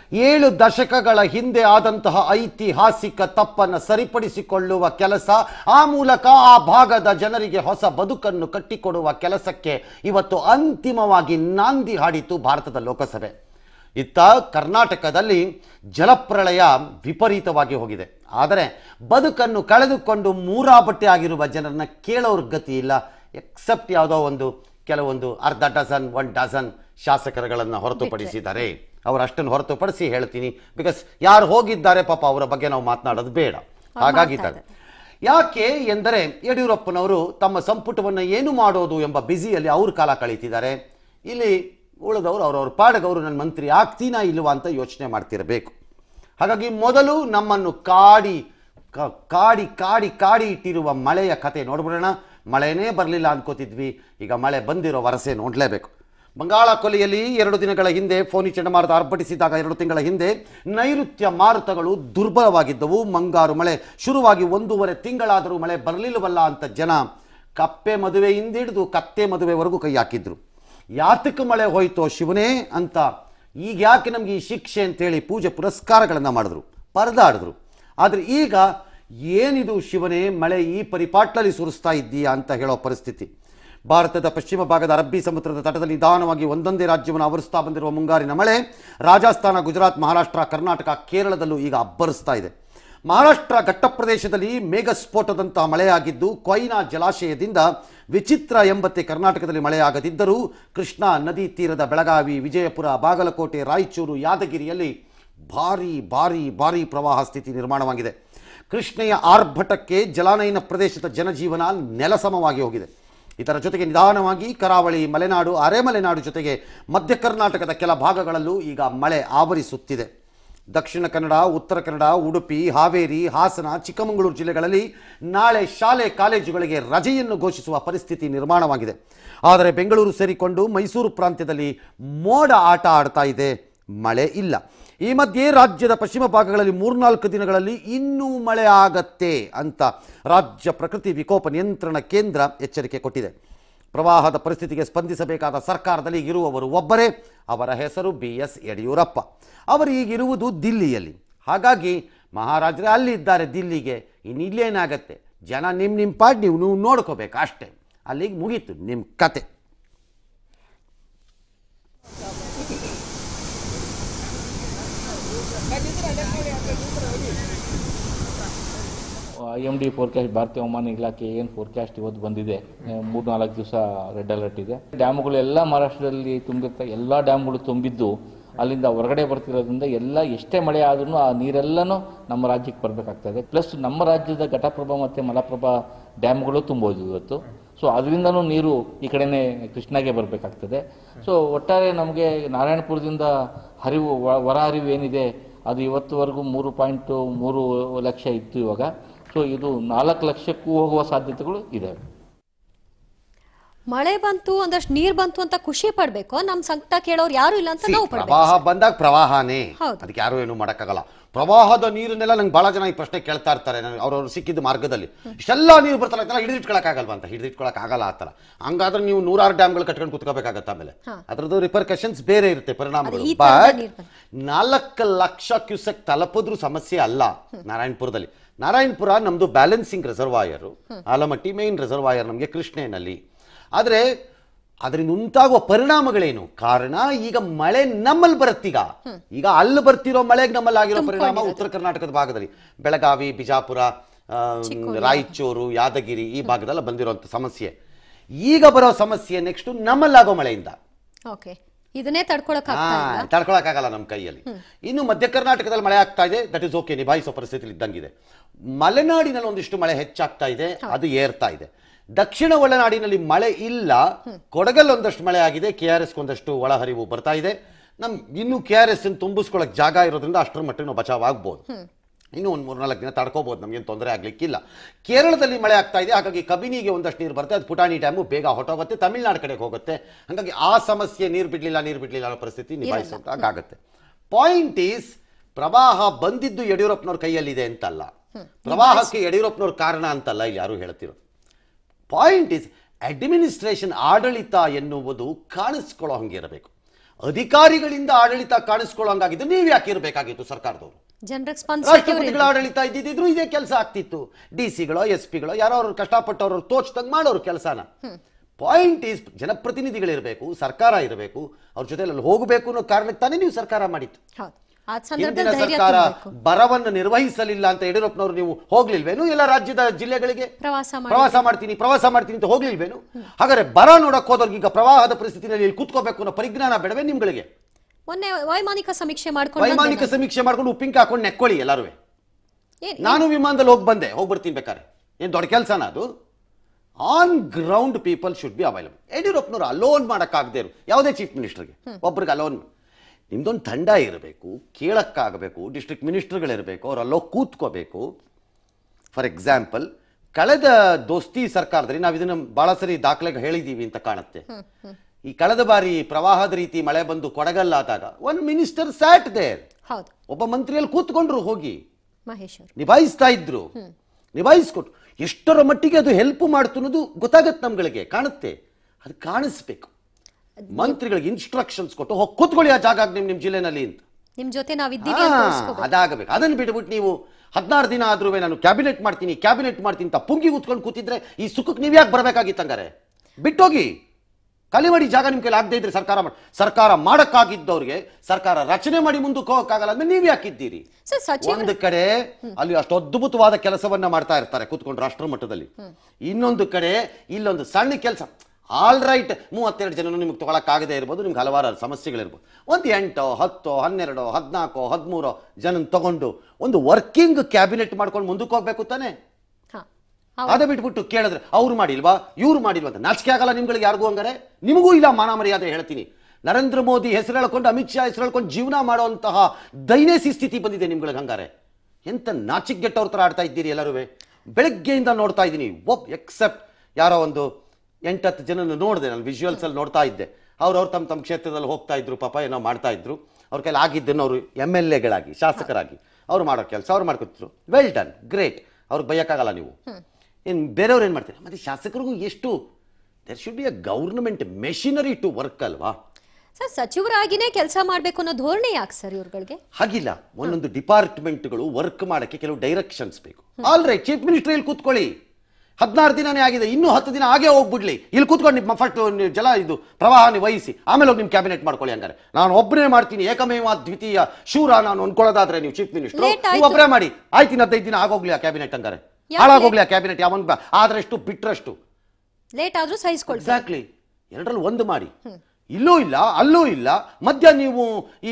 ಏಳು ದಶಕಗಳ ಹಿಂದೆ ಆದಂತಹ ಐತಿಹಾಸಿಕ ತಪ್ಪನ್ನು ಸರಿಪಡಿಸಿಕೊಳ್ಳುವ ಕೆಲಸ ಆ ಮೂಲಕ ಆ ಭಾಗದ ಜನರಿಗೆ ಹೊಸ ಬದುಕನ್ನು ಕಟ್ಟಿಕೊಡುವ ಕೆಲಸಕ್ಕೆ ಇವತ್ತು ಅಂತಿಮವಾಗಿ ನಾಂದಿ ಹಾಡಿತು ಭಾರತದ ಲೋಕಸಭೆ ಇತ್ತ ಕರ್ನಾಟಕದಲ್ಲಿ ಜಲಪ್ರಳಯ ವಿಪರೀತವಾಗಿ ಹೋಗಿದೆ ಆದರೆ ಬದುಕನ್ನು ಕಳೆದುಕೊಂಡು ಮೂರಾಬಟ್ಟೆ ಆಗಿರುವ ಜನರನ್ನ ಕೇಳೋರ್ ಗತಿ ಇಲ್ಲ ಎಕ್ಸೆಪ್ಟ್ ಯಾವುದೋ ಒಂದು ಕೆಲವೊಂದು ಅರ್ಧ ಡಜನ್ ಒನ್ ಡಜನ್ ಶಾಸಕರುಗಳನ್ನು ಹೊರತುಪಡಿಸಿದ್ದಾರೆ ಅವರು ಅಷ್ಟನ್ನು ಹೊರತುಪಡಿಸಿ ಹೇಳ್ತೀನಿ ಬಿಕಾಸ್ ಯಾರು ಹೋಗಿದ್ದಾರೆ ಪಾಪ ಅವರ ಬಗ್ಗೆ ನಾವು ಮಾತನಾಡೋದು ಬೇಡ ಹಾಗಾಗಿದ್ದಾರೆ ಯಾಕೆ ಎಂದರೆ ಯಡಿಯೂರಪ್ಪನವರು ತಮ್ಮ ಸಂಪುಟವನ್ನು ಏನು ಮಾಡೋದು ಎಂಬ ಬ್ಯುಸಿಯಲ್ಲಿ ಅವ್ರ ಕಾಲ ಕಳೀತಿದ್ದಾರೆ ಇಲ್ಲಿ ಉಳಿದವರು ಅವ್ರವ್ರ ಪಾಡಿಗೆ ಅವರು ನನ್ನ ಮಂತ್ರಿ ಆಗ್ತೀನಾ ಇಲ್ವಾ ಅಂತ ಯೋಚನೆ ಮಾಡ್ತಿರಬೇಕು ಹಾಗಾಗಿ ಮೊದಲು ನಮ್ಮನ್ನು ಕಾಡಿ ಕ- ಕಾಡಿ ಕಾಡಿ ಕಾಡಿ ಇಟ್ಟಿರುವ ಮಳೆಯ ಕತೆ ನೋಡ್ಬಿಡೋಣ ಮಳೆನೇ ಬರಲಿಲ್ಲ ಅನ್ಕೋತಿದ್ವಿ ಈಗ ಮಳೆ ಬಂದಿರೋ ವರಸೆ ನೋಡಲೇಬೇಕು ಬಂಗಾಳ ಕೊಲ್ಲಿಯಲ್ಲಿ ಎರಡು ದಿನಗಳ ಹಿಂದೆ ಫೋನಿ ಚಂಡಮಾರುತ ಆರ್ಭಟಿಸಿದಾಗ ಎರಡು ತಿಂಗಳ ಹಿಂದೆ ನೈಋತ್ಯ ಮಾರುತಗಳು ದುರ್ಬಲವಾಗಿದ್ದವು ಮಂಗಾರು ಮಳೆ ಶುರುವಾಗಿ ಒಂದೂವರೆ ತಿಂಗಳಾದರೂ ಮಳೆ ಬರಲಿಲ್ಲವಲ್ಲ ಅಂತ ಜನ ಕಪ್ಪೆ ಮದುವೆಯಿಂದ ಹಿಡಿದು ಕತ್ತೆ ಮದುವೆವರೆಗೂ ಕೈ ಹಾಕಿದ್ರು ಯಾತಕ್ಕೆ ಮಳೆ ಹೋಯ್ತೋ ಶಿವನೇ ಅಂತ ಈಗ ಯಾಕೆ ನಮಗೆ ಈ ಶಿಕ್ಷೆ ಅಂತೇಳಿ ಪೂಜೆ ಪುರಸ್ಕಾರಗಳನ್ನು ಮಾಡಿದ್ರು ಪರದಾಡಿದ್ರು ಆದರೆ ಈಗ ಏನಿದು ಶಿವನೇ ಮಳೆ ಈ ಪರಿಪಾಟ್ಲಲ್ಲಿ ಸುರಿಸ್ತಾ ಇದ್ದೀಯಾ ಅಂತ ಹೇಳೋ ಪರಿಸ್ಥಿತಿ ಭಾರತದ ಪಶ್ಚಿಮ ಭಾಗದ ಅರಬ್ಬಿ ಸಮುದ್ರದ ತಟದಲ್ಲಿ ನಿಧಾನವಾಗಿ ಒಂದೊಂದೇ ರಾಜ್ಯವನ್ನು ಆವರಿಸ್ತಾ ಬಂದಿರುವ ಮುಂಗಾರಿನ ಮಳೆ ರಾಜಸ್ಥಾನ ಗುಜರಾತ್ ಮಹಾರಾಷ್ಟ್ರ ಕರ್ನಾಟಕ ಕೇರಳದಲ್ಲೂ ಈಗ ಅಬ್ಬರಿಸ್ತಾ ಇದೆ ಮಹಾರಾಷ್ಟ್ರ ಘಟ್ಟಪ್ರದೇಶದಲ್ಲಿ ಮೇಘಸ್ಫೋಟದಂತಹ ಮಳೆಯಾಗಿದ್ದು ಕೊಯ್ನಾ ಜಲಾಶಯದಿಂದ ವಿಚಿತ್ರ ಎಂಬತ್ತೆ ಕರ್ನಾಟಕದಲ್ಲಿ ಮಳೆಯಾಗದಿದ್ದರೂ ಕೃಷ್ಣಾ ನದಿ ತೀರದ ಬೆಳಗಾವಿ ವಿಜಯಪುರ ಬಾಗಲಕೋಟೆ ರಾಯಚೂರು ಯಾದಗಿರಿಯಲ್ಲಿ ಭಾರಿ ಭಾರಿ ಭಾರಿ ಪ್ರವಾಹ ಸ್ಥಿತಿ ನಿರ್ಮಾಣವಾಗಿದೆ ಕೃಷ್ಣೆಯ ಆರ್ಭಟಕ್ಕೆ ಜಲಾನಯನ ಪ್ರದೇಶದ ಜನಜೀವನ ನೆಲಸಮವಾಗಿ ಹೋಗಿದೆ ಇದರ ಜೊತೆಗೆ ನಿಧಾನವಾಗಿ ಕರಾವಳಿ ಮಲೆನಾಡು ಅರೆಮಲೆನಾಡು ಜೊತೆಗೆ ಮಧ್ಯ ಕರ್ನಾಟಕದ ಕೆಲ ಭಾಗಗಳಲ್ಲೂ ಈಗ ಮಳೆ ಆವರಿಸುತ್ತಿದೆ ದಕ್ಷಿಣ ಕನ್ನಡ ಉತ್ತರ ಕನ್ನಡ ಉಡುಪಿ ಹಾವೇರಿ ಹಾಸನ ಚಿಕ್ಕಮಗಳೂರು ಜಿಲ್ಲೆಗಳಲ್ಲಿ ನಾಳೆ ಶಾಲೆ ಕಾಲೇಜುಗಳಿಗೆ ರಜೆಯನ್ನು ಘೋಷಿಸುವ ಪರಿಸ್ಥಿತಿ ನಿರ್ಮಾಣವಾಗಿದೆ ಆದರೆ ಬೆಂಗಳೂರು ಸೇರಿಕೊಂಡು ಮೈಸೂರು ಪ್ರಾಂತ್ಯದಲ್ಲಿ ಮೋಡ ಆಟ ಆಡ್ತಾ ಇದೆ ಮಳೆ ಇಲ್ಲ ಈ ಮಧ್ಯೆ ರಾಜ್ಯದ ಪಶ್ಚಿಮ ಭಾಗಗಳಲ್ಲಿ ಮೂರ್ನಾಲ್ಕು ದಿನಗಳಲ್ಲಿ ಇನ್ನೂ ಮಳೆ ಆಗತ್ತೆ ಅಂತ ರಾಜ್ಯ ಪ್ರಕೃತಿ ವಿಕೋಪ ನಿಯಂತ್ರಣ ಕೇಂದ್ರ ಎಚ್ಚರಿಕೆ ಕೊಟ್ಟಿದೆ ಪ್ರವಾಹದ ಪರಿಸ್ಥಿತಿಗೆ ಸ್ಪಂದಿಸಬೇಕಾದ ಸರ್ಕಾರದಲ್ಲಿ ಇರುವವರು ಒಬ್ಬರೇ ಅವರ ಹೆಸರು ಬಿ ಎಸ್ ಯಡಿಯೂರಪ್ಪ ಅವರು ಈಗಿರುವುದು ದಿಲ್ಲಿಯಲ್ಲಿ ಹಾಗಾಗಿ ಮಹಾರಾಜರೇ ಅಲ್ಲಿದ್ದಾರೆ ದಿಲ್ಲಿಗೆ ಇನ್ನು ಇಲ್ಲೇನಾಗತ್ತೆ ಜನ ನಿಮ್ಮ ನಿಮ್ಮ ಪಾಡ್ ನೀವು ನೀವು ನೋಡ್ಕೋಬೇಕು ಅಷ್ಟೇ ಅಲ್ಲಿಗೆ ಮುಗೀತು ನಿಮ್ಮ ಕತೆ ಐ ಎಮ್ ಡಿ ಫೋರ್ಕಾಸ್ಟ್ ಭಾರತೀಯ ಹವಾಮಾನ ಇಲಾಖೆ ಏನು ಫೋರ್ಕಾಸ್ಟ್ ಇವತ್ತು ಬಂದಿದೆ ಮೂರು ನಾಲ್ಕು ದಿವಸ ರೆಡ್ ಅಲರ್ಟ್ ಇದೆ ಡ್ಯಾಮ್ಗಳು ಎಲ್ಲ ಮಹಾರಾಷ್ಟ್ರದಲ್ಲಿ ತುಂಬಿರ್ತಾ ಎಲ್ಲ ಡ್ಯಾಮ್ಗಳು ತುಂಬಿದ್ದು ಅಲ್ಲಿಂದ ಹೊರಗಡೆ ಬರ್ತಿರೋದ್ರಿಂದ ಎಲ್ಲ ಎಷ್ಟೇ ಮಳೆ ಆದ್ರೂ ಆ ನೀರೆಲ್ಲನೂ ನಮ್ಮ ರಾಜ್ಯಕ್ಕೆ ಬರಬೇಕಾಗ್ತದೆ ಪ್ಲಸ್ ನಮ್ಮ ರಾಜ್ಯದ ಘಟಪ್ರಭಾ ಮತ್ತು ಮಲಪ್ರಭಾ ಡ್ಯಾಮ್ಗಳು ತುಂಬೋದು ಇವತ್ತು ಸೊ ಅದರಿಂದನೂ ನೀರು ಈ ಕಡೆನೇ ಕೃಷ್ಣಾಗೆ ಬರಬೇಕಾಗ್ತದೆ ಸೊ ಒಟ್ಟಾರೆ ನಮಗೆ ನಾರಾಯಣಪುರದಿಂದ ಹರಿವು ವ- ಹೊರ ಹರಿವು ಏನಿದೆ ಅದು ಇವತ್ತುವರೆಗೂ ಮೂರು ಪಾಯಿಂಟು ಮೂರು ಲಕ್ಷ ಇತ್ತು ಇವಾಗ ಸೊ ಇದು ನಾಲ್ಕು ಲಕ್ಷಕ್ಕೂ ಹೋಗುವ ಸಾಧ್ಯತೆಗಳು ಇದ್ದಾವೆ ಮಳೆ ಬಂತು ಒಂದಷ್ಟು ನೀರ್ ಬಂತು ಅಂತ ಖುಷಿ ಪಡ್ಬೇಕು ನಮ್ ಸಂಕಟ ಕೇಳೋರು ಯಾರು ಇಲ್ಲ ಅಂತ See, ನಾವು ಪಡ್ಬೇಕು ಪ್ರವಾಹ ಬಂದಾಗ ಪ್ರವಾಹನೇ ಹೌದು. ಅದಕ್ಕೆ ಯಾರು ಏನು ಮಾಡೋಕ್ಕಾಗಲ್ಲ ಪ್ರವಾಹದ ನೀರನ್ನೆಲ್ಲ ನಂಗೆ ಬಹಳ ಜನ ಈ ಪ್ರಶ್ನೆ ಕೇಳ್ತಾ ಇರ್ತಾರೆ ನನಗೆ ಅವ್ರವ್ರು ಸಿಕ್ಕಿದ್ದ ಮಾರ್ಗದಲ್ಲಿ ಇಷ್ಟೆಲ್ಲ ನೀರು ಬರ್ತಾರೆ ಅಂತೆಲ್ಲ ಹಿಡಿದಿಟ್ಕೊಳಕ್ಕಾಗಲ್ವಾ ಅಂತ ಹಿಡಿದಿಟ್ಕೊಳಕ್ಕಾಗಲ್ಲ ಆ ಥರ ಹಂಗಾದ್ರೆ ನೀವು ನೂರಾರು ಡ್ಯಾಮ್ಗಳು ಕಟ್ಕೊಂಡು ಕುತ್ಕೋಬೇಕಾಗತ್ತೆ ಆಮೇಲೆ ಅದ್ರದ್ದು ರಿಪರ್ಕಷನ್ಸ್ ಬೇರೆ ಇರುತ್ತೆ ಪರಿಣಾಮಗಳು ಅದು ಈ ಥರದ ಬಟ್ ನೀರ್ ಬಂದ್ರೆ. ನಾಲ್ಕು ಲಕ್ಷ ಕ್ಯೂಸೆಕ್ ತಲುಪಿದ್ರು ಸಮಸ್ಯೆ ಅಲ್ಲ ನಾರಾಯಣಪುರದಲ್ಲಿ ನಾರಾಯಣಪುರ ನಮ್ದು balancing reservoir Almatti main reservoir ನಮಗೆ ಕೃಷ್ಣೇನಲ್ಲಿ ಆದರೆ ಅದರಿಂದ ಉಂಟಾಗುವ ಪರಿಣಾಮಗಳೇನು ಕಾರಣ ಈಗ ಮಳೆ ನಮ್ಮಲ್ಲಿ ಬರುತ್ತೀಗ ಈಗ ಅಲ್ಲಿ ಬರ್ತಿರೋ ಮಳೆಗೆ ನಮ್ಮಲ್ಲಿ ಆಗಿರೋ ಪರಿಣಾಮ ಉತ್ತರ ಕರ್ನಾಟಕದ ಭಾಗದಲ್ಲಿ ಬೆಳಗಾವಿ ಬಿಜಾಪುರ ಆ, ರಾಯಚೂರು ಯಾದಗಿರಿ ಈ ಭಾಗದಲ್ಲಿ ಬಂದಿರುವಂಥ ಸಮಸ್ಯೆ ಈಗ ಬರೋ ಸಮಸ್ಯೆ ನೆಕ್ಸ್ಟ್ ನಮ್ಮಲ್ಲಾಗೋ ಮಳೆಯಿಂದ ಓಕೆ ಇದನ್ನೇ ತಡ್ಕೊಳಕ್ ಆಗ್ತಾ ಇಲ್ಲ ತಡ್ಕೊಳಕ್ಕಾಗಲ್ಲ ನಮ್ಮ ಕೈಯಲ್ಲಿ ಇನ್ನು ಮಧ್ಯ ಕರ್ನಾಟಕದಲ್ಲಿ ಮಳೆ ಆಗ್ತಾ ಇದೆ ದಟ್ ಇಸ್ ಓಕೆ ನಿಭಾಯಿಸೋ ಪರಿಸ್ಥಿತಿ ಇದ್ದಂಗಿದೆ ಮಲೆನಾಡಿನಲ್ಲಿ ಒಂದಿಷ್ಟು ಮಳೆ ಹೆಚ್ಚಾಗ್ತಾ ಇದೆ ಅದು ಏರ್ತಾ ಇದೆ ದಕ್ಷಿಣ ಒಳನಾಡಿನಲ್ಲಿ ಮಳೆ ಇಲ್ಲ ಕೊಡಗಲ್ಲಿ ಒಂದಷ್ಟು ಮಳೆ ಆಗಿದೆ ಕೆ ಆರ್ ಎಸ್ ಒಂದಷ್ಟು ಒಳಹರಿವು ಬರ್ತಾ ಇದೆ ನಮ್ ಇನ್ನು ಕೆ ಆರ್ ಎಸ್ ತುಂಬಿಸ್ಕೊಳಕ್ ಜಾಗ ಇರೋದ್ರಿಂದ ಅಷ್ಟರ ಮಟ್ಟಿಗೆ ನಾವು ಬಚಾವ್ ಆಗ್ಬೋದು ಇನ್ನು ಒಂದು ಮೂರ್ನಾಲ್ಕು ದಿನ ತಡ್ಕೋಬಹುದು ನಮಗೇನು ತೊಂದರೆ ಆಗ್ಲಿಕ್ಕಿಲ್ಲ ಕೇರಳದಲ್ಲಿ ಮಳೆ ಆಗ್ತಾ ಇದೆ ಹಾಗಾಗಿ ಕಬಿನಿಗೆ ಒಂದಷ್ಟು ನೀರು ಬರುತ್ತೆ ಅದು ಪುಟಾಣಿ ಡ್ಯಾಮು ಬೇಗ ಹೊಟ್ಟೋಗುತ್ತೆ ತಮಿಳ್ನಾಡು ಕಡೆಗೆ ಹೋಗುತ್ತೆ ಹಾಗಾಗಿ ಆ ಸಮಸ್ಯೆ ನೀರು ಬಿಡ್ಲಿಲ್ಲ ನೀರು ಬಿಡ್ಲಿಲ್ಲ ಅನ್ನೋ ಪರಿಸ್ಥಿತಿ ನಿಭಾಯಿಸುವಂತಾಗುತ್ತೆ ಪಾಯಿಂಟ್ ಈಸ್ ಪ್ರವಾಹ ಬಂದಿದ್ದು ಯಡಿಯೂರಪ್ಪನವ್ರ ಕೈಯಲ್ಲಿದೆ ಅಂತಲ್ಲ ಪ್ರವಾಹಕ್ಕೆ ಯಡಿಯೂರಪ್ಪನವ್ರ ಕಾರಣ ಅಂತಲ್ಲ ಇಲ್ಲಿ ಯಾರು ಹೇಳ್ತಿರೋದು ಪಾಯಿಂಟ್ ಇಸ್ ಅಡ್ಮಿನಿಸ್ಟ್ರೇಷನ್ ಆಡಳಿತ ಎನ್ನುವುದು ಕಾಣಿಸ್ಕೊಳ್ಳೋ ಹಂಗಿರಬೇಕು ಅಧಿಕಾರಿಗಳಿಂದ ಆಡಳಿತ ಕಾಣಿಸ್ಕೊಳ್ಳೋಂಗಾಗಿದ್ದು ನೀವು ಯಾಕೆ ಇರಬೇಕಾಗಿತ್ತು ಸರ್ಕಾರದವರು ಜನರಿಗೆ ಸ್ಪಂದಿಸಕ್ಕೆ ಇವ್ರು ರಾಷ್ಟ್ರಪತಿಗಳ ಆಡಳಿತ ಇದ್ದಿದ್ರು ಇದೇ ಕೆಲಸ ಆಗ್ತಿತ್ತು ಡಿ ಸಿಗಳೋ ಎಸ್ ಪಿಗಳೋ ಯಾರೋ ಅವ್ರು ಕಷ್ಟಪಟ್ಟವ್ರು ತೋಚ್ದಂಗೆ ಮಾಡೋರು ಕೆಲಸನ ಪಾಯಿಂಟ್ ಈಸ್ ಜನಪ್ರತಿನಿಧಿಗಳಿರಬೇಕು ಸರ್ಕಾರ ಇರಬೇಕು ಅವ್ರ ಜೊತೆ ಅಲ್ಲಿ ಹೋಗಬೇಕು ಅನ್ನೋ ಕಾರಣಕ್ಕೆ ತಾನೇ ನೀವು ಸರ್ಕಾರ ಮಾಡಿತ್ತು ಹೌದು ಆ ಹಿಂದಿನ ಸಂದರ್ಭದಲ್ಲಿ ಧೈರ್ಯ ಸರ್ಕಾರ ತುಂಬಬೇಕು ಬರವನ್ನು ನಿರ್ವಹಿಸಲಿಲ್ಲ ಅಂತ ಯಡಿಯೂರಪ್ಪನವರು ನೀವು ಹೋಗ್ಲಿಲ್ವೇನು ಎಲ್ಲ ರಾಜ್ಯದ ಜಿಲ್ಲೆಗಳಿಗೆ ಪ್ರವಾಸ ಮಾಡಿ ಪ್ರವಾಸ ಮಾಡ್ತೀನಿ ಪ್ರವಾಸ ಮಾಡ್ತೀನಿ ಅಂತ ಹೋಗ್ಲಿಲ್ವೇನು ಹಾಗಾದ್ರೆ ಬರ ನೋಡಕ್ ಹೋದವ್ರಿಗೆ ಈಗ ಪ್ರವಾಹದ ಪರಿಸ್ಥಿತಿನಲ್ಲಿ ಇಲ್ಲಿ ಕೂತ್ಕೋಬೇಕು ಅನ್ನೋ ಪರಿಜ್ಞಾನ ಬೇಡವೇ ನಿಮ್ಗಳಿಗೆ ಮೊನ್ನೆ ವೈಮಾನಿಕ ಸಮೀಕ್ಷೆ ಮಾಡ್ಕೊಂಡು ವೈಮಾನಿಕ ಬಂದೆ ಸಮೀಕ್ಷೆ ಮಾಡ್ಕೊಂಡು ಉಪ್ಪಿನಕಾಯಿ ಹಾಕೊಂಡು ನೆಕ್ಕೊಳ್ಳಿ ಎಲ್ಲರೂ ನಾನು. ಏನ್- ನಾನು ವಿಮಾನದಲ್ಲಿ ಹೋಗಿ ಬಂದೆ ಹೋಗಿ ಬರ್ತೀನಿ ಬೇಕಾರೆ ಏನು ದೊಡ್ಡ ಕೆಲಸನ ಅದು on ground people should be available ಯಡಿಯೂರಪ್ಪನವ್ರು ಅಲೋನ್ ಮಾಡೋಕ್ಕಾಗದೇ ಇರು ಯಾವುದೇ ಚೀಫ್ ಮಿನಿಸ್ಟರ್ಗೆ ಒಬ್ರಿಗೆ ಅಲೋನ್ ನಿಮ್ದೊಂದು ತಂಡ ಇರಬೇಕು ಕೇಳಕ್ಕಾಗಬೇಕು ಡಿಸ್ಟ್ರಿಕ್ಟ್ ಮಿನಿಸ್ಟರ್ಗಳಿರಬೇಕು ಅವ್ರು ಅಲ್ಲೋ ಕೂತ್ಕೋಬೇಕು ಫಾರ್ ಎಕ್ಸಾಂಪಲ್ ಕಳೆದ ದೋಸ್ತಿ ಸರ್ಕಾರದಲ್ಲಿ ನಾವು ಇದನ್ನ ಬಹಳ ಸರಿ ದಾಖಲೆಗೆ ಹೇಳಿದೀವಿ ಅಂತ ಕಾಣುತ್ತೆ ಈ ಕಳೆದ ಬಾರಿ ಪ್ರವಾಹದ ರೀತಿ ಮಳೆ ಬಂದು ಕೊಡಗಲ್ಲಾದಾಗ ಒನ್ ಮಿನಿಸ್ಟರ್ ಸ್ಯಾಟ್ ದೇರ್ ಹೌದು ಒಬ್ಬ ಮಂತ್ರಿಯಲ್ಲಿ ಕೂತ್ಕೊಂಡ್ರು ಹೋಗಿ ಮಹೇಶ್ ಅವರು ನಿಭಾಯಿಸ್ತಾ ಇದ್ರು ನಿಭಾಯಿಸ್ಕೊಟ್ರು ಎಷ್ಟರ ಮಟ್ಟಿಗೆ ಅದು ಹೆಲ್ಪ್ ಮಾಡ್ತು ಅನ್ನೋದು ಗೊತ್ತಾಗತ್ತೆ ನಮ್ಗಳಿಗೆ ಕಾಣುತ್ತೆ ಅದು ಕಾಣಿಸ್ಬೇಕು ಮಂತ್ರಿಗಳಿಗೆ ಇನ್ಸ್ಟ್ರಕ್ಷನ್ಸ್ ಕೊಟ್ಟು ಹೋಗಿ ಕೂತ್ಕೊಳ್ಳಿ ಆ ಜಾಗ ನಿಮ್ ನಿಮ್ ಜಿಲ್ಲೆನಲ್ಲಿ ಅಂತ ನಿಮ್ ಜೊತೆ ನಾವಿದ್ದೀವಿ ಅಂತ ಹಾ, ತೋರ್ಸ್ಕೊಬೇಕು. ಅದಾಗಬೇಕು ಅದನ್ನು ಬಿಟ್ಬಿಟ್ಟು ನೀವು ಹದಿನಾರು ದಿನ ಆದ್ರೂ ನಾನು ಕ್ಯಾಬಿನೆಟ್ ಮಾಡ್ತೀನಿ ಕ್ಯಾಬಿನೆಟ್ ಮಾಡ್ತೀನಿ ಅಂತ ಪುಂಗಿ ಕೂತ್ಕೊಂಡು ಕೂತಿದ್ರೆ ಈ ಸುಖಕ್ಕೆ ನೀವು ಯಾಕೆ ಬರಬೇಕಾಗಿತ್ತು ಹಂಗಾರೆ ಬಿಟ್ಟೋಗಿ ಖಾಲಿ ಮಾಡಿ ಜಾಗ ನಿಮ್ ಕೈಲಿ ಆಗದೆ ಇದ್ರೆ ಸರ್ಕಾರ ಮಾಡ್ ಸರ್ಕಾರ ಮಾಡಕ್ಕಾಗಿದ್ದವ್ರಿಗೆ ಸರ್ಕಾರ ರಚನೆ ಮಾಡಿ ಮುಂದಕ್ಕೆ ಹೋಗಕ್ಕಾಗಲ್ಲ ಅಂದ್ರೆ ನೀವು ಯಾಕಿದ್ದೀರಿ ಸರ್ ಸಚಿವ ಒಂದು ಕಡೆ ಅಲ್ಲಿ ಅಷ್ಟು ಅದ್ಭುತವಾದ ಕೆಲಸವನ್ನ ಮಾಡ್ತಾ ಇರ್ತಾರೆ ಕೂತ್ಕೊಂಡು ರಾಷ್ಟ್ರ ಮಟ್ಟದಲ್ಲಿ ಇನ್ನೊಂದು ಕಡೆ ಇಲ್ಲೊಂದು ಸಣ್ಣ ಕೆಲಸ ಆಲ್ ರೈಟ್ ಮೂವತ್ತೆರಡು ಜನ ನಿಮ್ಗೆ ತಗೊಳಕ್ಕಾಗದೇ ಇರ್ಬೋದು ನಿಮ್ಗೆ ಹಲವಾರು ಸಮಸ್ಯೆಗಳಿರ್ಬೋದು ಒಂದು ಎಂಟೋ ಹತ್ತೋ ಹನ್ನೆರಡೋ ಹದಿನಾಲ್ಕೋ ಹದಿಮೂರೋ ಜನ ತಗೊಂಡು ಒಂದು ವರ್ಕಿಂಗ್ ಕ್ಯಾಬಿನೆಟ್ ಮಾಡ್ಕೊಂಡು ಮುಂದಕ್ಕೆ ಹೋಗ್ಬೇಕು ತಾನೆ ಹಾ ಅದೇ ಬಿಟ್ಬಿಟ್ಟು ಕೇಳಿದ್ರೆ ಅವ್ರು ಮಾಡಿಲ್ವಾ ಇವ್ರು ಮಾಡಿಲ್ವಾ ಅಂತ ನಾಚಿಕೆ ಆಗಲ್ಲ ನಿಮ್ಗಳಿಗೆ ಯಾರಿಗೂ ಹಂಗಾರೆ ನಿಮಗೂ ಇಲ್ಲ ಮಾನ ಮರ್ಯಾದೆ ಹೇಳ್ತೀನಿ ನರೇಂದ್ರ ಮೋದಿ ಹೆಸರು ಹೇಳ್ಕೊಂಡು ಅಮಿತ್ ಶಾ ಹೆಸರು ಹೇಳ್ಕೊಂಡು ಜೀವನ ಮಾಡುವಂತಹ ದೈನೇಸಿ ಸ್ಥಿತಿ ಬಂದಿದೆ ನಿಮ್ಗಳಿಗೆ ಹಂಗಾರೆ ಎಂತ ನಾಚಿಕೆಗೆಟ್ಟವ್ರ ಥರ ಆಡ್ತಾ ಇದ್ದೀರಿ ಎಲ್ಲರೂ ಬೆಳಗ್ಗೆಯಿಂದ ನೋಡ್ತಾ ಇದ್ದೀನಿ ಒಬ್ ಎಕ್ಸೆಪ್ಟ್ ಯಾರೋ ಒಂದು ಎಂಟತ್ತು ಜನ ನೋಡಿದೆ ನಾನು ವಿಜುವಲ್ಸ್ ಅಲ್ಲಿ ನೋಡ್ತಾ ಇದ್ದೆ ಅವ್ರು ಅವ್ರು ತಮ್ಮ ತಮ್ಮ ಕ್ಷೇತ್ರದಲ್ಲಿ ಹೋಗ್ತಾ ಇದ್ರು ಪಾಪ ಏನೋ ಮಾಡ್ತಾ ಇದ್ರು ಅವ್ರ ಕೈಲಿ ಆಗಿದ್ದನ್ನು ಅವರು ಎಮ್ ಎಲ್ ಎಗಳಾಗಿ ಶಾಸಕರಾಗಿ ಅವ್ರು ಮಾಡೋ ಕೆಲಸ ಅವ್ರು ಮಾಡ್ಕೊತಿದ್ರು ವೆಲ್ ಡನ್ ಗ್ರೇಟ್ ಅವ್ರಿಗೆ ಬೈಯಕ್ಕಾಗಲ್ಲ ನೀವು ಇನ್ನು ಬೇರೆಯವ್ರು ಏನು ಮಾಡ್ತಾರೆ ಮತ್ತೆ ಶಾಸಕರಿಗೂ ಎಷ್ಟು there should be a government machinery to work ಅಲ್ವಾ ಸರ್ ಸಚಿವರಾಗಿನೇ ಕೆಲಸ ಮಾಡ್ಬೇಕು ಅನ್ನೋ ಧೋರಣೆ ಯಾಕೆ ಸರ್ ಇವ್ರುಗಳಿಗೆ ಹಾಗಿಲ್ಲ ಒಂದೊಂದು ಡಿಪಾರ್ಟ್ಮೆಂಟ್ಗಳು ವರ್ಕ್ ಮಾಡೋಕ್ಕೆ ಕೆಲವು ಡೈರೆಕ್ಷನ್ಸ್ ಬೇಕು ಆಲ್ ರೈಟ್ ಚೀಫ್ ಮಿನಿಸ್ಟರ್ ಇಲ್ಲಿ ಕೂತ್ಕೊಳ್ಳಿ ಹದಿನಾರು ದಿನನೇ ಆಗಿದೆ ಇನ್ನೂ ಹತ್ತು ದಿನ ಹಾಗೆ ಹೋಗ್ಬಿಡ್ಲಿ ಇಲ್ಲಿ ಕೂತ್ಕೊಂಡು ನಿಮ್ಮ ಫಸ್ಟ್ ಜಲ ಇದು ಪ್ರವಾಹ ವಹಿಸಿ ಆಮೇಲೆ ಹೋಗಿ ನಿಮ್ಮ ಕ್ಯಾಬಿನೆಟ್ ಮಾಡ್ಕೊಳ್ಳಿ ಹಂಗಾರೆ ನಾನು ಒಬ್ಬನೇ ಮಾಡ್ತೀನಿ ಏಕಮೇವ ದ್ವಿತೀಯ ಶೂರ ನಾನು ಅನ್ಕೊಳ್ಳೋದಾದ್ರೆ ನೀವು ಚೀಫ್ ಮಿನಿಸ್ಟರ್ Late ಆಯ್ತು. ನೀವು ಒಬ್ಬರೇ ಮಾಡಿ ಆಯ್ತು ಹದಿನೈದು ದಿನ ಆಗೋಗ್ಲಿ ಆ ಕ್ಯಾಬಿನೆಟ್ ಹಂಗಾರೆ ಯಾಕೆ ಹಾಳಾಗೋಗ್ಲಿ ಆ ಕ್ಯಾಬಿನೆಟ್ ಯಾವನ್ ಆದ್ರಷ್ಟು ಬಿಟ್ರಷ್ಟು ಲೇಟ್ ಆದ್ರೂ ಸಹಿಸ್ಕೊಳ್ತಾರೆ ಎಕ್ಸಾಕ್ಟ್ಲಿ ಎರಡರಲ್ಲಿ ಒಂದು ಮಾಡಿ ಇಲ್ಲೂ ಇಲ್ಲ ಅಲ್ಲೂ ಇಲ್ಲ ಮಧ್ಯ ನೀವು ಈ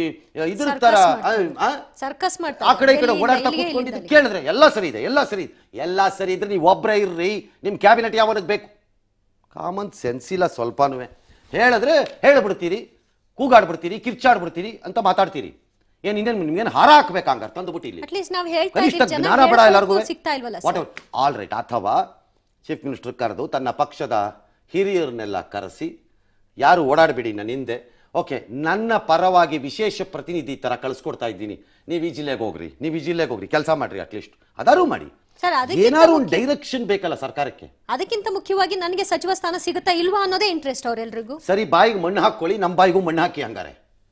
ಇದ್ರ ತರ Circus ಆ, ಆ, ಸರ್ಕಸ್ ಮಾಡ್ತಾರೆ ಆ ಕಡೆ ಈ ಕಡೆ ಎಲ್ಲಿಂದ ಓಡಾಡ್ತಾ ಎಲ್ಲಿಗೆ, ಕೂತ್ಕೊಂಡಿದ್ದು ಎಲ್ಲಿಂದ ಕೇಳಿದ್ರೆ ಎಲ್ಲ ಸರಿ ಇದೆ ಎಲ್ಲ ಸರಿ ಇದೆ ಎಲ್ಲ ಸರಿ ಇದ್ರೆ ನೀವು ಒಬ್ಬರೇ ಇರ್ರಿ ನಿಮ್ಮ ಕ್ಯಾಬಿನೆಟ್ ಯಾವನಿಗೆ ಬೇಕು ಕಾಮನ್ ಸೆನ್ಸ್ ಇಲ್ಲ ಸ್ವಲ್ಪನೂ ಹೇಳಿದ್ರೆ ಹೇಳ್ಬಿಡ್ತೀರಿ ಕೂಗಾಡ್ಬಿಡ್ತೀರಿ ಕಿರ್ಚಾಡ್ಬಿಡ್ತೀರಿ ಅಂತ ಮಾತಾಡ್ತೀರಿ ಏನ್ ಇನ್ನೇನು ನಿಮ್ಗೇನು ಹಾರ ಹಾಕ್ಬೇಕು ಹಂಗಾರೆ ತಂದುಬಿಟ್ಟು ಇಲ್ಲಿ At least ನಾವ್ ಹೇಳ್ತಾ ಕನಿಷ್ಠ ಇದ್ದೀವಿ, ಜನ ಜ್ಞಾನ ಬೇಡ ಹೇಳ್ಸೋಕ್ಕೂ ಎಲ್ಲರಿಗೂ ಸಿಗ್ತಾ ಇಲ್ವಲ್ಲ ವಾಟ್ ಆಲ್ ರೈಟ್ ಅಥವಾ ಚೀಫ್ ಮಿನಿಸ್ಟರ್ ಕರೆದು ತನ್ನ ಪಕ್ಷದ ಹಿರಿಯರನ್ನೆಲ್ಲ ಕರೆಸಿ ಯಾರು ಓಡಾಡಬೇಡಿ ನನ್ನ ಹಿಂದೆ ಓಕೆ ನನ್ನ ಪರವಾಗಿ ವಿಶೇಷ ಪ್ರತಿನಿಧಿ ತರ ಕಳಿಸ್ಕೊಡ್ತಾ ಇದ್ದೀನಿ ನೀವು ಈ ಜಿಲ್ಲೆಗೆ ಹೋಗ್ರಿ ನೀವು ಈ ಜಿಲ್ಲೆಗೆ ಹೋಗ್ರಿ ಕೆಲಸ ಮಾಡ್ರಿ ಅಟ್ಲೀಸ್ಟ್ ಅದಾರು ಮಾಡಿ ಸರ್ ಅದಕ್ಕಿಂತ ಏನಾದ್ರು ಒಂದು ಡೈರೆಕ್ಷನ್ ಬೇಕಲ್ಲ ಸರ್ಕಾರಕ್ಕೆ ಅದಕ್ಕಿಂತ ಮುಖ್ಯವಾಗಿ ನನಗೆ ಸಚಿವ ಸ್ಥಾನ ಸಿಗುತ್ತಾ ಇಲ್ವಾ ಅನ್ನೋದೇ ಇಂಟ್ರೆಸ್ಟ್ ಅವ್ರೆಲ್ರಿಗೂ ಸರಿ ಬಾಯಿಗೆ ಮಣ್ಣು ಹಾಕೊಳ್ಳಿ ನಮ್ಮ ಬಾಯಿಗೂ ಮಣ್ಣು ಹಾಕಿ ಹಂಗಾರೆ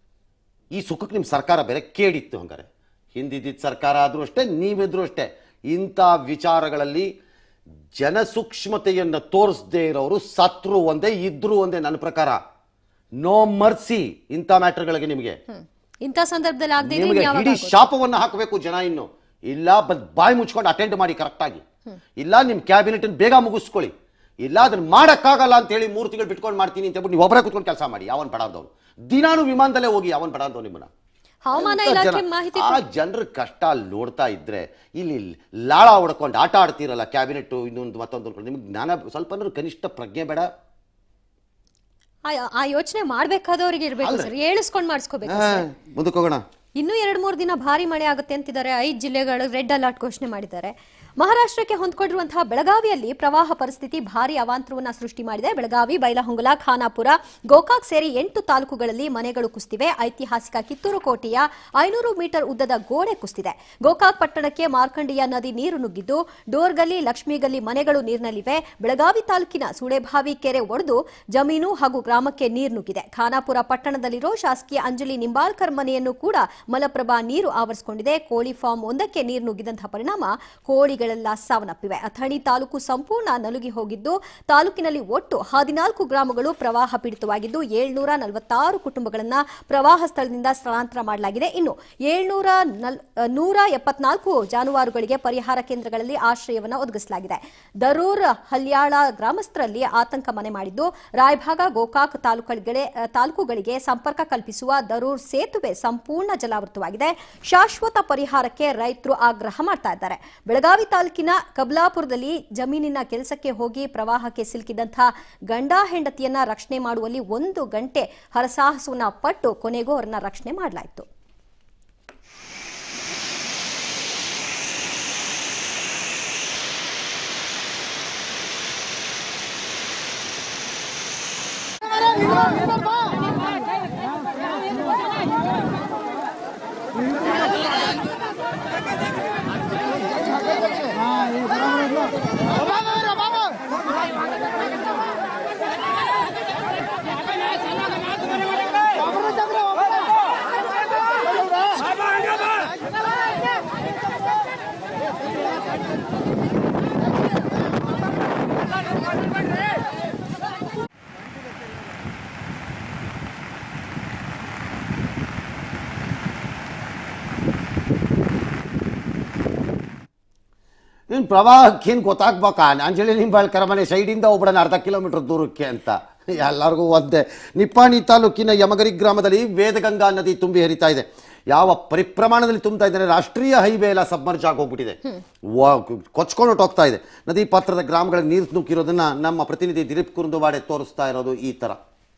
ಈ ಸುಖಕ್ಕೆ ನಿಮ್ಮ ಸರ್ಕಾರ ಬೇರೆ ಕೇಡಿತ್ತು ಹಂಗಾರೆ ಹಿಂದಿದ್ದಿದ್ದ ಸರ್ಕಾರ ಆದರೂ ಅಷ್ಟೇ ನೀವಿದ್ರು ಅಷ್ಟೇ ಇಂಥ ವಿಚಾರಗಳಲ್ಲಿ ಜನಸೂಕ್ಷ್ಮತೆಯನ್ನು ತೋರಿಸದೇ ಇರೋರು ಸತ್ರು ಒಂದೇ ಇದ್ರು ಒಂದೇ ನನ್ನ ಪ್ರಕಾರ ನೋ ಮರ್ಸಿ ಇಂಥ ಮ್ಯಾಟರ್ಗಳಿಗೆ ನಿಮಗೆ ಹ್ಮ್. ಇಂಥ ಸಂದರ್ಭದಲ್ಲಿ ಆಗದೆ ಇದ್ರೆ ನಿಮಗೆ ಇನ್ಯಾವಾಗ ಇಡೀ ಆಗೋದು? ಶಾಪವನ್ನು ಹಾಕಬೇಕು ಜನ ಇನ್ನು ಇಲ್ಲ ಬಂದ್ ಬಾಯಿ ಮುಚ್ಕೊಂಡು ಅಟೆಂಡ್ ಮಾಡಿ ಕರೆಕ್ಟಾಗಿ ಇಲ್ಲ ನಿಮ್ಮ ಕ್ಯಾಬಿನೆಟ್ ಬೇಗ ಮುಗಿಸ್ಕೊಳ್ಳಿ ಇಲ್ಲ ಅದನ್ನ ಮಾಡಕ್ಕಾಗಲ್ಲ ಅಂತ ಹೇಳಿ ಮೂರು ತಿಂಗಳು ಬಿಟ್ಕೊಂಡು ಮಾಡ್ತೀನಿ ಅಂತ ಹೇಳ್ಬಿಟ್ಟು ನೀವು ಒಬ್ಬರೇ ಕೂತ್ಕೊಂಡು ಕೆಲಸ ಮಾಡಿ ಯಾವನ್ ಬಡಾದವ್ರು ದಿನಾನು ವಿಮಾನದಲ್ಲೇ ಹೋಗಿ ಯಾವನ್ ಬಡಾದವ್ ನಿಮ್ಮನ್ನ ಹವಾಮಾನ ಎಂತ ಇಲಾಖೆ ಜನ- ಮಾಹಿತಿ ಆ ಜನರ ಕಷ್ಟ ಅಲ್ಲಿ ನೋಡ್ತಾ ಇದ್ರೆ ಇಲ್ಲಿ ಲಾಳ ಹೊಡ್ಕೊಂಡು ಆಟ ಆಡ್ತಿರಲ್ಲ ಕ್ಯಾಬಿನೆಟ್ ಇನ್ನೊಂದು ಮತ್ತೊಂದು ಅನ್ಕೊಂಡು ನಿಮ್ಗೆ ಜ್ಞಾನ ಸ್ವಲ್ಪ ಅಂದ್ರೆ ಕನಿಷ್ಠ ಪ್ರಜ್ಞೆ ಬೇಡ ಆ- ಆ ಯೋಚನೆ ಮಾಡ್ಬೇಕಾದವ್ರಿಗೆ ಇರ್ಬೇಕು ಸರ್ ಹೇಳಿಸ್ಕೊಂಡ್ ಮಾಡಿಸ್ಕೋಬೇಕು ಆ, ಮುಂದಕ್ಕೆ ಹೋಗೋಣ ಇನ್ನೂ ಎರಡ್ ಮೂರು ದಿನ ಭಾರಿ ಮಳೆ ಆಗುತ್ತೆ ಅಂತಿದ್ದಾರೆ ಐದು ಜಿಲ್ಲೆಗಳು ರೆಡ್ ಅಲರ್ಟ್ ಘೋಷಣೆ ಮಾಡಿದ್ದಾರೆ ಮಹಾರಾಷ್ಟ್ರಕ್ಕೆ ಹೊಂದ್ಕೊಂಡಿರುವಂತಹ ಬೆಳಗಾವಿಯಲ್ಲಿ ಪ್ರವಾಹ ಪರಿಸ್ಥಿತಿ ಭಾರಿ ಅವಾಂತರವನ್ನ ಸೃಷ್ಟಿ ಮಾಡಿದೆ ಬೆಳಗಾವಿ ಬೈಲಹೊಂಗಲ ಖಾನಾಪುರ ಗೋಕಾಕ್ ಸೇರಿ ಎಂಟು ತಾಲೂಕುಗಳಲ್ಲಿ ಮನೆಗಳು ಕುಸಿದಿವೆ ಐತಿಹಾಸಿಕ ಕಿತ್ತೂರು ಕೋಟೆಯ ಐನೂರು ಮೀಟರ್ ಉದ್ದದ ಗೋಡೆ ಕುಸಿದಿದೆ ಗೋಕಾಕ್ ಪಟ್ಟಣಕ್ಕೆ ಮಾರ್ಕಂಡಿಯ ನದಿ ನೀರು ನುಗ್ಗಿದ್ದು ಡೋರ್ಗಲ್ಲಿ ಲಕ್ಷ್ಮೀಗಲ್ಲಿ ಮನೆಗಳು ನೀರಿನಲ್ಲಿವೆ ಬೆಳಗಾವಿ ತಾಲೂಕಿನ ಸುಳೆಭಾವಿ ಕೆರೆ ಒಡೆದು ಜಮೀನು ಹಾಗೂ ಗ್ರಾಮಕ್ಕೆ ನೀರು ನುಗ್ಗಿದೆ ಖಾನಾಪುರ ಪಟ್ಟಣದಲ್ಲಿರೋ ಶಾಸಕೀಯ ಅಂಜಲಿ ನಿಂಬಾಳ್ಕರ್ ಮನೆಯನ್ನು ಕೂಡ ಮಲಪ್ರಭಾ ನೀರು ಆವರಿಸಿಕೊಂಡಿದೆ ಕೋಳಿ ಫಾರ್ಮ್ ಒಂದಕ್ಕೆ ನೀರು ನುಗ್ಗಿದಂತಹ ಪರಿಣಾಮ ಕೋಳಿಗಳೆಲ್ಲ ಸಾವನ್ನಪ್ಪಿವೆ ಅಥಣಿ ತಾಲೂಕು ಸಂಪೂರ್ಣ ನಲುಗಿ ಹೋಗಿದ್ದು ತಾಲೂಕಿನಲ್ಲಿ ಒಟ್ಟು ಹದಿನಾಲ್ಕು ಗ್ರಾಮಗಳು ಪ್ರವಾಹ ಪೀಡಿತವಾಗಿದ್ದು ಏಳ್ನೂರ ನಲವತ್ತಾರು ಕುಟುಂಬಗಳನ್ನ ಪ್ರವಾಹ ಸ್ಥಳದಿಂದ ಸ್ಥಳಾಂತರ ಮಾಡಲಾಗಿದೆ ಇನ್ನು ಏಳ್ನೂರ ನಲ್ ನೂರ ಎಪ್ಪತ್ನಾಲ್ಕು ಜಾನುವಾರುಗಳಿಗೆ ಪರಿಹಾರ ಕೇಂದ್ರಗಳಲ್ಲಿ ಆಶ್ರಯವನ್ನು ಒದಗಿಸಲಾಗಿದೆ ದರೂರ್ ಹಲ್ಯಾಳ ಗ್ರಾಮಸ್ಥರಲ್ಲಿ ಆತಂಕ ಮನೆ ಮಾಡಿದ್ದು ರಾಯಭಾಗ ಗೋಕಾಕ್ ತಾಲೂಕುಗಳಿಗೆ ತಾಲೂಕುಗಳಿಗೆ ಸಂಪರ್ಕ ಕಲ್ಪಿಸುವ ದರೂರ್ ಸೇತುವೆ ಸಂಪೂರ್ಣ ಜಲಾವೃತವಾಗಿದೆ ಶಾಶ್ವತ ಪರಿಹಾರಕ್ಕೆ ರೈತರು ಆಗ್ರಹ ಮಾಡ್ತಾ ಇದ್ದಾರೆ ಬೆಳಗಾವಿ ತಾಲೂಕಿನ ಕಬ್ಲಾಪುರದಲ್ಲಿ ಜಮೀನಿನ ಕೆಲಸಕ್ಕೆ ಹೋಗಿ ಪ್ರವಾಹಕ್ಕೆ ಸಿಲುಕಿದಂತಹ ಗಂಡ ಹೆಂಡತಿಯನ್ನ ರಕ್ಷಣೆ ಮಾಡುವಲ್ಲಿ ಒಂದು ಗಂಟೆ ಹರಸಾಹಸವನ್ನ ಪಟ್ಟು ಕೊನೆಗೂ ಅವರನ್ನ ರಕ್ಷಣೆ ಮಾಡಲಾಯಿತು ನೀನು ಪ್ರವಾಹಕ್ಕೇನು ಗೊತ್ತಾಗ್ಬೇಕಾ ಅಂಜಲಿ ನಿಂಬಾಳ್ಕರ ಮನೆ ಸೈಡಿಂದ ಒಬ್ಬಡನ ಅರ್ಧ ಕಿಲೋಮೀಟರ್ ದೂರಕ್ಕೆ ಅಂತ ಎಲ್ಲರಿಗೂ ಒಂದೇ ನಿಪ್ಪಾಣಿ ತಾಲೂಕಿನ ಯಮಗರಿ ಗ್ರಾಮದಲ್ಲಿ ವೇದಗಂಗಾ ನದಿ ತುಂಬಿ ಹರಿತಾ ಇದೆ ಯಾವ ಪರಿಪ್ರಮಾಣದಲ್ಲಿ ತುಂಬ್ತಾ ಇದ್ದಾರೆ ರಾಷ್ಟ್ರೀಯ ಹೈವೇ ಎಲ್ಲ ಸಬ್ಮರ್ಜ್ ಆಗಿ ಹೋಗ್ಬಿಟ್ಟಿದೆ ವ- ಕೊಚ್ಕೊಂಡು ಹೋಗ್ತಾ ಇದೆ ನದಿ ಪಾತ್ರದ ಗ್ರಾಮಗಳಿಗೆ ನೀರು ನುಗ್ಗಿರೋದನ್ನ ನಮ್ಮ ಪ್ರತಿನಿಧಿ ದಿಲೀಪ್ ಕುರುಂದುವಾಡೆ ತೋರಿಸ್ತಾ ಇರೋದು ಈ ತರ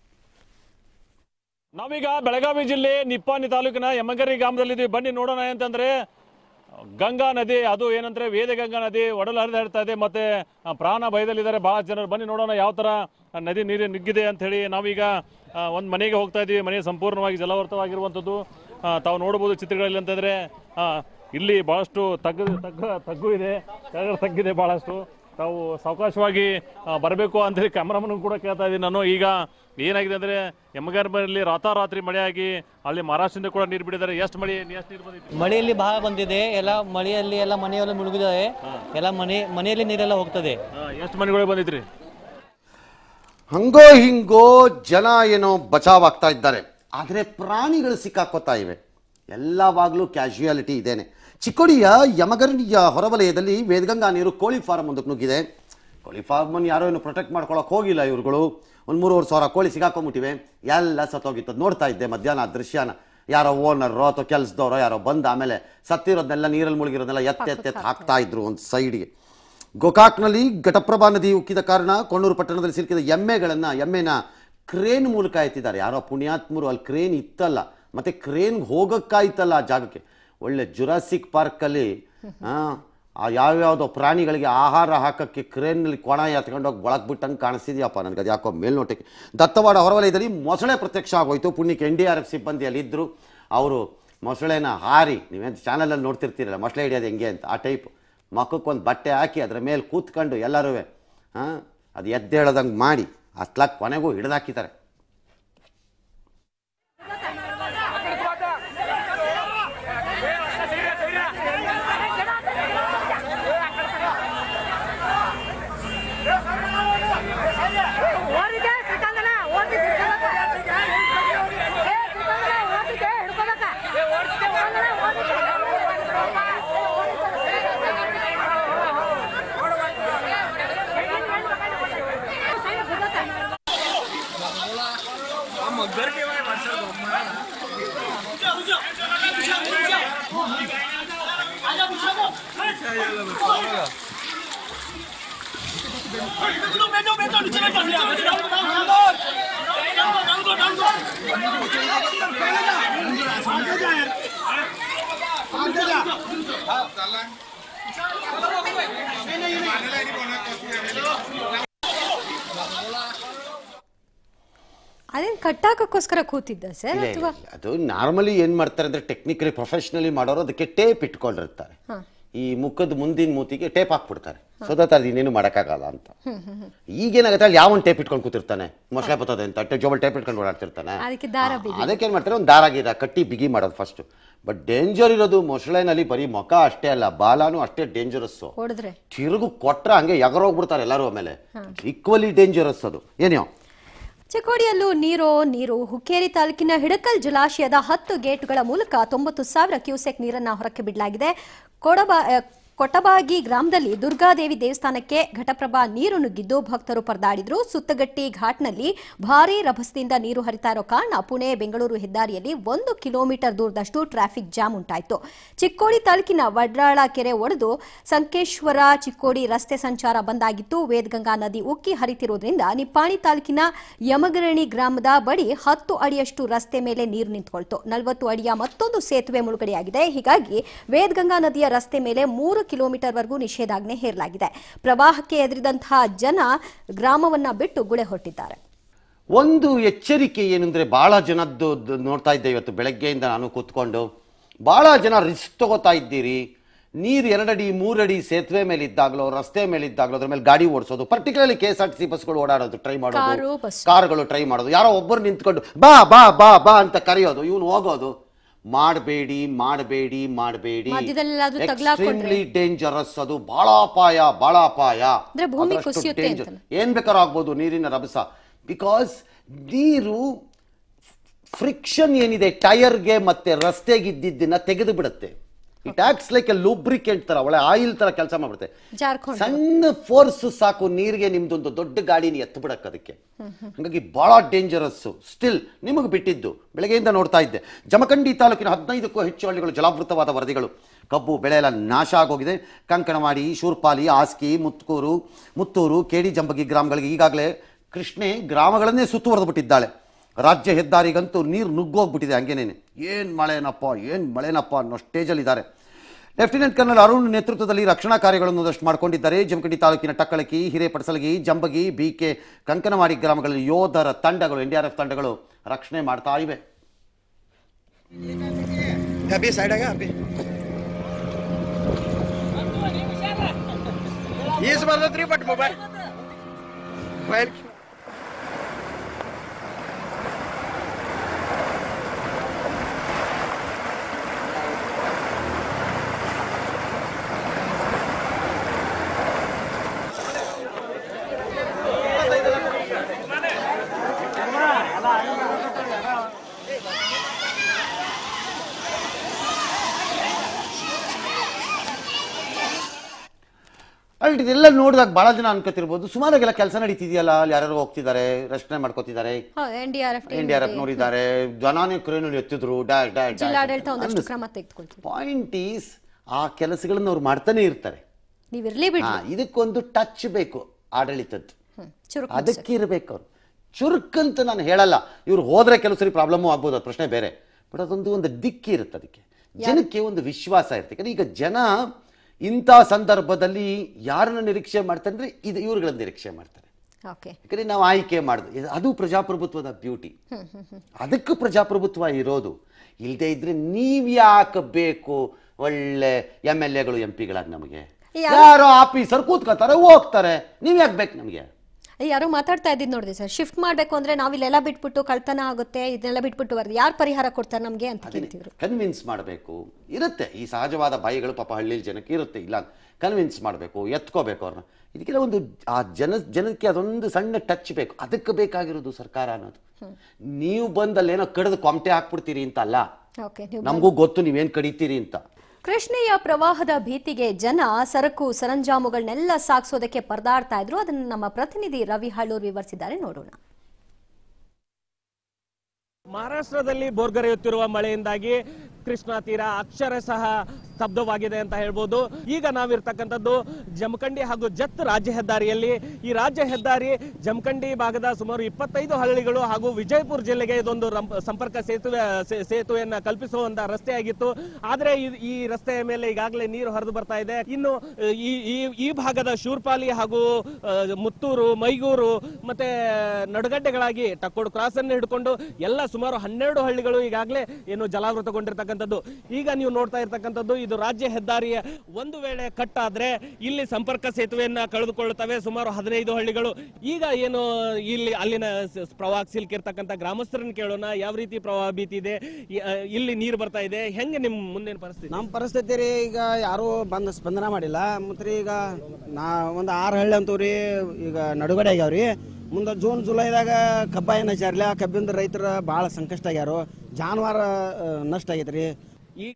ನಾವೀಗ ಬೆಳಗಾವಿ ಜಿಲ್ಲೆ ನಿಪ್ಪಾಣಿ ತಾಲೂಕಿನ ಯಮಗರಿ ಗ್ರಾಮದಲ್ಲಿದ್ದೀವಿ ಬನ್ನಿ ನೋಡೋಣ ಅಂತಂದ್ರೆ ಗಂಗಾ ನದಿ ಅದು ಏನಂದ್ರೆ ವೇದಗಂಗಾ ನದಿ ಒಡಲು ಹರಿದಾಡ್ತಾ ಇದೆ ಮತ್ತೆ ಆ, ಪ್ರಾಣ ಭಯದಲ್ಲಿದ್ದಾರೆ ಬಹಳ ಜನರು ಬನ್ನಿ ನೋಡೋಣ ಯಾವ ತರ ಆ, ನದಿ ನೀರು ನುಗ್ಗಿದೆ ಅಂತ ಹೇಳಿ ನಾವೀಗ ಆ, ಒಂದ್ ಮನೆಗೆ ಹೋಗ್ತಾ ಇದೀವಿ ಮನೆ ಸಂಪೂರ್ಣವಾಗಿ ಜಲವರ್ತವಾಗಿರುವಂಥದ್ದು ಆ, ತಾವು ನೋಡಬಹುದು ಚಿತ್ರಗಳಲ್ಲಿ ಅಂತಂದ್ರೆ ಆ, ಇಲ್ಲಿ ಬಹಳಷ್ಟು ತಗ್ಗು ತಗ್ಗ ತಗ್ಗು ಇದೆ ಕೆಳಗಡೆ ತಗ್ಗಿದೆ ಬಹಳಷ್ಟು ತಾವು ಸಾವಕಾಶವಾಗಿ ಬರಬೇಕು ಅಂತೇಳಿ ಕ್ಯಾಮ್ರಾಮನ್ ಕೂಡ ಕೇಳ್ತಾ ಇದ್ದೀನಿ ನಾನು ಈಗ ಏನಾಗಿದೆ ಅಂದ್ರೆ ಯಮಗರ್ಭಲ್ಲಿ ರಾತಾರಾತ್ರಿ ಮಳೆಯಾಗಿ ಅಲ್ಲಿ ಮಹಾರಾಷ್ಟ್ರದಿಂದ ಕೂಡ ನೀರು ಬಿಡಿದ್ದಾರೆ ಎಷ್ಟು ಮಳೆ ಎಷ್ಟು ನೀರು ಬಂದಿತ್ತು ಮಳೆಯಲ್ಲಿ ಬಹಳ ಬಂದಿದೆ ಎಲ್ಲ ಮಳೆಯಲ್ಲಿ ಎಲ್ಲ ಮನೆಯೆಲ್ಲ ಮುಳುಗಿದಾವೆ ಎಲ್ಲ ಮನೆ ಮನೆಯಲ್ಲಿ ನೀರೆಲ್ಲ ಹೋಗ್ತದೆ ಎಷ್ಟು ಮನೆಗಳು ಬಂದಿದ್ರಿ ಹಂಗೋ ಹಿಂಗೋ ಜನ ಏನೋ ಬಚಾವಾಗ್ತಾ ಇದ್ದಾರೆ ಆದರೆ ಪ್ರಾಣಿಗಳು ಸಿಕ್ಕಾಕೋತಾ ಇವೆ ಎಲ್ಲವಾಗಲೂ ಕ್ಯಾಶುಯಾಲಿಟಿ ಇದೇನೆ ಚಿಕ್ಕೋಡಿಯ ಯಮಗರ್ಣಿಯ ಹೊರವಲಯದಲ್ಲಿ ವೇದಗಂಗಾ ನೀರು ಕೋಳಿ ಫಾರ್ಮ್ ಒಂದಕ್ಕೆ ನುಗ್ಗಿದೆ ಕೋಳಿ ಫಾರ್ಮನ್ನು ಯಾರೋ ಏನು ಪ್ರೊಟೆಕ್ಟ್ ಮಾಡ್ಕೊಳಕ್ಕೆ ಹೋಗಿಲ್ಲ ಇವ್ರುಗಳು ಒಂದು ಮೂರುವರೆ ಸಾವಿರ ಕೋಳಿ ಸಿಗಾಕೊಂಬಿಟ್ಟಿವೆ ಎಲ್ಲ ಸತ್ತೋಗಿತ್ತು ಅದ್ ನೋಡ್ತಾ ಇದ್ದೆ ಮಧ್ಯಾಹ್ನ ಆ ದೃಶ್ಯನ ಯಾರೋ ಓನರ್ರೋ ಅಥವಾ ಕೆಲಸದವರೋ ಯಾರೋ ಬಂದು ಆಮೇಲೆ ಸತ್ತಿರೋದನ್ನೆಲ್ಲ ನೀರಲ್ಲಿ ಮುಳುಗಿರೋದನ್ನೆಲ್ಲ ಎತ್ತೆ ಎತ್ತೆ ಎತ್ತಿ ಹಾಕ್ತಾ ಇದ್ರು ಒಂದು ಸೈಡ್ಗೆ ಗೋಕಾಕ್ನಲ್ಲಿ ಘಟಪ್ರಭಾ ನದಿ ಉಕ್ಕಿದ ಕಾರಣ ಕೊಣ್ಣೂರು ಪಟ್ಟಣದಲ್ಲಿ ಸಿಲುಕಿದ ಎಮ್ಮೆಗಳನ್ನು ಎಮ್ಮೆನ ಕ್ರೇನ್ ಮೂಲಕ ಎತ್ತಿದ್ದಾರೆ ಯಾರೋ ಪುಣ್ಯಾತ್ಮರು ಅಲ್ಲಿ ಕ್ರೇನ್ ಇತ್ತಲ್ಲ ಮತ್ತೆ ಕ್ರೇನ್ಗೆ ಹೋಗೋಕ್ಕಾಯ್ತಲ್ಲ ಆ ಜಾಗಕ್ಕೆ ಒಳ್ಳೆ ಜುರಾಸಿಕ್ ಪಾರ್ಕಲ್ಲಿ ಆ ಯಾವ್ಯಾವುದೋ ಪ್ರಾಣಿಗಳಿಗೆ ಆಹಾರ ಹಾಕಕ್ಕೆ ಕ್ರೇನ್ನಲ್ಲಿ ಕೊಣ ಎತ್ಕೊಂಡೋಗಿ ಒಳಗೆ ಬಿಟ್ಟಂಗೆ ಕಾಣಿಸ್ತಿದ್ಯಪ್ಪ ನನಗೆ ಅದು ಯಾಕೋ ಮೇಲ್ನೋಟಕ್ಕೆ ದತ್ತವಾಡ ಹೊರವಲಯದಲ್ಲಿ ಮೊಸಳೆ ಪ್ರತ್ಯಕ್ಷ ಆಗೋಯ್ತು ಪುಣ್ಯಕ್ಕೆ ಎನ್ ಡಿ ಆರ್ ಎಫ್ ಸಿಬ್ಬಂದಿ ಅಲ್ಲಿದ್ದರು ಅವರು ಮೊಸಳೆನ ಹಾರಿ ನೀವೇನು ಚಾನಲಲ್ಲಿ ನೋಡ್ತಿರ್ತೀರಲ್ಲ ಮೊಸಳೆ ಹಿಡಿಯೋದು ಹೆಂಗೆ ಅಂತ ಆ ಟೈಪ್ ಮಖಕ್ಕೊಂದು ಬಟ್ಟೆ ಹಾಕಿ ಅದರ ಮೇಲೆ ಕೂತ್ಕೊಂಡು ಎಲ್ಲರೂ ಹಾಂ ಅದು ಎದ್ದೇಳದಂಗೆ ಮಾಡಿ ಅತ್ಲಾಕ್ ಕೊನೆಗೂ ಹಿಡ್ದಾಕಿದ್ದಾರೆ ಓದಿಗೆ ಸಿಕ್ಕಂಗನ ಓದಿ ಸಿಕ್ಕಂಗ ಏ ಸಿಕ್ಕಂಗನ ಓದಿಗೆ ಹಿಡ್ಕೊಬೇಕ ಸಿಕ್ಕಂಗನ ಓದಿಗೆ ¡Vamos! ಅದೇನ್ ಕಟ್ಟಾಕಕ್ಕೋಸ್ಕರ ಕೂತಿದ್ದ ಸರ್ ಇಲ್ಲ, ಇಲ್ಲ, ಅಥವಾ ಇಲ್ಲ. ಅದು ನಾರ್ಮಲಿ ಏನ್ ಮಾಡ್ತಾರೆ ಅಂದ್ರೆ ಟೆಕ್ನಿಕಲಿ ಪ್ರೊಫೆಷನಲಿ ಮಾಡೋರು ಅದಕ್ಕೆ ಟೇಪ್ ಇಟ್ಕೊಂಡಿರ್ತಾರೆ ಈ ಮುಖದ ಮುಂದಿನ ಮೂತಿಗೆ ಟೇಪ್ ಹಾಕ್ಬಿಡ್ತಾರೆ ಸೊ ದಟ್ ಅದು ಇನ್ನೇನು ಮಾಡೋಕ್ಕಾಗಲ್ಲ ಅಂತ ಈಗೇನಾಗುತ್ತೆ ಅಲ್ಲಿ ಯಾವನ್ ಟೇಪ್ ಇಟ್ಕೊಂಡು ಕೂತಿರ್ತಾನೆ ಮೊಸಳೆ ಬರ್ತದೆ ಅಂತ ಜೋಬಲ್ ಟೇಪ್ ಇಟ್ಕೊಂಡು ಓಡಾಡ್ತಿರ್ತಾನೆ ಅದಕ್ಕೆ ದಾರ ಆ, ಅದಕ್ಕೆ ಏನ್ ಮಾಡ್ತಾರೆ ಒಂದು ದಾರ ಗೀರ ಕಟ್ಟಿ ಬಿಗಿ ಮಾಡೋದು ಫಸ್ಟ್ ಬಟ್ ಡೇಂಜರ್ ಇರೋದು ಮೊಸಳೆನಲ್ಲಿ ಬರೀ ಮುಖ ಅಷ್ಟೇ ಅಲ್ಲ ಬಾಲಾನು ಅಷ್ಟೇ ಡೇಂಜರಸ್ಸು ಹೊಡೆದ್ರೆ ತಿರುಗು ಕೊಟ್ರೆ ಹಂಗೆ ಎಗರೋಗ್ಬಿಡ್ತಾರೆ ಎಲ್ಲರೂ ಆಮೇಲೆ ಈಕ್ವಲಿ ಡೇಂಜರಸ್ ಅದು ಏನೋ ಚಿಕ್ಕೋಡಿಯಲ್ಲೂ ನೀರು ನೀರು ಹುಕ್ಕೇರಿ ತಾಲೂಕಿನ ಹಿಡಕಲ್ ಜಲಾಶಯದ ಹತ್ತು ಗೇಟ್ಗಳ ಮೂಲಕ ತೊಂಬತ್ತು ಸಾವಿರ ಕ್ಯೂಸೆಕ್ ನೀರನ್ನ ಹೊರಕ್ಕೆ ಬಿಡಲಾಗಿದೆ ಕೊಡಬ ಆ, ಕೊಟಬಾಗಿ ಗ್ರಾಮದಲ್ಲಿ ದುರ್ಗಾದೇವಿ ದೇವಸ್ಥಾನಕ್ಕೆ ಘಟಪ್ರಭಾ ನೀರು ನುಗ್ಗಿದ್ದು ಭಕ್ತರು ಪರದಾಡಿದ್ರು ಸುತ್ತಗಟ್ಟಿ ಘಾಟ್ನಲ್ಲಿ ಭಾರೀ ರಭಸದಿಂದ ನೀರು ಹರಿತಾ ಇರೋ ಕಾರಣ ಪುಣೆ ಬೆಂಗಳೂರು ಹೆದ್ದಾರಿಯಲ್ಲಿ ಒಂದು ಕಿಲೋಮೀಟರ್ ದೂರದಷ್ಟು ಟ್ರಾಫಿಕ್ ಜಾಮ್ ಉಂಟಾಯಿತು ಚಿಕ್ಕೋಡಿ ತಾಲೂಕಿನ ವಡ್ರಾಳ ಕೆರೆ ಒಡೆದು ಸಂಕೇಶ್ವರ ಚಿಕ್ಕೋಡಿ ರಸ್ತೆ ಸಂಚಾರ ಬಂದಾಗಿತ್ತು ವೇದಗಂಗಾ ನದಿ ಉಕ್ಕಿ ಹರಿತಿರುವುದರಿಂದ ನಿಪ್ಪಾಣಿ ತಾಲೂಕಿನ ಯಮಗರಣಿ ಗ್ರಾಮದ ಬಳಿ ಹತ್ತು ಅಡಿಯಷ್ಟು ರಸ್ತೆ ಮೇಲೆ ನೀರು ನಿಂತುಕೊಳ್ತು ನಲವತ್ತು ಅಡಿಯ ಮತ್ತೊಂದು ಸೇತುವೆ ಮುಳುಗಡೆಯಾಗಿದೆ ಹೀಗಾಗಿ ವೇದಗಂಗಾ ನದಿಯ ರಸ್ತೆ ಮೇಲೆ ಮೂರು ಕಿಲೋಮೀಟರ್ವರೆಗೂ ನಿಷೇಧಾಜ್ಞೆ ಹೇರಲಾಗಿದೆ ಪ್ರವಾಹಕ್ಕೆ ಎದುರಿದಂತಹ ಜನ ಗ್ರಾಮವನ್ನ ಬಿಟ್ಟು ಗುಳೆ ಹೊರಟಿದ್ದಾರೆ ಒಂದು ಎಚ್ಚರಿಕೆ ಏನಂದ್ರೆ ಬಹಳ ಜನದ್ದು ದ್- ನೋಡ್ತಾ ಇದ್ದೆ ಇವತ್ತು ಬೆಳಗ್ಗೆಯಿಂದ ನಾನು ಕೂತ್ಕೊಂಡು ಬಹಳ ಜನ ರಿಸ್ಕ್ ತಗೋತಾ ಇದ್ದೀರಿ ನೀರು ಎರಡಡಿ ಮೂರಡಿ ಸೇತುವೆ ಮೇಲೆ ಇದ್ದಾಗಲೋ ರಸ್ತೆ ಮೇಲೆ ಇದ್ದಾಗಲೋ ಅದ್ರ ಮೇಲೆ ಗಾಡಿ ಓಡಿಸೋದು particularly K S R T C ಬಸ್ಗಳು ಓಡಾಡೋದು ಟ್ರೈ ಕಾರು, ಮಾಡೋದು ಬಸ್. ಕಾರುಗಳು ಟ್ರೈ ಮಾಡೋದು ಯಾರೋ ಒಬ್ಬರು ನಿಂತ್ಕೊಂಡು ಬಾ ಬಾ ಬಾ ಬಾ ಅಂತ ಕರೆಯೋದು ಇವನು ಹೋಗೋದು ಮಾಡಬೇಡಿ ಮಾಡಬೇಡಿ ಮಾಡಬೇಡಿ ಮಧ್ಯದಲ್ಲೆಲ್ಲಾದ್ರೂ ತಗ್ಲಾಕೊಂಡ್ರೆ? ಡೇಂಜರಸ್ ಅದು ಬಹಳ ಅಪಾಯ ಬಹಳ ಅಪಾಯ ಅಂದ್ರೆ ಭೂಮಿ ಅದರಷ್ಟು ಕುಸಿಯುತ್ತೆ danger. ಅಂತಲ್ಲ? ಏನ್ ಬೇಕಾದ್ರೂ ಆಗ್ಬೋದು ನೀರಿನ ರಭಸ ಬಿಕಾಸ್ ನೀರು ಫ್ರಿಕ್ಷನ್ ಏನಿದೆ ಟೈರ್ಗೆ ಮತ್ತೆ ರಸ್ತೆಗೆ ಇದ್ದಿದ್ದನ್ನ ತೆಗೆದು ಬಿಡುತ್ತೆ it acts like a lubricant ತರ ಒಳ್ಳೆ ಆಯಿಲ್ ತರ ಕೆಲಸ ಮಾಡ್ಬಿಡುತ್ತೆ ಜಾರ್ಕೊಂಡು ಸಣ್ಣ ಫೋರ್ಸ್ ಸಾಕು ನೀರಿಗೆ ನಿಮ್ದೊಂದು ದೊಡ್ಡ ಗಾಡಿನ ಎತ್ತು ಬಿಡಕ್ ಅದಕ್ಕೆ ಹಾಗಾಗಿ ಬಹಳ ಡೇಂಜರಸ್ ಸ್ಟಿಲ್ ನಿಮಗೆ ಬಿಟ್ಟಿದ್ದು ಬೆಳಗ್ಗೆಯಿಂದ ನೋಡ್ತಾ ಇದ್ದೆ ಜಮಖಂಡಿ ತಾಲೂಕಿನ ಹದಿನೈದಕ್ಕೂ ಹೆಚ್ಚು ಹಳ್ಳಿಗಳು ಜಲಾವೃತವಾದ ವರದಿಗಳು ಕಬ್ಬು ಬೆಳೆ ಎಲ್ಲ ನಾಶ ಆಗೋಗಿದೆ ಕಂಕಣವಾಡಿ ಶೂರ್ಪಾಲಿ ಆಸ್ಕಿ ಮುತ್ಕೂರು ಮುತ್ತೂರು ಕೇಡಿ ಜಂಬಗಿ ಗ್ರಾಮಗಳಿಗೆ ಈಗಾಗಲೇ ಕೃಷ್ಣೆ ಗ್ರಾಮಗಳನ್ನೇ ಸುತ್ತುವರೆದು ಬಿಟ್ಟಿದ್ದಾಳೆ ರಾಜ್ಯ ಹೆದ್ದಾರಿಗಂತೂ ನೀರು ನುಗ್ಗೋಗ್ಬಿಟ್ಟಿದೆ ಹಂಗೇನೇನೆ ಏನು ಮಳೆನಪ್ಪ ಏನು ಮಳೆನಪ್ಪ ಅನ್ನೋ ಸ್ಟೇಜಲ್ಲಿದ್ದಾರೆ ಲೆಫ್ಟಿನೆಂಟ್ ಕರ್ನಲ್ ಅರುಣ್ ನೇತೃತ್ವದಲ್ಲಿ ರಕ್ಷಣಾ ಕಾರ್ಯಗಳನ್ನು ಒಂದಷ್ಟು ಮಾಡಿಕೊಂಡಿದ್ದಾರೆ ಜಮಖಂಡಿ ತಾಲೂಕಿನ ಟಕ್ಕಳಕಿ ಹಿರೇಪಡಸಲಗಿ ಜಂಬಗಿ ಬಿಕೆ ಕಂಕನವಾಡಿ ಗ್ರಾಮಗಳಲ್ಲಿ ಯೋಧರ ತಂಡಗಳು ಎನ್ ಡಿ ಆರ್ ಎಫ್ ತಂಡಗಳು ರಕ್ಷಣೆ ಮಾಡ್ತಾ ಇವೆ अभी साइड आएगा अभी इस बार तो थ्री बट मोबाइल मोबाइल ಅಲ್ಲಿ ಇದೆಲ್ಲ ನೋಡಿದಾಗ ಬಹಳ ಜನ ಅನ್ಕೋತಿರ್ಬೋದು ಸುಮಾರಾಗೆಲ್ಲ ಕೆಲಸ ನಡೀತಿದೆಯಲ್ಲ ಅಲ್ಲಿ ಯಾರ್ಯಾರು ಹೋಗ್ತಿದ್ದಾರೆ ರಕ್ಷಣೆ ಮಾಡ್ಕೋತಿದ್ದಾರೆ N D R F N D R F ನೋಡಿದ್ದಾರೆ ಜನಾನೇ ಕ್ರೇನಲ್ಲಿ ಎತ್ತಿದ್ರು ಡ್ಯಾಶ್ ಡ್ಯಾಶ್ ಜಿಲ್ಲಾಡಳಿತ ಒಂದಷ್ಟು ಡ್ಯಾಶ್ ಕ್ರಮ ತೆಗೆದುಕೊಳ್ತೀವಿ ಪಾಯಿಂಟ್ ಈಸ್ ಆ ಕೆಲಸಗಳನ್ನು ಅವ್ರು ಮಾಡ್ತಾನೆ ಇರ್ತಾರೆ ನೀವ್ ಇರ್ಲಿ ಬಿಡಿ ಹಾ ಇದಕ್ಕೊಂದು ಟಚ್ ಬೇಕು ಆಡಳಿತದ್ದು ಹ್ಮ್, ಚುರುಕು ಅದಕ್ಕೆ ಇರಬೇಕು ಅವ್ರು ಚುರುಕಂತ ನಾನು ಹೇಳಲ್ಲ ಇವ್ರು ಹೋದ್ರೆ ಕೆಲವು ಸರಿ ಪ್ರಾಬ್ಲಮ್ಮು ಆಗ್ಬೋದು ಅದು ಪ್ರಶ್ನೆ ಬೇರೆ ಬಟ್ ಅದೊಂದು ಒಂದು ದಿಕ್ಕಿ ಇರುತ್ತೆ ಅದಕ್ಕೆ ಜನಕ್ಕೆ ಒಂದು ವಿಶ್ವಾಸ ಇರುತ್ತೆ ಯಾಕಂದ್ರೆ ಈಗ ಜನ ಇಂಥ ಸಂದರ್ಭದಲ್ಲಿ ಯಾರನ್ನ ನಿರೀಕ್ಷೆ ಮಾಡ್ತಾರೆ ಅಂದ್ರೆ ಇದು ಇವ್ರುಗಳನ್ನ ನಿರೀಕ್ಷೆ ಮಾಡ್ತಾರೆ ಓಕೆ ಯಾಕಂದ್ರೆ ನಾವು ಆಯ್ಕೆ ಮಾಡುದು ಇದು- ಅದು ಪ್ರಜಾಪ್ರಭುತ್ವದ ಬ್ಯೂಟಿ ಅದಕ್ಕೆ ಪ್ರಜಾಪ್ರಭುತ್ವ ಇರೋದು ಇಲ್ಲದೆ ಇದ್ರೆ ನೀವ್ ಯಾಕೆ ಬೇಕು ಒಳ್ಳೆ ಎಮ್ ಎಲ್ ಎಗಳು ಎಂ ಪಿಗಳಾಗಿ ನಮಗೆ ಯಾರೋ ಆಫೀಸರ್ ಕೂತ್ಕೋತಾರೆ ಹೋಗ್ತಾರೆ ನೀವ್ ಯಾಕೆ ಬೇಕು ನಮಗೆ ಯಾರೋ ಮಾತಾಡ್ತಾ ಇದ್ದಿದ್ ನೋಡಿದೆ ಸರ್ ಶಿಫ್ಟ್ ಮಾಡ್ಬೇಕು ಅಂದ್ರೆ ನಾವ್ ಇಲ್ಲೆಲ್ಲ ಬಿಟ್ಬಿಟ್ಟು ಕಳ್ತನ ಆಗುತ್ತೆ ಇದನ್ನೆಲ್ಲ ಬಿಟ್ಬಿಟ್ಟು ಬರ್ದು ಯಾರು ಪರಿಹಾರ ಕೊಡ್ತಾರೆ ನಮ್ಗೆ ಅಂತ ಕೇಳ್ತಿದ್ರು ಕನ್ವಿನ್ಸ್ ಮಾಡಬೇಕು ಇರುತ್ತೆ ಈ ಸಹಜವಾದ ಬಾಯಿಗಳು ಪಾಪ ಹಳ್ಳಿ ಜನಕ್ಕೆ ಇರುತ್ತೆ ಇಲ್ಲ ಕನ್ವಿನ್ಸ್ ಮಾಡಬೇಕು ಎತ್ಕೋಬೇಕು ಅವ್ರನ್ನ ಇದಕ್ಕೆಲ್ಲ ಒಂದು ಆ ಜನ ಜನಕ್ಕೆ ಅದೊಂದು ಸಣ್ಣ ಟಚ್ ಬೇಕು ಅದಕ್ಕೆ ಬೇಕಾಗಿರೋದು ಸರ್ಕಾರ ಅನ್ನೋದು ನೀವು ಬಂದಲ್ಲಿ ಏನೋ ಕಡಿದು ಕೊಮಟೆ ಹಾಕ್ಬಿಡ್ತೀರಿ ಅಂತ ಅಲ್ಲ ಓಕೆ ನೀವು ನಮಗೂ ಗೊತ್ತು ನೀವೇನ್ ಕಡಿತೀರಿ ಅಂತ ಕೃಷ್ಣೆಯ ಪ್ರವಾಹದ ಭೀತಿಗೆ ಜನ ಸರಕು ಸರಂಜಾಮುಗಳನ್ನೆಲ್ಲ ಸಾಗಿಸೋದಕ್ಕೆ ಪರದಾಡ್ತಾ ಇದ್ರು ಅದನ್ನು ನಮ್ಮ ಪ್ರತಿನಿಧಿ ರವಿ ಹಳ್ಳೂರ್ ವಿವರಿಸಿದ್ದಾರೆ ನೋಡೋಣ ಮಹಾರಾಷ್ಟ್ರದಲ್ಲಿ ಬೋರ್ಗರೆಯುತ್ತಿರುವ ಮಳೆಯಿಂದಾಗಿ ಕೃಷ್ಣಾ ತೀರ ಅಕ್ಷರಶಃ ಸ್ತಬ್ಧವಾಗಿದೆ ಅಂತ ಹೇಳ್ಬೋದು ಈಗ ನಾವಿರ್ತಕ್ಕಂಥದ್ದು ಜಮಖಂಡಿ ಹಾಗೂ ಜತ್ ರಾಜ್ಯ ಹೆದ್ದಾರಿಯಲ್ಲಿ ಈ ರಾಜ್ಯ ಹೆದ್ದಾರಿ ಜಮಖಂಡಿ ಭಾಗದ ಸುಮಾರು ಇಪ್ಪತ್ತೈದು ಹಳ್ಳಿಗಳು ಹಾಗೂ ವಿಜಯಪುರ ಜಿಲ್ಲೆಗೆ ಇದೊಂದು ರಂಪ- ಸಂಪರ್ಕ ಸೇತುವೆ ಸೇ- ಸೇತುವೆಯನ್ನ ಕಲ್ಪಿಸುವಂತ ರಸ್ತೆ ಆಗಿತ್ತು ಆದ್ರೆ ಈ- ಈ ರಸ್ತೆಯ ಮೇಲೆ ಈಗಾಗಲೇ ನೀರು ಹರಿದು ಬರ್ತಾ ಇದೆ ಇನ್ನು ಅಹ್, ಈ ಈ- ಈ ಭಾಗದ ಶೂರ್ಪಾಲಿ ಹಾಗೂ ಅಹ್, ಮುತ್ತೂರು ಮೈಗೂರು ಮತ್ತೆ ನಡುಗಡ್ಡೆಗಳಾಗಿ ಟಕ್ಕೋಡು ಕ್ರಾಸ್ ಅನ್ನು ಹಿಡ್ಕೊಂಡು ಎಲ್ಲ ಸುಮಾರು ಹನ್ನೆರಡು ಹಳ್ಳಿಗಳು ಈಗಾಗಲೇ ಏನು ಜಲಾವೃತಗೊಂಡಿರ್ತಕ್ಕಂಥದ್ದು ಈಗ ನೀವು ನೋಡ್ತಾ ಇರ್ತಕ್ಕಂಥದ್ದು ಇದು ರಾಜ್ಯ ಹೆದ್ದಾರಿಯ ಒಂದು ವೇಳೆ ಕಟ್ ಆದ್ರೆ ಇಲ್ಲಿ ಸಂಪರ್ಕ ಸೇತುವೆಯನ್ನ ಕಳೆದುಕೊಳ್ಳುತ್ತವೆ ಸುಮಾರು ಹದಿನೈದು ಹಳ್ಳಿಗಳು ಈಗ ಏನು ಇಲ್ಲಿ ಅಲ್ಲಿನ ಸ- ಪ್ರವಾಹ ಸಿಲ್ಕಿರ್ತಕ್ಕಂಥ ಗ್ರಾಮಸ್ಥರನ್ನ ಕೇಳೋಣ ಯಾವ ರೀತಿ ಪ್ರವಾಹ ಭೀತಿ ಇದೆ ಈ- ಅಹ್, ಇಲ್ಲಿ ನೀರು ಬರ್ತಾ ಇದೆ ಹೆಂಗೆ ನಿಮ್ ಮುಂದಿನ ಪರಿಸ್ಥಿತಿ ನಮ್ಮ ಪರಿಸ್ಥಿತಿ ರೀ ಈಗ ಯಾರೂ ಬಂದು ಸ್ಪಂದನ ಮಾಡಿಲ್ಲ ಮತ್ತು ರೀ ಈಗ ನಾ ಒಂದು ಆರು ಹಳ್ಳಿ ಅಂತವ್ರಿ ಈಗ ನಡುಗಡೆ ಆಗ್ಯಾವ್ರಿ ಮುಂದೆ ಜೂನ್ ಜುಲೈದಾಗ ಕಬ್ಬ ಏನು ಹಚ್ಚಾರ್ಲ ಕಬ್ಬಿಂದ ರೈತರ ಭಾಳ ಸಂಕಷ್ಟ ಆಗ್ಯಾರು ಜಾನುವಾರು ಆ, ನಷ್ಟ ಆಗೈತೆ ರೀ ಈ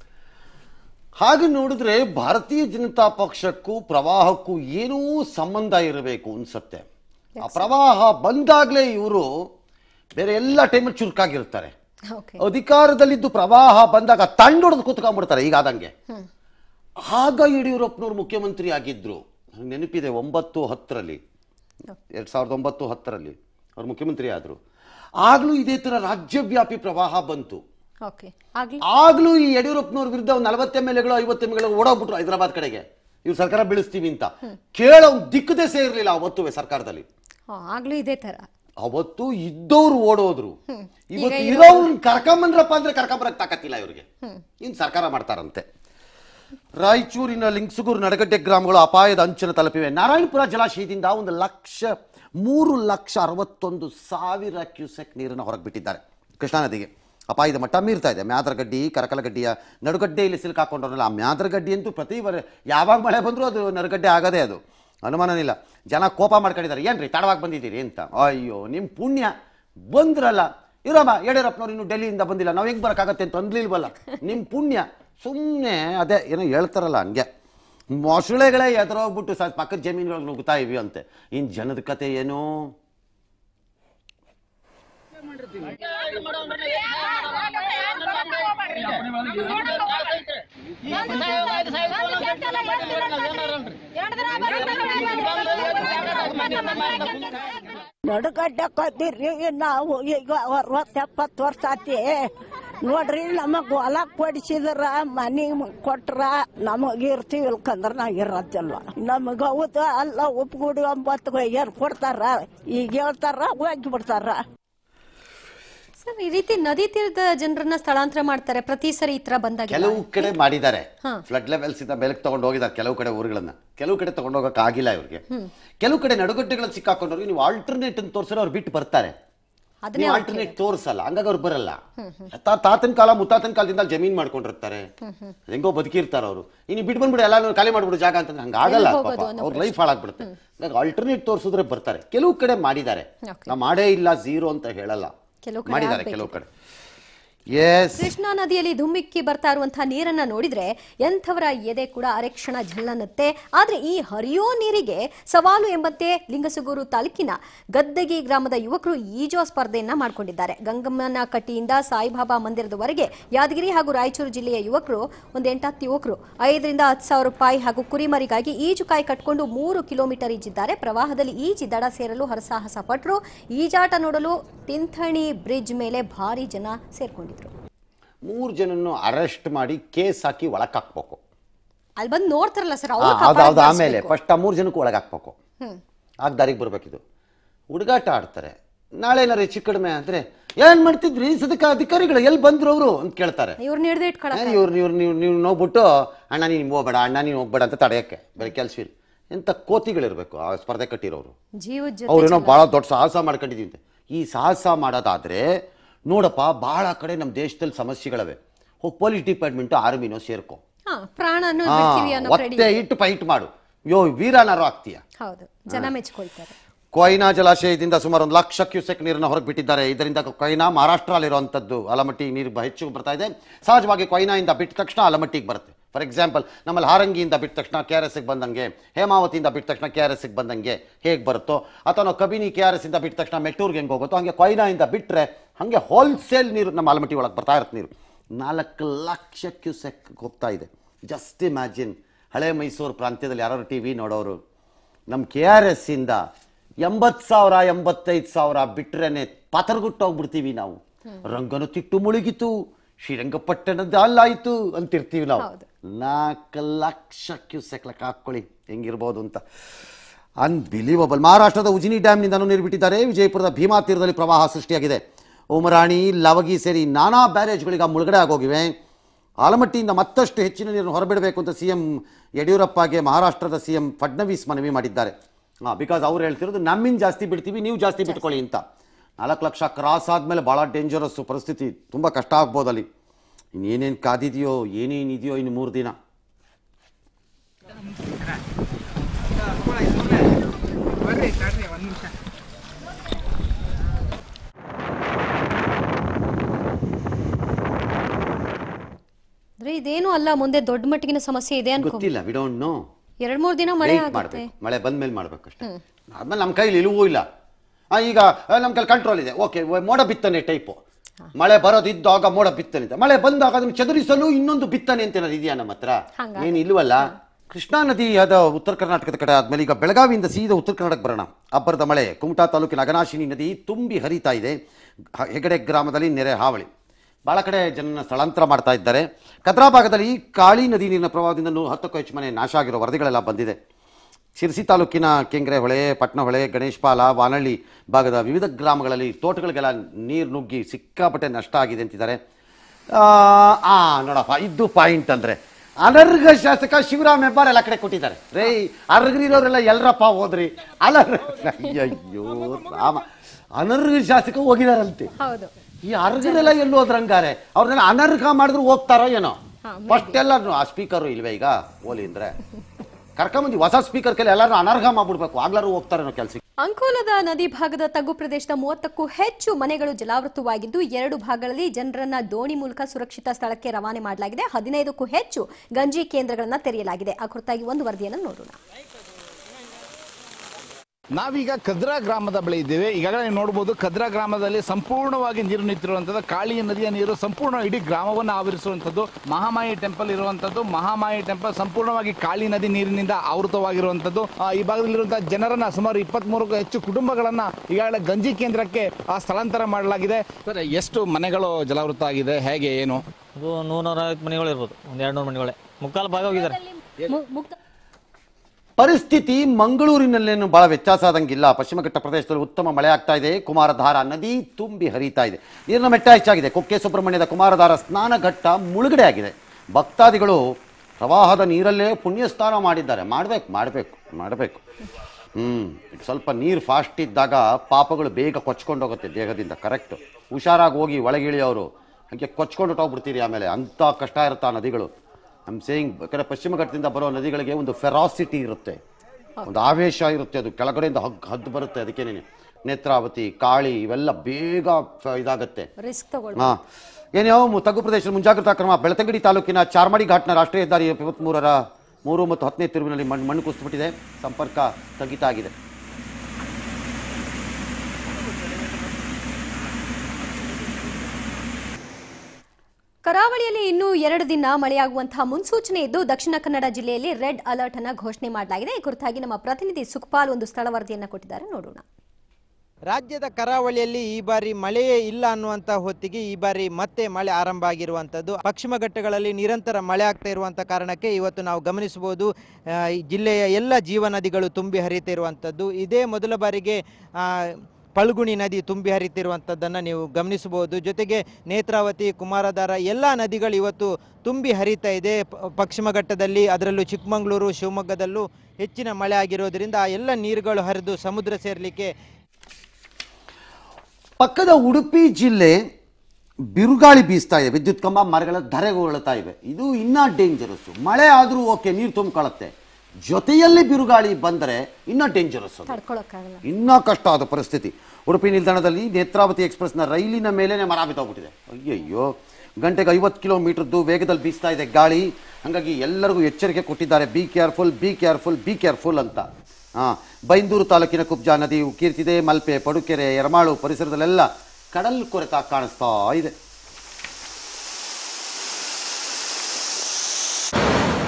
ಹಾಗೆ ನೋಡಿದ್ರೆ ಭಾರತೀಯ ಜನತಾ ಪಕ್ಷಕ್ಕೂ ಪ್ರವಾಹಕ್ಕೂ ಏನೂ ಸಂಬಂಧ ಇರಬೇಕು ಅನ್ಸತ್ತೆ ಆ ಪ್ರವಾಹ ಬಂದಾಗಲೇ ಇವರು ಬೇರೆ ಎಲ್ಲ ಟೈಮಲ್ಲಿ ಚುರುಕಾಗಿರ್ತಾರೆ ಓಕೆ ಅಧಿಕಾರದಲ್ಲಿದ್ದು ಪ್ರವಾಹ ಬಂದಾಗ ತಂಡೊಡೆದು ಕೂತ್ಕೊಂಡ್ಬಿಡ್ತಾರೆ ಈಗ ಆದಂಗೆ ಆಗ ಯಡಿಯೂರಪ್ಪನವ್ರು ಮುಖ್ಯಮಂತ್ರಿ ಆಗಿದ್ರು ನಂಗ್ ನೆನಪಿದೆ ಒಂಬತ್ತು ಹತ್ತರಲ್ಲಿ ಎರಡು ಸಾವಿರದ ಒಂಬತ್ತು ಹತ್ತರಲ್ಲಿ ಅವ್ರು ಮುಖ್ಯಮಂತ್ರಿ ಆದರು ಆಗಲೂ ಇದೇ ಥರ ರಾಜ್ಯವ್ಯಾಪಿ ಪ್ರವಾಹ ಬಂತು ಓಕೆ ಆಗ್ಲಿ ಆಗ್ಲೂ ಈ ಯಡಿಯೂರಪ್ಪನವ್ರ ವಿರುದ್ಧ ಒಂದು ನಲವತ್ತು ಎಮ್ ಎಲ್ ಎಗಳು ಐವತ್ತು ಎಮ್ ಎಲ್ ಓಡೋಗ್ಬಿಟ್ರು ಹೈದರಾಬಾದ್ ಕಡೆಗೆ ಇವ್ರು ಸರ್ಕಾರ ಬೀಳಿಸ್ತೀವಿ ಅಂತ ಕೇಳೋ ದಿಕ್ಕದೆಸೆ ಇರಲಿಲ್ಲ ಅವತ್ತುವೆ ಸರ್ಕಾರದಲ್ಲಿ ಹಾ, ಆಗ್ಲೂ ಇದೇ ತರ ಅವತ್ತು ಇದ್ದವ್ರು ಓಡೋದ್ರು ಇವತ್ತು ಈಗ ಇರೋನ್ ಕರ್ಕೊಂಬಂದ್ರಪ್ಪ ಅಂದ್ರೆ ಕರ್ಕೊಂಬರಕ್ ತಾಕತ್ತಿಲ್ಲ ಇವ್ರಿಗೆ ಇನ್ ಸರ್ಕಾರ ಮಾಡ್ತಾರಂತೆ ರಾಯಚೂರಿನ ಲಿಂಗ್ಸುಗೂರು ನಡಗಡ್ಡೆ ಗ್ರಾಮಗಳು ಅಪಾಯದ ಅಂಚನ ತಲುಪಿವೆ ನಾರಾಯಣಪುರ ಜಲಾಶಯದಿಂದ ಒಂದು ಲಕ್ಷ ಮೂರು ಲಕ್ಷ ಅರವತ್ತೊಂದು ಸಾವಿರ ಕ್ಯೂಸೆಕ್ ನೀರನ್ನು ಹೊರಗೆ ಬಿಟ್ಟಿದ್ದಾರೆ ಕೃಷ್ಣಾ ನದಿಗೆ ಅಪಾಯದ ಮಟ್ಟ ಮೀರ್ತಾ ಇದೆ ಮ್ಯಾದರಗಡ್ಡಿ ಕರಕಲಗಡ್ಡಿಯ ನಡುಗಡ್ಡೆಯಲ್ಲಿ ಸಿಲುಕಾಕೊಂಡ್ರಲ್ಲ ಆ ಮ್ಯಾದರಗಡ್ಡಿ ಅಂತೂ ಪ್ರತಿ ವರ ಯಾವಾಗ ಮಳೆ ಬಂದರೂ ಅದು ನಡುಗಡ್ಡೆ ಆಗದೇ ಅದು ಅನುಮಾನನಿಲ್ಲ ಜನ ಕೋಪ ಮಾಡ್ಕೊಂಡಿದ್ದಾರೆ ಏನ್ರಿ ತಡವಾಗಿ ಬಂದಿದ್ದೀರಿ ಅಂತ ಅಯ್ಯೋ ನಿಮ್ಮ ಪುಣ್ಯ ಬಂದ್ರಲ್ಲ ಇರಮ್ಮ ಯಡಿಯೂರಪ್ಪನವ್ರು ಇನ್ನು ಡೆಲ್ಲಿಯಿಂದ ಬಂದಿಲ್ಲ ನಾವು ಹೆಂಗೆ ಬರೋಕ್ಕಾಗತ್ತೆ ಅಂತ ಅಂದ್ಲಿಲ್ವಲ್ಲ ನಿಮ್ಮ ಪುಣ್ಯ ಸುಮ್ಮನೆ ಅದೇ ಏನೋ ಹೇಳ್ತಾರಲ್ಲ ಹಂಗೆ ಮೊಸಳೆಗಳೇ ಎದುರೋಗ್ಬಿಟ್ಟು ಸ ಪಕ್ಕದ ಜಮೀನುಗಳಿಗೆ ನುಗ್ತಾ ಇವಿ ಅಂತೆ ಇನ್ನು ಜನದ ಕತೆ ಏನು ನಡುಗಡ್ಡೆ ಕದ್ದಿರಿ ನಾವು ಈಗ ಅರವತ್ತು ಎಪ್ಪತ್ತು ವರ್ಷ ಆತಿ ನೋಡ್ರಿ ನಮಗ್ ಹೊಲ ಕೊಡಿಸಿದ್ರ ಮನಿ ಕೊಟ್ರ ನಮಗ್ ಇರ್ತೀವಿ ಇಲ್ಕಂದ್ರ ನಾವ್ ಇರತ್ತಿಲ್ಲ ನಮಗ್ ಹೌದು ಅಲ್ಲ ಉಪ್ಗುಡಿ ಒಂಬತ್ತು ಏನ್ ಕೊಡ್ತಾರ ಈಗ ಹೇಳ್ತಾರ ಹೋಗಿ ಬಿಡ್ತಾರ ಸರ್ ಈ ರೀತಿ ನದಿ ತೀರದ ಜನರನ್ನ ಸ್ಥಳಾಂತರ ಮಾಡ್ತಾರೆ ಪ್ರತಿ ಸರಿ ಈ ತರ ಬಂದಾಗ ಕೆಲವು ಕಡೆ ಮಾಡಿದ್ದಾರೆ ಹಾ. ಫ್ಲಡ್ ಲೆವೆಲ್ಸ್ ಇಂದ ಬೆಳಕ್ ತಗೊಂಡು ಹೋಗಿದ್ದಾರೆ ಕೆಲವು ಕಡೆ ಊರುಗಳನ್ನ ಕೆಲವು ಕಡೆ ತಗೊಂಡು ಹೋಗಕ್ ಆಗಿಲ್ಲ ಇವ್ರಿಗೆ ಕೆಲವು ಕಡೆ ನಡುಗಡ್ಡೆಗಳಲ್ಲಿ ಸಿಕ್ಕಾಕೊಂಡವ್ರಿಗೆ ನೀವು ಆಲ್ಟರ್ನೇಟ್ ಅಂತ ತೋರಿಸಿದ್ರೆ ಅವ್ರು ಬಿಟ್ಟು ಬರ್ತಾರೆ ಅದನ್ನೇ ನೀವು ಆಲ್ಟರ್ನೇಟ್ ತೋರಿಸಲ್ಲ ಹಂಗಾಗಿ ಅವ್ರು ಬರಲ್ಲ ತಾ- ತಾತನ ಕಾಲ ಮುತ್ತಾತನ ಕಾಲದಿಂದ ಅಲ್ಲಿ ಜಮೀನ್ ಮಾಡ್ಕೊಂಡಿರ್ತಾರೆ ಹೆಂಗೋ ಬದುಕಿರ್ತಾರೆ ಅವರು ಇನ್ನು ಬಿಟ್ಟು ಬಂದ್ಬಿಡು ಎಲ್ಲ ಖಾಲಿ ಮಾಡ್ಬಿಡು ಜಾಗ ಅಂತಂದ್ರೆ ಹಂಗೆ ಆಗಲ್ಲ ಎಲ್ಲಿ ಹೋಗೋದು ಪಾಪ ಅನ್ನೋ ಅವ್ರ ಲೈಫ್ ಹಾಳಾಗ್ಬಿಡುತ್ತೆ ಹಂಗಾಗಿ ಆಲ್ಟರ್ನೇಟ್ ತೋರಿಸಿದ್ರೆ ಬರ್ತಾರೆ ಕೆಲವು ಕಡೆ ಮಾಡಿದ್ದಾರೆ Okay. ನಾವು ಮಾಡೇ ಇಲ್ಲ ಝೀರೋ ಅಂತ ಹೇಳಲ್ಲ ಕೆಲವು ಕಡೆ ಮಾಡಿದ್ದಾರೆ ಆಗ್ಬೇಕಿದೆ. ಕೆಲವು ಕಡೆ ಎಸ್ ಕೃಷ್ಣಾ ನದಿಯಲ್ಲಿ ಧುಮ್ಮಿಕ್ಕಿ ಬರ್ತಾ ಇರುವಂತಹ ನೀರನ್ನ ನೋಡಿದ್ರೆ ಎಂಥವರ ಎದೆ ಕೂಡ ಅರೆಕ್ಷಣ ಝಲ್ಲನ್ನುತ್ತೆ ಆದ್ರೆ ಈ ಹರಿಯೋ ನೀರಿಗೆ ಸವಾಲು ಎಂಬಂತೆ ಲಿಂಗಸುಗೂರು ತಾಲೂಕಿನ ಗದ್ದಗಿ ಗ್ರಾಮದ ಯುವಕರು ಈಜೋ ಸ್ಪರ್ಧೆಯನ್ನ ಮಾಡಿಕೊಂಡಿದ್ದಾರೆ ಗಂಗಮ್ಮನ ಕಟ್ಟಿಯಿಂದ ಸಾಯಿಬಾಬಾ ಮಂದಿರದವರೆಗೆ ಯಾದಗಿರಿ ಹಾಗೂ ರಾಯಚೂರು ಜಿಲ್ಲೆಯ ಯುವಕರು ಒಂದು ಎಂಟತ್ತು ಯುವಕರು ಐದರಿಂದ ಹತ್ತು ಸಾವಿರ ರೂಪಾಯಿ ಹಾಗೂ ಕುರಿಮರಿಗಾಗಿ ಈಜುಕಾಯಿ ಕಟ್ಕೊಂಡು ಮೂರು ಕಿಲೋಮೀಟರ್ ಈಜಿದ್ದಾರೆ ಪ್ರವಾಹದಲ್ಲಿ ಈಜಿ ದಡ ಸೇರಲು ಹರಸಾಹಸ ಪಟ್ಟರು ಈಜಾಟ ನೋಡಲು ತಿಂಥಣಿ ಬ್ರಿಡ್ಜ್ ಮೇಲೆ ಭಾರಿ ಜನ ಸೇರ್ಕೊಂಡಿದ್ರು ಮೂರು ಜನನ್ನು ಅರೆಸ್ಟ್ ಮಾಡಿ ಕೇಸ್ ಹಾಕಿ ಒಳಕ್ ಹಾಕ್ಬೇಕು ಅಲ್ಲಿ ಬಂದು ನೋಡ್ತಾರಲ್ಲ ಸರ್ ಆ, ಅವ್ರು ಅದು ಅದು ಕಾಪಾಡೋದು ಆಮೇಲೆ ಅನ್ಸ್ಬೇಕು. ಫಸ್ಟ್ ಆ ಮೂರು ಜನಕ್ಕೂ ಒಳಗೆ ಹಾಕ್ಬೇಕು ಆಗ ದಾರಿಗೆ ಬರ್ಬೇಕಿದು ಹುಡುಗಾಟ ಆಡ್ತಾರೆ ನಾಳೆ ಏನಾರು ಹೆಚ್ಚು ಕಡಿಮೆ ಆದರೆ ಏನು ಮಾಡ್ತಿದ್ರಿ ಸದಕ ಅಧಿಕಾರಿಗಳು ಎಲ್ಲಿ ಬಂದ್ರು ಅವರು ಅಂತ ಕೇಳ್ತಾರೆ ಇವ್ರನ್ನ ಹಿಡಿದು ಇಟ್ಕೊಳಕ್ ಇವ್ರು ನೀವು ನೀವು ನೀವು ನೋಡ್ಬಿಟ್ಟು ಅಣ್ಣ ನೀನು ಹೋಗ್ಬೇಡ ಅಣ್ಣ ನೀನು ಹೋಗ್ಬೇಡ ಅಂತ ತಡೆಯೋಕ್ಕೆ ಬೇರೆ ಕೆಲಸ ಇಲ್ಲ ಎಂಥ ಕೋತಿಗಳಿರ್ಬೇಕು ಆ ಸ್ಪರ್ಧೆ ಕಟ್ಟಿರೋರು ಜೀವದ ಜೊತೆ ಅವ್ರೇನೋ ಭಾಳ ದೊಡ್ಡ ಸಾಹಸ ಮಾಡ್ಕೊಂಡಿದ್ದೀವಿ ಅಂತ ಈ ಸಾಹಸ ಮಾಡೋದಾದ್ರೆ ನೋಡಪ್ಪ ಭಾಳ ಕಡೆ ನಮ್ಮ ದೇಶದಲ್ಲಿ ಸಮಸ್ಯೆಗಳವೆ ಹೋಗಿ ಪೊಲೀಸ್ ಡಿಪಾರ್ಟ್ಮೆಂಟು ಆರ್ಮಿನೋ ಸೇರ್ಕೊ ಹಾ ಪ್ರಾಣನು ಹಾ, ಬಿಡ್ತೀವಿ ಅನ್ನೋ ಒತ್ತೆ ಕ್ರೆಡಿಟ್ ಇಟ್ಟು ಫೈಟ್ ಮಾಡು ಯೋ ವೀರನಾರು ಆಗ್ತೀಯ ಹೌದು ಜನ ಮೆಚ್ಕೊಳ್ತಾರೆ ಕೊಯ್ನಾ ಜಲಾಶಯದಿಂದ ಸುಮಾರು ಒಂದು ಲಕ್ಷ ಕ್ಯೂಸೆಕ್ ನೀರನ್ನು ಹೊರಗೆ ಬಿಟ್ಟಿದ್ದಾರೆ ಇದರಿಂದ ಕೊಯ್ನಾ ಮಹಾರಾಷ್ಟ್ರಲ್ಲಿರುವಂಥದ್ದು ಆಲಮಟ್ಟಿ ನೀರು ಬ- ಹೆಚ್ಚು ಬರ್ತಾ ಇದೆ ಸಹಜವಾಗಿ ಕೊಯ್ನಾಯಿಂದ ಬಿಟ್ಟ ತಕ್ಷಣ ಆಲಮಟ್ಟಿಗೆ ಬರುತ್ತೆ ಫಾರ್ ಎಕ್ಸಾಂಪಲ್ ನಮ್ಮಲ್ಲಿ ಹಾರಂಗಿಯಿಂದ ಬಿಟ್ಟ ತಕ್ಷಣ ಕೆ ಆರ್ ಎಸ್ಗೆ ಬಂದಂಗೆ ಹೇಮಾವತಿಯಿಂದ ಬಿಟ್ಟ ತಕ್ಷಣ ಕೆ ಆರ್ ಎಸ್ಗೆ ಬಂದಂಗೆ ಹೇಗೆ ಬರುತ್ತೋ ಅಥವಾ ನಾವು ಕಬಿನಿ ಕೆ ಆರ್ ಎಸ್ ಇಂದ ಬಿಟ್ಟ ತಕ್ಷಣ ಮೆಟ್ಟೂರ್ಗೆ ಹೆಂಗೆ ಹೋಗುತ್ತೋ ಹಾಗೆ ಕೊಯ್ನಾಯಿಂದ ಬಿಟ್ಟರೆ ಹಾಗೆ ಹೋಲ್ಸೇಲ್ ನೀರು ನಮ್ಮ ಆಲಮಟ್ಟಿ ಒಳಗೆ ಬರ್ತಾ ಇರುತ್ತೆ ನೀರು ನಾಲ್ಕು ಲಕ್ಷ ಕ್ಯೂಸೆಕ್ ಹೋಗ್ತಾ ಇದೆ ಜಸ್ಟ್ ಇಮ್ಯಾಜಿನ್ ಹಳೆ ಮೈಸೂರು ಪ್ರಾಂತ್ಯದಲ್ಲಿ ಯಾರು ಟಿ ವಿ ನೋಡೋರು ನಮ್ಮ ಕೆ ಆರ್ ಎಸ್ ಇಂದ ಎಂಬತ್ತು ಸಾವಿರ ಎಂಬತ್ತೈದು ಸಾವಿರ ಬಿಟ್ರೇನೆ ಪಾತರಗುಟ್ಟೋಗ್ಬಿಡ್ತೀವಿ ನಾವು ರಂಗನ ತಿಟ್ಟು ಮುಳುಗಿತು ಶ್ರೀರಂಗಪಟ್ಟಣದ ಅಲ್ಲಾಯ್ತು ಅಂತಿರ್ತೀವಿ ನಾವು ಹೌದು. ನಾಲ್ಕು ಲಕ್ಷ ಕ್ಯೂಸೆಕ್ ಲೆಕ್ಕ ಹಾಕ್ಕೊಳ್ಳಿ ಹೆಂಗಿರ್ಬೋದು ಅಂತ ಅನ್ಬಿಲೀವಬಲ್ ಮಹಾರಾಷ್ಟ್ರದ ಉಜಿನಿ ಡ್ಯಾಮ್ನಿಂದನೂ ನೀರು ಬಿಟ್ಟಿದ್ದಾರೆ ವಿಜಯಪುರದ ಭೀಮಾ ತೀರದಲ್ಲಿ ಪ್ರವಾಹ ಸೃಷ್ಟಿಯಾಗಿದೆ ಓಮರಾಣಿ ಲವಗಿ ಸೇರಿ ನಾನಾ ಬ್ಯಾರೇಜ್ಗಳಿಗೆ ಮುಳುಗಡೆ ಆಗೋಗಿವೆ ಆಲಮಟ್ಟಿಯಿಂದ ಮತ್ತಷ್ಟು ಹೆಚ್ಚಿನ ನೀರನ್ನು ಹೊರಬಿಡಬೇಕು ಅಂತ ಸಿ ಎಂ ಯಡಿಯೂರಪ್ಪಗೆ ಮಹಾರಾಷ್ಟ್ರದ ಸಿ ಎಂ ಫಡ್ನವೀಸ್ ಮನವಿ ಮಾಡಿದ್ದಾರೆ ಹಾಂ ಬಿಕಾಸ್ ಅವ್ರು ಹೇಳ್ತಿರೋದು ನಮ್ಮಿಂದ ಜಾಸ್ತಿ ಬಿಡ್ತೀವಿ ನೀವು ಜಾಸ್ತಿ ಬಿಟ್ಕೊಳ್ಳಿ ಅಂತ ನಾಲ್ಕು ಲಕ್ಷ ಕ್ರಾಸ್ ಆದಮೇಲೆ ಭಾಳ ಡೇಂಜರಸ್ಸು ಪರಿಸ್ಥಿತಿ ತುಂಬ ಕಷ್ಟ ಆಗ್ಬೋದಲ್ಲಿ ಇನ್ನೇನೇನು ಕಾದಿದೆಯೋ ಏನೇನಿದೆಯೋ ಇನ್ನು ಮೂರು ದಿನ ಬರ್ರಿ ತಡ್ರಿ ಒಂದು ನಿಮಿಷ ಅಂದ್ರೆ ಇದೇನು ಅಲ್ಲ ಮುಂದೆ ದೊಡ್ಡ ಮಟ್ಟಿಗಿನ ಸಮಸ್ಯೆ ಇದೆ ಅನ್ಕೊ ಗೊತ್ತಿಲ್ಲ ವಿ ಡೋಂಟ್ ನೋ ಎರಡ್ ಮೂರ್ ದಿನ ಮಳೆ ವೆಯ್ಟ್ ಆಗುತ್ತೆ ಮಾಡಬೇಕು ಮಳೆ ಬಂದ್ಮೇಲೆ ಮಾಡ್ಬೇಕಷ್ಟೇ ಆದ್ಮೇಲೆ ನಮ್ಮ ಕೈಲಿ ಇಳುವೂ ಇಲ್ಲ ಆ, ಈಗ ನಮ್ಮ ಕೈಲಿ ಕಂಟ್ರೋಲ್ ಇದೆ ಓಕೆ ಮೋಡ ಬಿತ್ತನೆ ಟೈಪು ಮಳೆ ಬರೋದಿದ್ದಾಗ ಮೋಡ ಬಿತ್ತನೆ ಅಂತ ಮಳೆ ಬಂದಾಗ ಅದನ್ನು ಚದುರಿಸಲು ಇನ್ನೊಂದು ಬಿತ್ತನೆ ಅಂತ ಏನಾದ್ರು ಇದೆಯಾ ನಮ್ಮ ಹತ್ರ ಹಂಗಾಗಿ. ಏನು ಇಲ್ವಲ್ಲ ಕೃಷ್ಣಾ ನದಿ ಅದ ಉತ್ತರ ಕರ್ನಾಟಕದ ಕಡೆ ಆದ್ಮೇಲೆ ಈಗ ಬೆಳಗಾವಿಯಿಂದ ಸೀದಾ ಉತ್ತರ ಕರ್ನಾಟಕ ಬರೋಣ ಅಬ್ಬರದ ಮಳೆ ಕುಮಟಾ ತಾಲೂಕಿನ ಅಗನಾಶಿನಿ ನದಿ ತುಂಬಿ ಹರಿತಾ ಇದೆ ಹ- ಹೆಗಡೆ ಗ್ರಾಮದಲ್ಲಿ ನೆರೆ ಹಾವಳಿ ಭಾಳ ಕಡೆ ಜನನ ಸ್ಥಳಾಂತರ ಮಾಡ್ತಾ ಇದ್ದಾರೆ ಕದ್ರಾ ಭಾಗದಲ್ಲಿ ಕಾಳಿ ನದಿ ನೀರಿನ ಪ್ರವಾಹದಿಂದ ನೂ- ಹತ್ತಕ್ಕೂ ಹೆಚ್ಚು ಮನೆ ನಾಶ ಆಗಿರೋ ವರದಿಗಳೆಲ್ಲ ಬಂದಿದೆ ಶಿರಸಿ ತಾಲೂಕಿನ ಕೆಂಗ್ರೆಹೊಳೆ ಪಟ್ನಹೊಳೆ ಗಣೇಶಪಾಲ ವಾನಹಳ್ಳಿ ಭಾಗದ ವಿವಿಧ ಗ್ರಾಮಗಳಲ್ಲಿ ತೋಟಗಳಿಗೆಲ್ಲ ನೀರು ನುಗ್ಗಿ ಸಿಕ್ಕಾಪಟ್ಟೆ ನಷ್ಟ ಆಗಿದೆ ಅಂತಿದ್ದಾರೆ ಆ ಆ, ನೋಡಪ್ಪ ಇದು ಪಾಯಿಂಟ್ ಅಂದ್ರೆ ಅನರ್ಹ ಶಾಸಕ ಶಿವರಾಮ್ ಹೆಬ್ಬಾರ್ ಎಲ್ಲ ಕಡೆ ಕೊಟ್ಟಿದ್ದಾರೆ ರೇ ಅರ್ಹರಿರೋರೆಲ್ಲ ಎಲ್ಲರಪ್ಪ ಹೋದ್ರಿ ಅನರ್ಹ ಅಯ್ಯಯ್ಯೋ ರಾಮ ಅನರ್ಹ ಶಾಸಕ ಹೋಗಿದಾರಂತೆ ಹೌದು ಈ ಅರ್ಹರೆಲ್ಲ ಎಲ್ಲೂ ಹೋದ್ರಂಗಾರೆ ಅವ್ರನ್ನೆಲ್ಲ ಅನರ್ಹ ಮಾಡಿದ್ರು ಹೋಗ್ತಾರೋ ಏನೋ ಹಾ, ಫಸ್ಟ್ ಎಲ್ಲ ಆ ಸ್ಪೀಕರು ಇಲ್ವೇ ಈಗ ಓಲಿ ಅಂದ್ರೆ ಕರ್ಕೊಂಬಂದು ಹೊಸ ಸ್ಪೀಕರ್ ಕೈಲಿ ಎಲ್ಲರೂ ಅನರ್ಹ ಮಾಡ್ಬಿಡ್ಬೇಕು ಆಗ್ಲಾರು ಹೋಗ್ತಾರೇನೋ ಕೆಲ್ಸಕ್ಕೆ ಅಂಕೋಲದ ನದಿ ಭಾಗದ ತಗ್ಗು ಪ್ರದೇಶದ ಮೂವತ್ತಕ್ಕೂ ಹೆಚ್ಚು ಮನೆಗಳು ಜಲಾವೃತವಾಗಿದ್ದು ಎರಡು ಭಾಗಗಳಲ್ಲಿ ಜನರನ್ನ ದೋಣಿ ಮೂಲಕ ಸುರಕ್ಷಿತ ಸ್ಥಳಕ್ಕೆ ರವಾನೆ ಮಾಡಲಾಗಿದೆ ಹದಿನೈದಕ್ಕೂ ಹೆಚ್ಚು ಗಂಜಿ ಕೇಂದ್ರಗಳನ್ನ ತೆರೆಯಲಾಗಿದೆ ಆ ಕುರಿತಾಗಿ ಒಂದು ವರದಿಯನ್ನು ನೋಡೋಣ ನಾವೀಗ ಕದ್ರಾ ಗ್ರಾಮದ ಬಳಿ ಇದ್ದೇವೆ ಈಗಾಗಲೇ ನೀವು ನೋಡಬಹುದು ಕದ್ರಾ ಗ್ರಾಮದಲ್ಲಿ ಸಂಪೂರ್ಣವಾಗಿ ನೀರು ನಿಂತಿರುವಂಥದ್ದು ಕಾಳಿ ನದಿಯ ನೀರು ಸಂಪೂರ್ಣ ಇಡೀ ಗ್ರಾಮವನ್ನು ಆವರಿಸುವಂಥದ್ದು ಮಹಾಮಾಯಿ ಟೆಂಪಲ್ ಇರುವಂಥದ್ದು ಮಹಾಮಾಯಿ ಟೆಂಪಲ್ ಸಂಪೂರ್ಣವಾಗಿ ಕಾಳಿ ನದಿ ನೀರಿನಿಂದ ಆವೃತವಾಗಿರುವಂಥದ್ದು ಆ, ಈ ಭಾಗದಲ್ಲಿರುವಂತಹ ಜನರನ್ನ ಸುಮಾರು ಇಪ್ಪತ್ಮೂರಕ್ಕೂ ಹೆಚ್ಚು ಕುಟುಂಬಗಳನ್ನ ಈಗಾಗಲೇ ಗಂಜಿ ಕೇಂದ್ರಕ್ಕೆ ಆ, ಸ್ಥಳಾಂತರ ಮಾಡಲಾಗಿದೆ ಸರ್ ಎಷ್ಟು ಮನೆಗಳು ಜಲಾವೃತ ಆಗಿದೆ ಹೇಗೆ ಏನು ಅದು ನೂರ ನೂರೈವತ್ತು ಮನೆಗಳು ಇರ್ಬೋದು ಒಂದು ಎರಡು ನೂರು ಮನೆಗಳೇ ಮುಕ್ಕಾಲು ಭಾಗ ಹೋಗಿದ್ದಾರೆ ಪರಿಸ್ಥಿತಿ ಮಂಗಳೂರಿನಲ್ಲೇನು ಬಹಳ ವ್ಯತ್ಯಾಸ ಆದಂಗಿಲ್ಲ ಪಶ್ಚಿಮ ಘಟ್ಟ ಪ್ರದೇಶದಲ್ಲಿ ಉತ್ತಮ ಮಳೆ ಆಗ್ತಾ ಇದೆ ಕುಮಾರಧಾರ ನದಿ ತುಂಬಿ ಹರಿತಾ ಇದೆ ನೀರಿನ ಮೆಟ್ಟ ಹೆಚ್ಚಾಗಿದೆ ಕುಕ್ಕೆ ಸುಬ್ರಹ್ಮಣ್ಯದ ಕುಮಾರಧಾರ ಸ್ನಾನಘಟ್ಟ ಮುಳುಗಡೆ ಆಗಿದೆ ಭಕ್ತಾದಿಗಳು ಪ್ರವಾಹದ ನೀರಲ್ಲೇ ಪುಣ್ಯ ಸ್ನಾನ ಮಾಡಿದ್ದಾರೆ ಮಾಡಬೇಕು ಮಾಡಬೇಕು ಮಾಡಬೇಕು ಹ್ಮ್ ಸ್ವಲ್ಪ ನೀರು ಫಾಸ್ಟ್ ಇದ್ದಾಗ ಪಾಪಗಳು ಬೇಗ ಕೊಚ್ಕೊಂಡು ಹೋಗುತ್ತೆ ದೇಹದಿಂದ ಕರೆಕ್ಟ್ ಹುಷಾರಾಗಿ ಹೋಗಿ ಒಳಗಿಳಿಯೋರು ಹಾಗೆ ಕೊಚ್ಕೊಂಡು ಹೊಟ್ಟೋಗ್ಬಿಡ್ತೀರಿ ಆಮೇಲೆ ಅಂಥ ಕಷ್ಟ ಇರುತ್ತೆ ಆ ನದಿಗಳು ಐಮ್ ಸೇಯಿಂಗ್ ಯಾಕಂದ್ರೆ ಪಶ್ಚಿಮ ಘಟ್ಟದಿಂದ ಬರೋ ನದಿಗಳಿಗೆ ಒಂದು ಫೆರಾಸಿಟಿ ಇರುತ್ತೆ ಒಂದು ಆವೇಶ ಇರುತ್ತೆ ಅದು ಕೆಳಗಡೆಯಿಂದ ಹಗ್ ಹದ್ದು ಬರುತ್ತೆ ಅದಕ್ಕೇನೆ ನೇತ್ರಾವತಿ ಕಾಳಿ ಇವೆಲ್ಲ ಬೇಗ ಫ- ಇದಾಗತ್ತೆ ರಿಸ್ಕ್ ತಗೊಳ್ಳಿ ಹಾ ಏನ್ಯಾವ ಮು- ತಗ್ಗು ಪ್ರದೇಶದ ಮುಂಜಾಗ್ರತಾ ಕ್ರಮ ಬೆಳತಂಗಡಿ ತಾಲೂಕಿನ ಚಾರ್ಮಾಡಿ ಘಾಟ್ನ ರಾಷ್ಟ್ರೀಯ ಹೆದ್ದಾರಿ ಮೂರರ ಮೂರು ಮತ್ತು ಹತ್ತನೇ ತಿರುವಿನಲ್ಲಿ ಮಣ್ಣು ಮಣ್ಣು ಕುಸಿದ್ಬಿಟ್ಟಿದೆ ಸಂಪರ್ಕ ಸ್ಥಗಿತ ಆಗಿದೆ ಕರಾವಳಿಯಲ್ಲಿ ಇನ್ನೂ ಎರಡು ದಿನ ಮಳೆಯಾಗುವಂತಹ ಮುನ್ಸೂಚನೆ ಇದ್ದು ದಕ್ಷಿಣ ಕನ್ನಡ ಜಿಲ್ಲೆಯಲ್ಲಿ ರೆಡ್ ಅಲರ್ಟ್ ಅನ್ನ ಘೋಷಣೆ ಮಾಡಲಾಗಿದೆ ಈ ಕುರಿತಾಗಿ ನಮ್ಮ ಪ್ರತಿನಿಧಿ ಸುಖಪಾಲ್ ಒಂದು ಸ್ಥಳ ವರದಿಯನ್ನ ಕೊಟ್ಟಿದ್ದಾರೆ ನೋಡೋಣ ರಾಜ್ಯದ ಕರಾವಳಿಯಲ್ಲಿ ಈ ಬಾರಿ ಮಳೆಯೇ ಇಲ್ಲ ಅನ್ನುವಂಥ ಹೊತ್ತಿಗೆ ಈ ಬಾರಿ ಮತ್ತೆ ಮಳೆ ಆರಂಭ ಆಗಿರುವಂಥದ್ದು ಪಶ್ಚಿಮ ಘಟ್ಟಗಳಲ್ಲಿ ನಿರಂತರ ಮಳೆ ಆಗ್ತಾ ಇರುವಂಥ ಕಾರಣಕ್ಕೆ ಇವತ್ತು ನಾವು ಗಮನಿಸಬಹುದು ಆ, ಈ ಜಿಲ್ಲೆಯ ಎಲ್ಲ ಜೀವನದಿಗಳು ತುಂಬಿ ಹರಿತಾ ಇರುವಂಥದ್ದು ಇದೇ ಮೊದಲ ಬಾರಿಗೆ ಆ, ಪಳ್ಗುಣಿ ನದಿ ತುಂಬಿ ಹರಿತಿರುವಂಥದ್ದನ್ನು ನೀವು ಗಮನಿಸಬಹುದು ಜೊತೆಗೆ ನೇತ್ರಾವತಿ ಕುಮಾರಧಾರ ಎಲ್ಲ ನದಿಗಳು ಇವತ್ತು ತುಂಬಿ ಹರಿತಾ ಇದೆ ಪ- ಪಶ್ಚಿಮ ಘಟ್ಟದಲ್ಲಿ ಅದರಲ್ಲೂ ಚಿಕ್ಕಮಗಳೂರು ಶಿವಮೊಗ್ಗದಲ್ಲೂ ಹೆಚ್ಚಿನ ಮಳೆ ಆಗಿರೋದ್ರಿಂದ ಆ ಎಲ್ಲ ನೀರುಗಳು ಹರಿದು ಸಮುದ್ರ ಸೇರಲಿಕ್ಕೆ ಪಕ್ಕದ ಉಡುಪಿ ಜಿಲ್ಲೆ ಬಿರುಗಾಳಿ ಬೀಸ್ತಾ ಇದೆ ವಿದ್ಯುತ್ ಕಂಬ ಮರಗಳ ಧರೆಗೊಳ್ತಾ ಇವೆ ಇದು ಇನ್ನೂ ಡೇಂಜರಸ್ಸು ಮಳೆ ಆದರೂ ಓಕೆ ನೀರು ತುಂಬಿಕೊಳ್ಳುತ್ತೆ ಜೊತೆಯಲ್ಲಿ ಬಿರುಗಾಳಿ ಬಂದರೆ ಇನ್ನೂ ಡೇಂಜರಸ್ ಅದು ತಡ್ಕೊಳಕ್ಕಾಗಲ್ಲ ಇನ್ನೂ ಕಷ್ಟ ಆದ ಪರಿಸ್ಥಿತಿ ಉಡುಪಿ ನಿಲ್ದಾಣದಲ್ಲಿ ನೇತ್ರಾವತಿ ಎಕ್ಸ್ಪ್ರೆಸ್ನ ರೈಲಿನ ಮೇಲೇನೆ ಮರ ಬಿದ್ದೋಗ್ಬಿಟ್ಟಿದೆ ಅಯ್ಯಯ್ಯೋ ಗಂಟೆಗೆ ಐವತ್ತು ಕಿಲೋಮೀಟರ್ದು ವೇಗದಲ್ಲಿ ಬೀಸ್ತಾ ಇದೆ ಗಾಳಿ ಹಾಗಾಗಿ ಎಲ್ಲರಿಗೂ ಎಚ್ಚರಿಕೆ ಕೊಟ್ಟಿದ್ದಾರೆ be careful be careful be careful ಅಂತ ಹಾಂ ಬೈಂದೂರು ತಾಲೂಕಿನ ಕುಬ್ಜಾ ನದಿ ಕೀರ್ತಿದೆ ಮಲ್ಪೆ ಪಡುಕೆರೆ ಯರಮಾಳು ಪರಿಸರದಲ್ಲೆಲ್ಲ ಕಡಲ್ ಕೊರೆತ ಕಾಣಿಸ್ತಾ ಇದೆ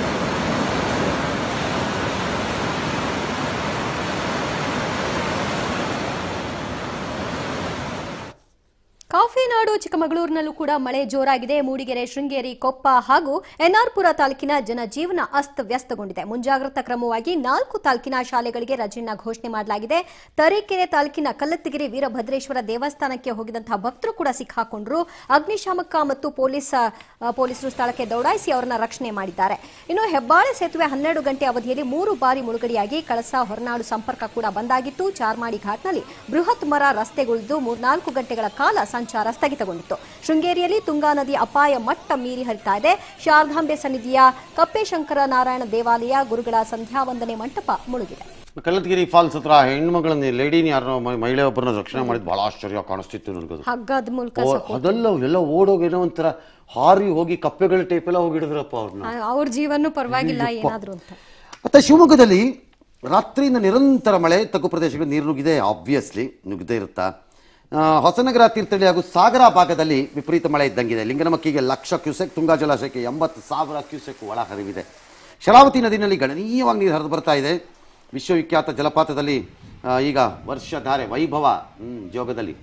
ಕಾಫಿನಾಡು ಚಿಕ್ಕಮಗಳೂರಿನಲ್ಲೂ ಕೂಡ ಮಳೆ ಜೋರಾಗಿದೆ ಮೂಡಿಗೆರೆ ಶೃಂಗೇರಿ ಕೊಪ್ಪ ಹಾಗೂ ಎನ್ಆರ್ಪುರ ತಾಲೂಕಿನ ಜನಜೀವನ ಅಸ್ತವ್ಯಸ್ತಗೊಂಡಿದೆ ಮುಂಜಾಗ್ರತಾ ಕ್ರಮವಾಗಿ ನಾಲ್ಕು ತಾಲೂಕಿನ ಶಾಲೆಗಳಿಗೆ ರಜೆಯನ್ನ ಘೋಷಣೆ ಮಾಡಲಾಗಿದೆ ತರೀಕೆರೆ ತಾಲೂಕಿನ ಕಲ್ಲತ್ತಿಗಿರಿ ವೀರಭದ್ರೇಶ್ವರ ದೇವಸ್ಥಾನಕ್ಕೆ ಹೋಗಿದಂತಹ ಭಕ್ತರು ಕೂಡ ಸಿಕ್ಕಾಕೊಂಡ್ರು ಅಗ್ನಿಶಾಮಕ ಮತ್ತು ಪೊಲೀಸ್ ಆ, ಪೊಲೀಸರು ಸ್ಥಳಕ್ಕೆ ದೌಡಾಯಿಸಿ ಅವರನ್ನ ರಕ್ಷಣೆ ಮಾಡಿದ್ದಾರೆ ಇನ್ನು ಹೆಬ್ಬಾಳೆ ಸೇತುವೆ ಹನ್ನೆರಡು ಗಂಟೆ ಅವಧಿಯಲ್ಲಿ ಮೂರು ಬಾರಿ ಮುಳುಗಡೆಯಾಗಿ ಕಳಸ ಹೊರನಾಡು ಸಂಪರ್ಕ ಕೂಡ ಬಂದಾಗಿತ್ತು ಚಾರ್ಮಾಡಿ ಘಾಟ್ನಲ್ಲಿ ಬೃಹತ್ ಮರ ರಸ್ತೆಗುಳಿದು ಮೂರ್ನಾಲ್ಕು ಗಂಟೆಗಳ ಕಾಲ ಸಂಚಾರ ಸ್ಥಗಿತಗೊಂಡಿತ್ತು ಶೃಂಗೇರಿಯಲ್ಲಿ ತುಂಗಾ ನದಿ ಅಪಾಯ ಮಟ್ಟ ಮೀರಿ ಹರಿತಾ ಇದೆ ಶಾರದಾಂಬೆ ಸನ್ನಿಧಿಯ ಕಪ್ಪೇಶಂಕರ ನಾರಾಯಣ ದೇವಾಲಯ ಗುರುಗಳ ಸಂಧ್ಯಾವಂದನೆ ಮಂಟಪ ಮುಳುಗಿದೆ ಕಲ್ಲತ್ಗಿರಿ ಫಾಲ್ಸ್ ಹತ್ರ ಹೆಣ್ಮಗಳನ್ನ ಲೇಡಿನ ಯಾರನ್ನೋ ಮ- ಮಹಿಳೆ ಒಬ್ಬರನ್ನ ರಕ್ಷಣೆ ಮಾಡಿದ್ ಬಹಳ ಆಶ್ಚರ್ಯ ಕಾಣಿಸ್ತಿತ್ತು ನನಗದು ಹಗ್ಗದ ಮೂಲಕ ಓ, ಸಪೋರ್ಟ್. ಅದೆಲ್ಲ ಎಲ್ಲ ಓಡೋಗಿ ಏನೋ ಒಂಥರ ಹಾರಿ ಹೋಗಿ ಕಪ್ಪೆಗಳ ಟೈಪ್ ಎಲ್ಲ ಹೋಗಿಡಿದ್ರಪ್ಪ ಅವ್ರನ್ನ ಆ, ಅವ್ರ ಜೀವನೂ ಪರವಾಗಿಲ್ಲ ಅಯ್ಯಪ್ಪ. ಏನಾದ್ರು ಅಂತ ಮತ್ತೆ ಶಿವಮೊಗ್ಗದಲ್ಲಿ ರಾತ್ರಿಯಿಂದ ನಿರಂತರ ಮಳೆ ತಗ್ಗು ಪ್ರದೇಶಗಳು ನೀರು ನುಗ್ಗಿದೆ ಆಬ್ವಿಯಸ್ಲಿ ನುಗ್ಗದೇ ಇರುತ್ತಾ ಆ, ಹೊಸನಗರ ತೀರ್ಥಹಳ್ಳಿ ಹಾಗೂ ಸಾಗರ ಭಾಗದಲ್ಲಿ ವಿಪರೀತ ಮಳೆ ಇದ್ದಂಗಿದೆ ಲಿಂಗನಮಕ್ಕಿಗೆ ಲಕ್ಷ ಕ್ಯೂಸೆಕ್ ತುಂಗಾ ಜಲಾಶಯಕ್ಕೆ ಎಂಬತ್ತು ಸಾವಿರ ಕ್ಯೂಸೆಕ್ ಒಳ ಹರಿವಿದೆ ಶರಾವತಿ ನದಿನಲ್ಲಿ ಗಣನೀಯವಾಗಿ ನೀರು ಹರಿದು ಬರ್ತಾ ಇದೆ ವಿಶ್ವವಿಖ್ಯಾತ ಜಲಪಾತದಲ್ಲಿ ಆ, ಈಗ ವರ್ಷಧಾರೆ ವೈಭವ ಹ್ಮ್, ಜೋಗದಲ್ಲಿ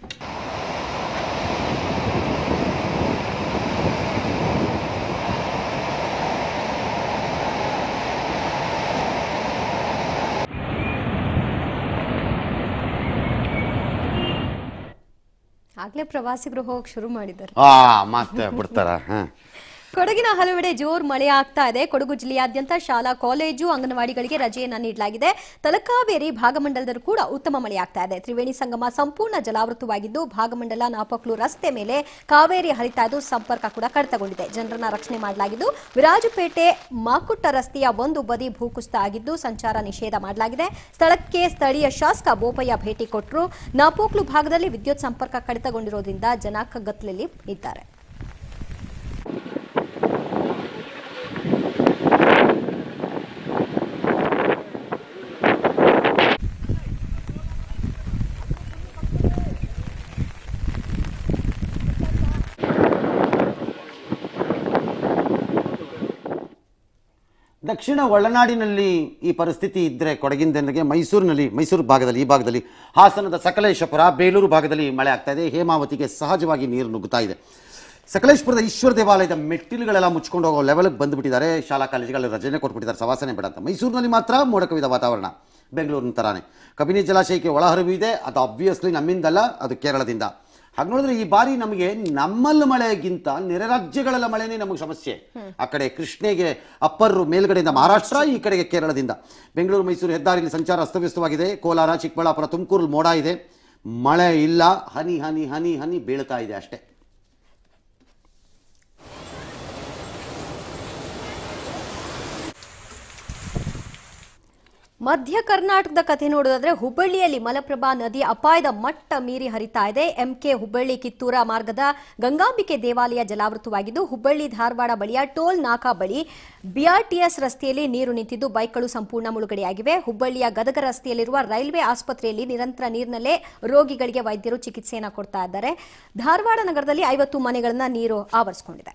ಆಗ್ಲೇ ಪ್ರವಾಸಿಗರು ಹೋಗಕ್ ಶುರು ಮಾಡಿದ್ದಾರೆ ಆ ಮತ್ತೆ ಬಿಡ್ತಾರ ಹಾ ಕೊಡಗಿನ ಹಲವೆಡೆ ಜೋರ್ ಮಳೆ ಆಗ್ತಾ ಇದೆ ಕೊಡಗು ಜಿಲ್ಲೆಯಾದ್ಯಂತ ಶಾಲಾ ಕಾಲೇಜು ಅಂಗನವಾಡಿಗಳಿಗೆ ರಜೆಯನ್ನ ನೀಡಲಾಗಿದೆ ತಲಕಾವೇರಿ ಭಾಗಮಂಡಲದಲ್ಲೂ ಕೂಡ ಉತ್ತಮ ಮಳೆ ಆಗ್ತಾ ಇದೆ ತ್ರಿವೇಣಿ ಸಂಗಮ ಸಂಪೂರ್ಣ ಜಲಾವೃತವಾಗಿದ್ದು ಭಾಗಮಂಡಲ ನಾಪಕ್ಲು ರಸ್ತೆ ಮೇಲೆ ಕಾವೇರಿ ಹರಿತಾ ಇದ್ದು ಸಂಪರ್ಕ ಕೂಡ ಕಡಿತಗೊಂಡಿದೆ ಜನರನ್ನ ರಕ್ಷಣೆ ಮಾಡಲಾಗಿದ್ದು ವಿರಾಜಪೇಟೆ ಮಾಕುಟ್ಟ ರಸ್ತೆಯ ಒಂದು ಬದಿ ಭೂಕುಸಿತ ಆಗಿದ್ದು ಸಂಚಾರ ನಿಷೇಧ ಮಾಡಲಾಗಿದೆ ಸ್ಥಳಕ್ಕೆ ಸ್ಥಳೀಯ ಶಾಸಕ ಬೋಪಯ್ಯ ಭೇಟಿ ಕೊಟ್ಟರು ನಾಪೋಕ್ಲು ಭಾಗದಲ್ಲಿ ವಿದ್ಯುತ್ ಸಂಪರ್ಕ ಕಡಿತಗೊಂಡಿರೋದ್ರಿಂದ ಜನ ಕಗ್ಗತ್ತಲಲ್ಲಿ ಇದ್ದಾರೆ ದಕ್ಷಿಣ ಒಳನಾಡಿನಲ್ಲಿ ಈ ಪರಿಸ್ಥಿತಿ ಇದ್ದರೆ ಕೊಡಗಿನ ಜನರಿಗೆ ಮೈಸೂರಿನಲ್ಲಿ ಮೈಸೂರು ಭಾಗದಲ್ಲಿ ಈ ಭಾಗದಲ್ಲಿ ಹಾಸನದ ಸಕಲೇಶಪುರ ಬೇಲೂರು ಭಾಗದಲ್ಲಿ ಮಳೆ ಆಗ್ತಾ ಇದೆ ಹೇಮಾವತಿಗೆ ಸಹಜವಾಗಿ ನೀರು ನುಗ್ಗುತ್ತಾ ಇದೆ ಸಕಲೇಶ್ಪುರದ ಈಶ್ವರ ದೇವಾಲಯದ ಮೆಟ್ಟಿಲುಗಳೆಲ್ಲ ಮುಚ್ಕೊಂಡು ಹೋಗೋ ಲೆವೆಲ್ಗೆ ಬಂದುಬಿಟ್ಟಿದ್ದಾರೆ ಶಾಲಾ ಕಾಲೇಜುಗಳಲ್ಲಿ ರಜೆನೇ ಕೊಟ್ಬಿಟ್ಟಿದ್ದಾರೆ ಸವಾಸನೆ ಬೇಡ ಅಂತ ಮೈಸೂರಿನಲ್ಲಿ ಮಾತ್ರ ಮೋಡ ಕವಿದ ವಾತಾವರಣ ಬೆಂಗಳೂರಿನ ಥರಾನೇ ಕಬಿನಿ ಜಲಾಶಯಕ್ಕೆ ಒಳಹರಿವು ಇದೆ ಅದು ಆಬ್ವಿಯಸ್ಲಿ ನಮ್ಮಿಂದಲ್ಲ ಅದು ಕೇರಳದಿಂದ ಹಾಗೆ ನೋಡಿದ್ರೆ ಈ ಬಾರಿ ನಮಗೆ ನಮ್ಮಲ್ಲಿ ಮಳೆಗಿಂತ ನೆರೆ ರಾಜ್ಯಗಳೆಲ್ಲ ಮಳೆನೇ ನಮಗೆ ಸಮಸ್ಯೆ ಆ ಕಡೆ ಕೃಷ್ಣೆಗೆ ಅಪ್ಪರು ಮೇಲ್ಗಡೆಯಿಂದ ಮಹಾರಾಷ್ಟ್ರ ಈ ಕಡೆಗೆ ಕೇರಳದಿಂದ ಬೆಂಗಳೂರು ಮೈಸೂರು ಹೆದ್ದಾರಿಯಲ್ಲಿ ಸಂಚಾರ ಅಸ್ತವ್ಯಸ್ತವಾಗಿದೆ ಕೋಲಾರ ಚಿಕ್ಕಬಳ್ಳಾಪುರ ತುಮಕೂರಲ್ಲಿ ಮೋಡ ಇದೆ ಮಳೆ ಇಲ್ಲ ಹನಿ ಹನಿ ಹನಿ ಹನಿ ಬೀಳ್ತಾ ಇದೆ ಅಷ್ಟೇ ಮಧ್ಯ ಕರ್ನಾಟಕದ ಕಥೆ ನೋಡೋದಾದ್ರೆ ಹುಬ್ಬಳ್ಳಿಯಲ್ಲಿ ಮಲಪ್ರಭಾ ನದಿ ಅಪಾಯದ ಮಟ್ಟ ಮೀರಿ ಹರಿತಾ ಇದೆ ಎಂಕೆ ಹುಬ್ಬಳ್ಳಿ ಕಿತ್ತೂರ ಮಾರ್ಗದ ಗಂಗಾಂಬಿಕೆ ದೇವಾಲಯ ಜಲಾವೃತವಾಗಿದ್ದು ಹುಬ್ಬಳ್ಳಿ ಧಾರವಾಡ ಬಳಿಯ ಟೋಲ್ ನಾಕಾ ಬಳಿ ಬಿಆರ್ಟಿಎಸ್ ರಸ್ತೆಯಲ್ಲಿ ನೀರು ನಿಂತಿದ್ದು ಬೈಕ್ಗಳು ಸಂಪೂರ್ಣ ಮುಳುಗಡೆಯಾಗಿವೆ ಹುಬ್ಬಳ್ಳಿಯ ಗದಗ ರಸ್ತೆಯಲ್ಲಿರುವ ರೈಲ್ವೆ ಆಸ್ಪತ್ರೆಯಲ್ಲಿ ನಿರಂತರ ನೀರಿನಲ್ಲೇ ರೋಗಿಗಳಿಗೆ ವೈದ್ಯರು ಚಿಕಿತ್ಸೆಯನ್ನು ಕೊಡ್ತಾ ಇದ್ದಾರೆ ಧಾರವಾಡ ನಗರದಲ್ಲಿ ಐವತ್ತು ಮನೆಗಳನ್ನ ನೀರು ಆವರಿಸಿಕೊಂಡಿದೆ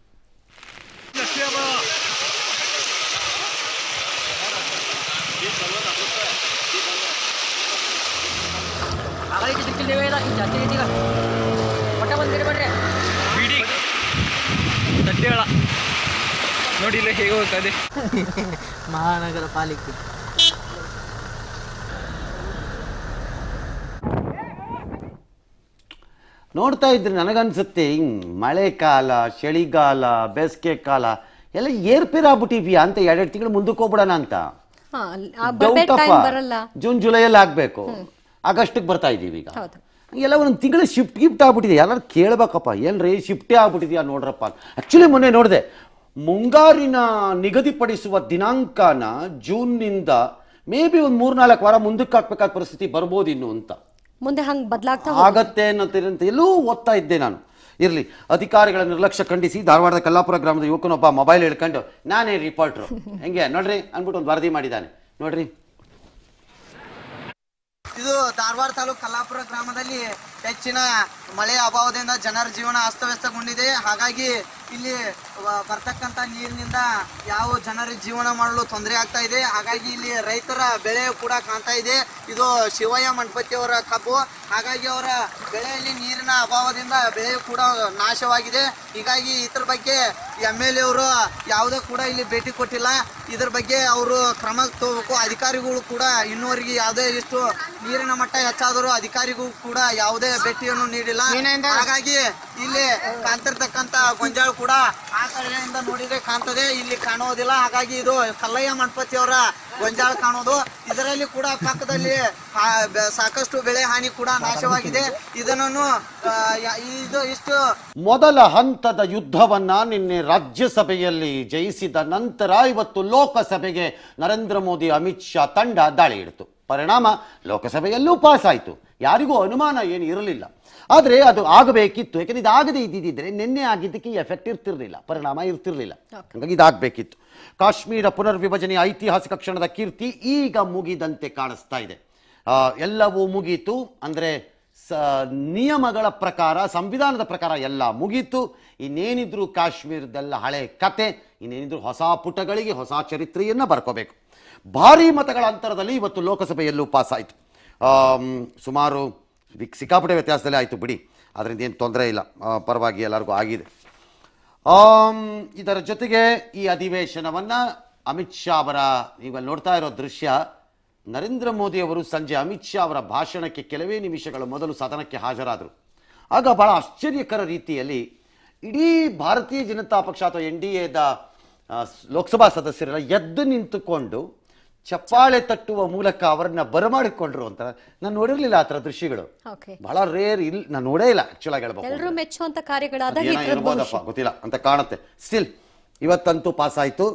ಬಿಡಿ ಸದ್ಯ ಹೇಳ ನೋಡಿ ಇಲ್ಲ ಹೇಗೆ ಹೋಗ್ತದೆ ಮಹಾನಗರ ಪಾಲಿಕೆ ನೋಡ್ತಾ ಇದ್ರೆ ನನಗನ್ಸುತ್ತೆ ಹಿಂಗ್ ಮಳೆ ಕಾಲ ಚಳಿಗಾಲ ಬೇಸಿಗೆ ಕಾಲ ಎಲ್ಲ ಏರ್ಪೇರ್ ಆಗ್ಬಿಟ್ಟಿವ್ಯಾ ಅಂತ ಎರಡೆರಡು ತಿಂಗಳು ಮುಂದಕ್ಕೆ ಹೋಗ್ಬಿಡೋಣ ಅಂತ ಹಾ ಆ ಬರ್ಬೇಕು ಡೌಟಪ್ಪ ಟೈಮ್ ಬರಲ್ಲ ಜೂನ್ ಜುಲೈಯಲ್ಲಿ ಆಗ್ಬೇಕು ಆಗಸ್ಟಿಗೆ ಬರ್ತಾ ಇದೀವಿ ಈಗ ಹೌದು ಎಲ್ಲ ಒಂದೊಂದು ತಿಂಗಳು ಶಿಫ್ಟ್ ಗಿಫ್ಟ್ ಆಗ್ಬಿಟ್ಟಿದೆ ಎಲ್ಲರೂ ಕೇಳ್ಬೇಕಪ್ಪ ಏನ್ರಿ ಶಿಫ್ಟೇ ಆಗ್ಬಿಟ್ಟಿದ್ಯಾ ನೋಡ್ರಪ್ಪ ಆ್ಯಕ್ಚುಲಿ ಮೊನ್ನೆ ನೋಡಿದೆ ಮುಂಗಾರಿನ ನಿಗದಿಪಡಿಸುವ ದಿನಾಂಕನ ಜೂನ್ನಿಂದ ಮೇ ಬಿ ಒಂದು ಮೂರ್ನಾಲ್ಕು ವಾರ ಮುಂದಕ್ಕೆ ಹಾಕ್ಬೇಕಾದ ಪರಿಸ್ಥಿತಿ ಬರ್ಬೋದು ಇನ್ನು ಅಂತ ಮುಂದೆ ಹಂಗ್ ಬದಲಾಗ್ತಾ ಆಗತ್ತೆ ಅನ್ನೋಂತ ಎಲ್ಲೂ ಓದ್ತಾ ಇದ್ದೆ ನಾನು ಇರಲಿ ಅಧಿಕಾರಿಗಳ ನಿರ್ಲಕ್ಷ್ಯ ಖಂಡಿಸಿ ಧಾರವಾಡದ ಕಲ್ಲಾಪುರ ಗ್ರಾಮದ ಯುವಕನೊಬ್ಬ ಮೊಬೈಲ್ ಹಿಡ್ಕೊಂಡು ನಾನೇ ರಿಪೋರ್ಟ್ರು ಹೆಂಗೆ ನೋಡ್ರಿ ಅಂದ್ಬಿಟ್ಟು ಒಂದು ವರದಿ ಮಾಡಿದ್ದಾನೆ ನೋಡ್ರಿ ಇದು ಧಾರವಾಡ ತಾಲೂಕು ಕಲ್ಲಾಪುರ ಗ್ರಾಮದಲ್ಲಿ ಹೆಚ್ಚಿನ ಮಳೆ ಅಭಾವದಿಂದ ಜನರ ಜೀವನ ಅಸ್ತವ್ಯಸ್ತಗೊಂಡಿದೆ ಹಾಗಾಗಿ ಇಲ್ಲಿ ವ- ಬರ್ತಕ್ಕಂಥ ನೀರಿನಿಂದ ಯಾವ ಜನರ ಜೀವನ ಮಾಡಲು ತೊಂದರೆ ಆಗ್ತಾ ಇದೆ ಹಾಗಾಗಿ ಇಲ್ಲಿ ರೈತರ ಬೆಳೆ ಕೂಡ ಕಾಣ್ತಾ ಇದೆ ಇದು ಶಿವಯ್ಯ ಮಂಟಪತಿ ಅವರ ಕಬ್ಬು ಹಾಗಾಗಿ ಅವರ ಬೆಳೆಯಲ್ಲಿ ನೀರಿನ ಅಭಾವದಿಂದ ಬೆಳೆ ಕೂಡ ನಾಶವಾಗಿದೆ ಹೀಗಾಗಿ ಇದ್ರ ಬಗ್ಗೆ ಎಮ್ ಎಲ್ ಎ ಅವರು ಯಾವುದೇ ಕೂಡ ಇಲ್ಲಿ ಭೇಟಿ ಕೊಟ್ಟಿಲ್ಲ ಇದ್ರ ಬಗ್ಗೆ ಅವರು ಕ್ರಮ ತಗೋಬೇಕು ಅಧಿಕಾರಿಗಳು ಕೂಡ ಇನ್ನೂವರೆಗೆ ಯಾವುದೇ ಇಷ್ಟು ನೀರಿನ ಮಟ್ಟ ಹೆಚ್ಚಾದರೂ ಅಧಿಕಾರಿಗಳು ಕೂಡ ಯಾವುದೇ ಭೇಟಿಯನ್ನು ನೀಡಿಲ್ಲ ಹಾಗಾಗಿ ಇಲ್ಲಿ ಕಾಣ್ತಿರ್ತಕ್ಕಂತ ಗೊಂಜಾಳ ಕೂಡ ಆ ಕಡೆಯಿಂದ ನೋಡಿದ್ರೆ ಕಾಣ್ತದೆ ಇಲ್ಲಿ ಕಾಣುವುದಿಲ್ಲ ಹಾಗಾಗಿ ಇದು ಕಲ್ಲಯ್ಯ ಮಂಟಪತಿ ಅವರ ಗೊಂಜಾಳ ಕಾಣೋದು ಇದರಲ್ಲಿ ಕೂಡ ಪಕ್ಕದಲ್ಲಿ ಆ, ಬೆ- ಸಾಕಷ್ಟು ಬೆಳೆ ಹಾನಿ ಕೂಡ ನಾಶವಾಗಿದೆ ಇದನ್ನು ಆ, ಯ- ಇದು ಇಷ್ಟು ಮೊದಲ ಹಂತದ ಯುದ್ಧವನ್ನ ನಿನ್ನೆ ರಾಜ್ಯಸಭೆಯಲ್ಲಿ ಜಯಿಸಿದ ನಂತರ ಇವತ್ತು ಲೋಕಸಭೆಗೆ ನರೇಂದ್ರ ಮೋದಿ ಅಮಿತ್ ಶಾ ತಂಡ ದಾಳಿ ಇಡ್ತು ಪರಿಣಾಮ ಲೋಕಸಭೆಯಲ್ಲೂ ಪಾಸ್ ಆಯಿತು ಯಾರಿಗೂ ಅನುಮಾನ ಏನು ಇರಲಿಲ್ಲ ಆದರೆ ಅದು ಆಗಬೇಕಿತ್ತು ಯಾಕಂದ್ರೆ ಇದು ಆಗದೆ ಇದ್ದಿದ್ದರೆ ನಿನ್ನೆ ಆಗಿದ್ದಕ್ಕೆ ಎಫೆಕ್ಟ್ ಇರ್ತಿರ್ಲಿಲ್ಲ ಪರಿಣಾಮ ಇರ್ತಿರ್ಲಿಲ್ಲ ಹಾಗಾಗಿ ಇದಾಗಬೇಕಿತ್ತು ಕಾಶ್ಮೀರ ಪುನರ್ವಿಭಜನೆಯ ಐತಿಹಾಸಿಕ ಕ್ಷಣದ ಕೀರ್ತಿ ಈಗ ಮುಗಿದಂತೆ ಕಾಣಿಸ್ತಾ ಇದೆ ಆ, ಎಲ್ಲವೂ ಮುಗೀತು ಅಂದರೆ ಸ ನಿಯಮಗಳ ಪ್ರಕಾರ ಸಂವಿಧಾನದ ಪ್ರಕಾರ ಎಲ್ಲ ಮುಗೀತು ಇನ್ನೇನಿದ್ರು ಕಾಶ್ಮೀರದೆಲ್ಲ ಹಳೆ ಕತೆ ಇನ್ನೇನಿದ್ರು ಹೊಸ ಪುಟಗಳಿಗೆ ಹೊಸ ಚರಿತ್ರೆಯನ್ನು ಬರ್ಕೋಬೇಕು ಭಾರೀ ಮತಗಳ ಅಂತರದಲ್ಲಿ ಇವತ್ತು ಲೋಕಸಭೆಯಲ್ಲೂ ಪಾಸ್ ಆಯಿತು ಸುಮಾರು ವಿ- ಸಿಕ್ಕಾಪಟ್ಟೆ ವ್ಯತ್ಯಾಸದಲ್ಲಿ ಆಯಿತು ಬಿಡಿ ಅದರಿಂದ ಏನು ತೊಂದರೆ ಇಲ್ಲ ಆ, ಪರವಾಗಿ ಎಲ್ಲರಿಗೂ ಆಗಿದೆ ಆಮ್, ಇದರ ಜೊತೆಗೆ ಈ ಅಧಿವೇಶನವನ್ನು ಅಮಿತ್ ಶಾ ಅವರ ಈಗ ನೋಡ್ತಾ ಇರೋ ದೃಶ್ಯ ನರೇಂದ್ರ ಮೋದಿ ಅವರು ಸಂಜೆ ಅಮಿತ್ ಶಾ ಅವರ ಭಾಷಣಕ್ಕೆ ಕೆಲವೇ ನಿಮಿಷಗಳ ಮೊದಲು ಸದನಕ್ಕೆ ಹಾಜರಾದರು ಆಗ ಬಹಳ ಆಶ್ಚರ್ಯಕರ ರೀತಿಯಲ್ಲಿ ಇಡೀ ಭಾರತೀಯ ಜನತಾ ಪಕ್ಷ ಅಥವಾ ಎನ್ ಡಿ ಎದ ಲೋಕಸಭಾ ಸದಸ್ಯರೆಲ್ಲ ಎದ್ದು ನಿಂತುಕೊಂಡು ಚಪ್ಪಾಳೆ ತಟ್ಟುವ ಮೂಲಕ ಅವರನ್ನ ಬರಮಾಡಿಕೊಂಡ್ರು ಅಂತ ನಾನು ನೋಡಿರಲಿಲ್ಲ ಆ ಥರ ದೃಶ್ಯಗಳು ಓಕೆ ಬಹಳ ರೇರ್ ಇಲ್ಲ ನಾನು ನೋಡೇ ಇಲ್ಲ ಆಕ್ಚುಲಾಗಿ ಹೇಳ್ಬೇಕು ಎಲ್ಲರೂ ಮೆಚ್ಚುವಂತ ಕಾರ್ಯಗಳಾದಾಗ ಈ ಅದೇನೋ ಥರದ್ದು ಇರ್ಬೋದಪ್ಪ ಗೊತ್ತಿಲ್ಲ ಅಂತ ಕಾಣುತ್ತೆ ಸ್ಟಿಲ್ ಇವತ್ತಂತೂ ಪಾಸ್ ಆಯಿತು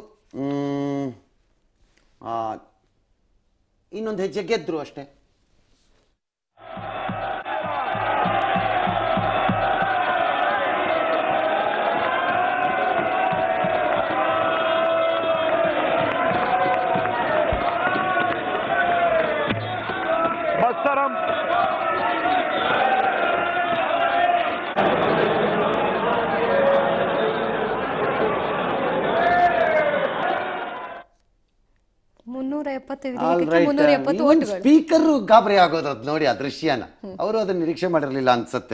ಇನ್ನೊಂದು ಹೆಜ್ಜೆ ಗೆದ್ರು ಅಷ್ಟೇ मस्तरम ಮುನ್ನೂರ ಎಪ್ಪತ್ತು ವಿಧೇಯಕಕ್ಕೆ ಮುನ್ನೂರ ಎಪ್ಪತ್ತು ಓಟುಗಳು ಸ್ಪೀಕರ್ ಗಾಬರಿ ಆಗೋದು ಅದು ನೋಡಿ ಆ ದೃಶ್ಯನ ಅವರು ಅದನ್ನು ನಿರೀಕ್ಷೆ ಮಾಡಿರಲಿಲ್ಲ ಅನ್ಸತ್ತೆ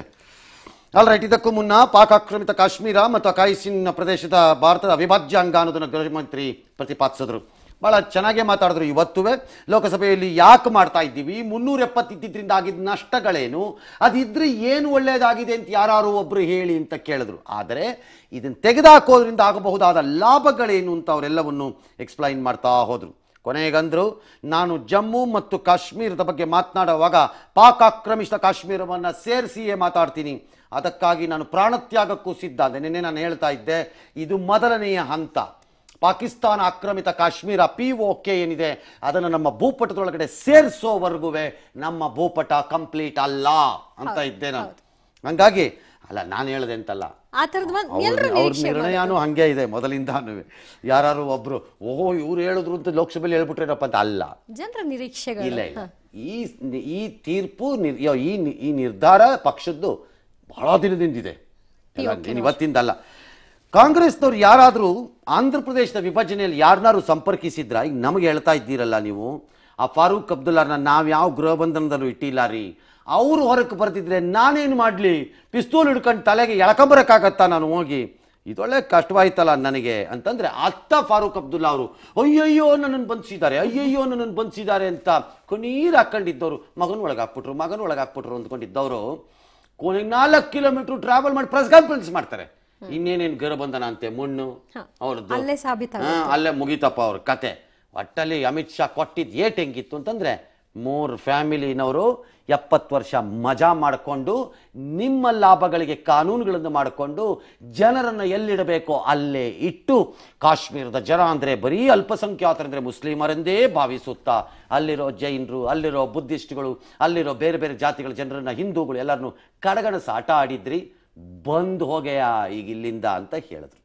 ಆಲ್ ರೈಟ್ ಇದಕ್ಕೂ ಮುನ್ನ ಪಾಕ್ ಆಕ್ರಮಿತ ಕಾಶ್ಮೀರ ಮತ್ತು ಅಕಾಯಿಸಿನ್ ಪ್ರದೇಶದ ಭಾರತದ ಅವಿಭಾಜ್ಯ ಅಂಗ ಅನ್ನೋದನ್ನು ಗೃಹ ಮಂತ್ರಿ ಪ್ರತಿಪಾದಿಸಿದ್ರು ಬಹಳ ಚೆನ್ನಾಗೇ ಮಾತಾಡಿದ್ರು ಇವತ್ತುವೆ ಲೋಕಸಭೆಯಲ್ಲಿ ಯಾಕೆ ಮಾಡ್ತಾ ಇದ್ದೀವಿ ಮುನ್ನೂರ ಎಪ್ಪತ್ತಿದ್ದರಿಂದ ಆಗಿದ್ದ ನಷ್ಟಗಳೇನು ಅದಿದ್ರೆ ಏನು ಒಳ್ಳೆಯದಾಗಿದೆ ಅಂತ ಯಾರು ಒಬ್ರು ಹೇಳಿ ಅಂತ ಕೇಳಿದ್ರು ಆದರೆ ಇದನ್ನು ತೆಗೆದುಹಾಕೋದ್ರಿಂದ ಆಗಬಹುದಾದ ಲಾಭಗಳೇನು ಅಂತ ಅವರೆಲ್ಲವನ್ನು ಎಕ್ಸ್ಪ್ಲೈನ್ ಮಾಡ್ತಾ ಹೋದ್ರು ಕೊನೆಗಂದ್ರು ನಾನು ಜಮ್ಮು ಮತ್ತು ಕಾಶ್ಮೀರದ ಬಗ್ಗೆ ಮಾತನಾಡುವಾಗ ಪಾಕ್ ಆಕ್ರಮಿಸಿದ ಕಾಶ್ಮೀರವನ್ನು ಸೇರಿಸಿಯೇ ಮಾತಾಡ್ತೀನಿ ಅದಕ್ಕಾಗಿ ನಾನು ಪ್ರಾಣತ್ಯಾಗಕ್ಕೂ ಸಿದ್ಧ ಅಂದ್ರೆ ನಿನ್ನೆ ನಾನು ಹೇಳ್ತಾ ಇದ್ದೆ ಇದು ಮೊದಲನೆಯ ಹಂತ ಪಾಕಿಸ್ತಾನ ಆಕ್ರಮಿತ ಕಾಶ್ಮೀರ ಪಿ ಒ ಕೆ ಏನಿದೆ ಅದನ್ನು ನಮ್ಮ ಭೂಪಟದೊಳಗಡೆ ಸೇರಿಸೋವರೆಗೂ ನಮ್ಮ ಭೂಪಟ ಕಂಪ್ಲೀಟ್ ಅಲ್ಲ ಅಂತ ಇದ್ದೆ ನಾನು ಹಂಗಾಗಿ ಅಲ್ಲ ನಾನು ಹೇಳಿದೆ ಅಂತಲ್ಲ ಆ ತರದ ಅವ್ರ ಎಲ್ಲರೂ ಅವ್ರ ನಿರೀಕ್ಷೆ ನಿರ್ಣಯನೂ ಹಂಗೆ ಇದೆ ಮೊದಲಿಂದಾನು ಯಾರು ಒಬ್ರು ಓಹೋ ಇವ್ರು ಹೇಳಿದ್ರು ಅಂತ ಲೋಕಸಭೆಯಲ್ಲಿ ಹೇಳ್ಬಿಟ್ರೇನಪ್ಪ ಅಂತ ಅಲ್ಲ ಜನರ ನಿರೀಕ್ಷೆಗಳು ಇಲ್ಲ ಇಲ್ಲ ಹ. ಈ ಈ ತೀರ್ಪು ನಿರ್- ಯೋ, ಈ ನಿ- ಈ ನಿರ್ಧಾರ ಪಕ್ಷದ್ದು ಬಹಳ ದಿನದಿಂದಿದೆ ಎಲ್ಲ ಇನ್ನು ಇವತ್ತಿಂದಲ್ಲ ಕಾಂಗ್ರೆಸ್ನವ್ರು ಯಾರಾದರೂ ಆಂಧ್ರ ಪ್ರದೇಶದ ವಿಭಜನೆಯಲ್ಲಿ ಯಾರನ್ನಾರು ಸಂಪರ್ಕಿಸಿದ್ರ ಈಗ ನಮಗೆ ಹೇಳ್ತಾ ಇದ್ದೀರಲ್ಲ ನೀವು ಆ ಫಾರೂಕ್ ಅಬ್ದುಲ್ಲಾರ್ನ ನಾವು ಯಾವ ಗೃಹ ಬಂಧನದಲ್ಲೂ ಇಟ್ಟಿಲ್ಲ ರೀ ಅವರು ಹೊರಕ್ಕೆ ಬರ್ತಿದ್ರೆ ನಾನೇನು ಮಾಡಲಿ ಪಿಸ್ತೂಲ್ ಹಿಡ್ಕೊಂಡು ತಲೆಗೆ ಎಳ್ಕೊಂಬರಕ್ಕಾಗತ್ತಾ ನಾನು ಹೋಗಿ ಇದೊಳ್ಳೆ ಕಷ್ಟವಾಯ್ತಲ್ಲ ನನಗೆ ಅಂತಂದ್ರೆ ಅತ್ತ ಫಾರೂಕ್ ಅಬ್ದುಲ್ಲಾ ಅವರು ಅಯ್ಯಯ್ಯೋ ನನ್ನನ್ನು ಬಂಧಿಸಿದ್ದಾರೆ ಅಯ್ಯಯ್ಯೋ ನನ್ನನ್ನು ಬಂಧಿಸಿದ್ದಾರೆ ಅಂತ ಕಣ್ಣೀರು ಹಾಕೊಂಡಿದ್ದವರು ಮಗನ ಒಳಗೆ ಹಾಕ್ಬಿಟ್ರು ಮಗನ ಒಳಗೆ ಹಾಕ್ಬಿಟ್ರು ಅಂದ್ಕೊಂಡಿದ್ದವರು ಕೊನೆಗೆ ನಾಲ್ಕು ಕಿಲೋಮೀಟರ್ ಟ್ರಾವೆಲ್ ಮಾಡಿ ಪ್ರೆಸ್ ಕಾನ್ಫರೆನ್ಸ್ ಮಾಡ್ತಾರೆ ಇನ್ನೇನೇನು ಗರ್ಭಂಧನ ಅಂತೆ ಮಣ್ಣು ಅವ್ರದ್ದು ಅಲ್ಲೇ ಸಾಬೀತಾಗುತ್ತೆ. ಹಾ, ಅಲ್ಲೇ ಮುಗೀತಪ್ಪ ಅವ್ರ ಕತೆ ಒಟ್ಟಲ್ಲಿ ಅಮಿತ್ ಶಾ ಕೊಟ್ಟಿದ್ದು ಏಟ್ ಹೆಂಗಿತ್ತು ಅಂತಂದ್ರೆ ಮೂರು ಫ್ಯಾಮಿಲಿನವರು ಎಪ್ಪತ್ತು ವರ್ಷ ಮಜಾ ಮಾಡಿಕೊಂಡು ನಿಮ್ಮ ಲಾಭಗಳಿಗೆ ಕಾನೂನುಗಳನ್ನು ಮಾಡಿಕೊಂಡು ಜನರನ್ನು ಎಲ್ಲಿಡಬೇಕೋ ಅಲ್ಲೇ ಇಟ್ಟು ಕಾಶ್ಮೀರದ ಜನ ಅಂದರೆ ಬರೀ ಅಲ್ಪಸಂಖ್ಯಾತರಂದರೆ ಮುಸ್ಲಿಮರೆಂದೇ ಭಾವಿಸುತ್ತಾ ಅಲ್ಲಿರೋ ಜೈನರು ಅಲ್ಲಿರೋ ಬುದ್ಧಿಸ್ಟ್ಗಳು ಅಲ್ಲಿರೋ ಬೇರೆ ಬೇರೆ ಜಾತಿಗಳ ಜನರನ್ನ ಹಿಂದೂಗಳು ಎಲ್ಲರನ್ನು ಕಡಗಣಸ ಆಟ ಆಡಿದ್ರಿ ಬಂದು ಹೋಗೆಯ ಈಗ ಇಲ್ಲಿಂದ ಅಂತ ಹೇಳಿದ್ರು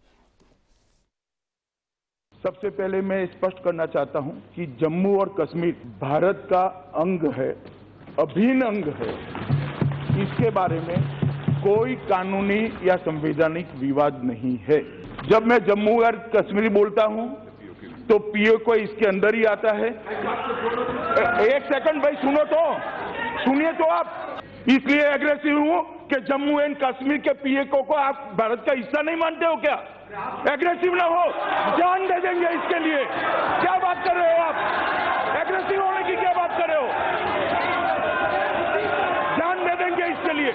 सबसे पहले मैं स्पष्ट करना चाहता हूं कि जम्मू और कश्मीर भारत का अंग है अभिन्न अंग है इसके बारे में कोई कानूनी या संवैधानिक विवाद नहीं है जब मैं जम्मू और कश्मीर बोलता हूं तो पीओ को इसके अंदर ही आता है ए- एक सेकंड भाई सुनो तो सुनिए तो आप इसलिए एग्रेसिव हूं कि जम्मू एंड कश्मीर के पीए को, को आप भारत का हिस्सा नहीं मानते हो क्या एग्रेसिव ना हो जान दे देंगे इसके लिए क्या बात कर रहे हो आप एग्रेसिव होने की क्या बात कर रहे हो जान दे देंगे इसके लिए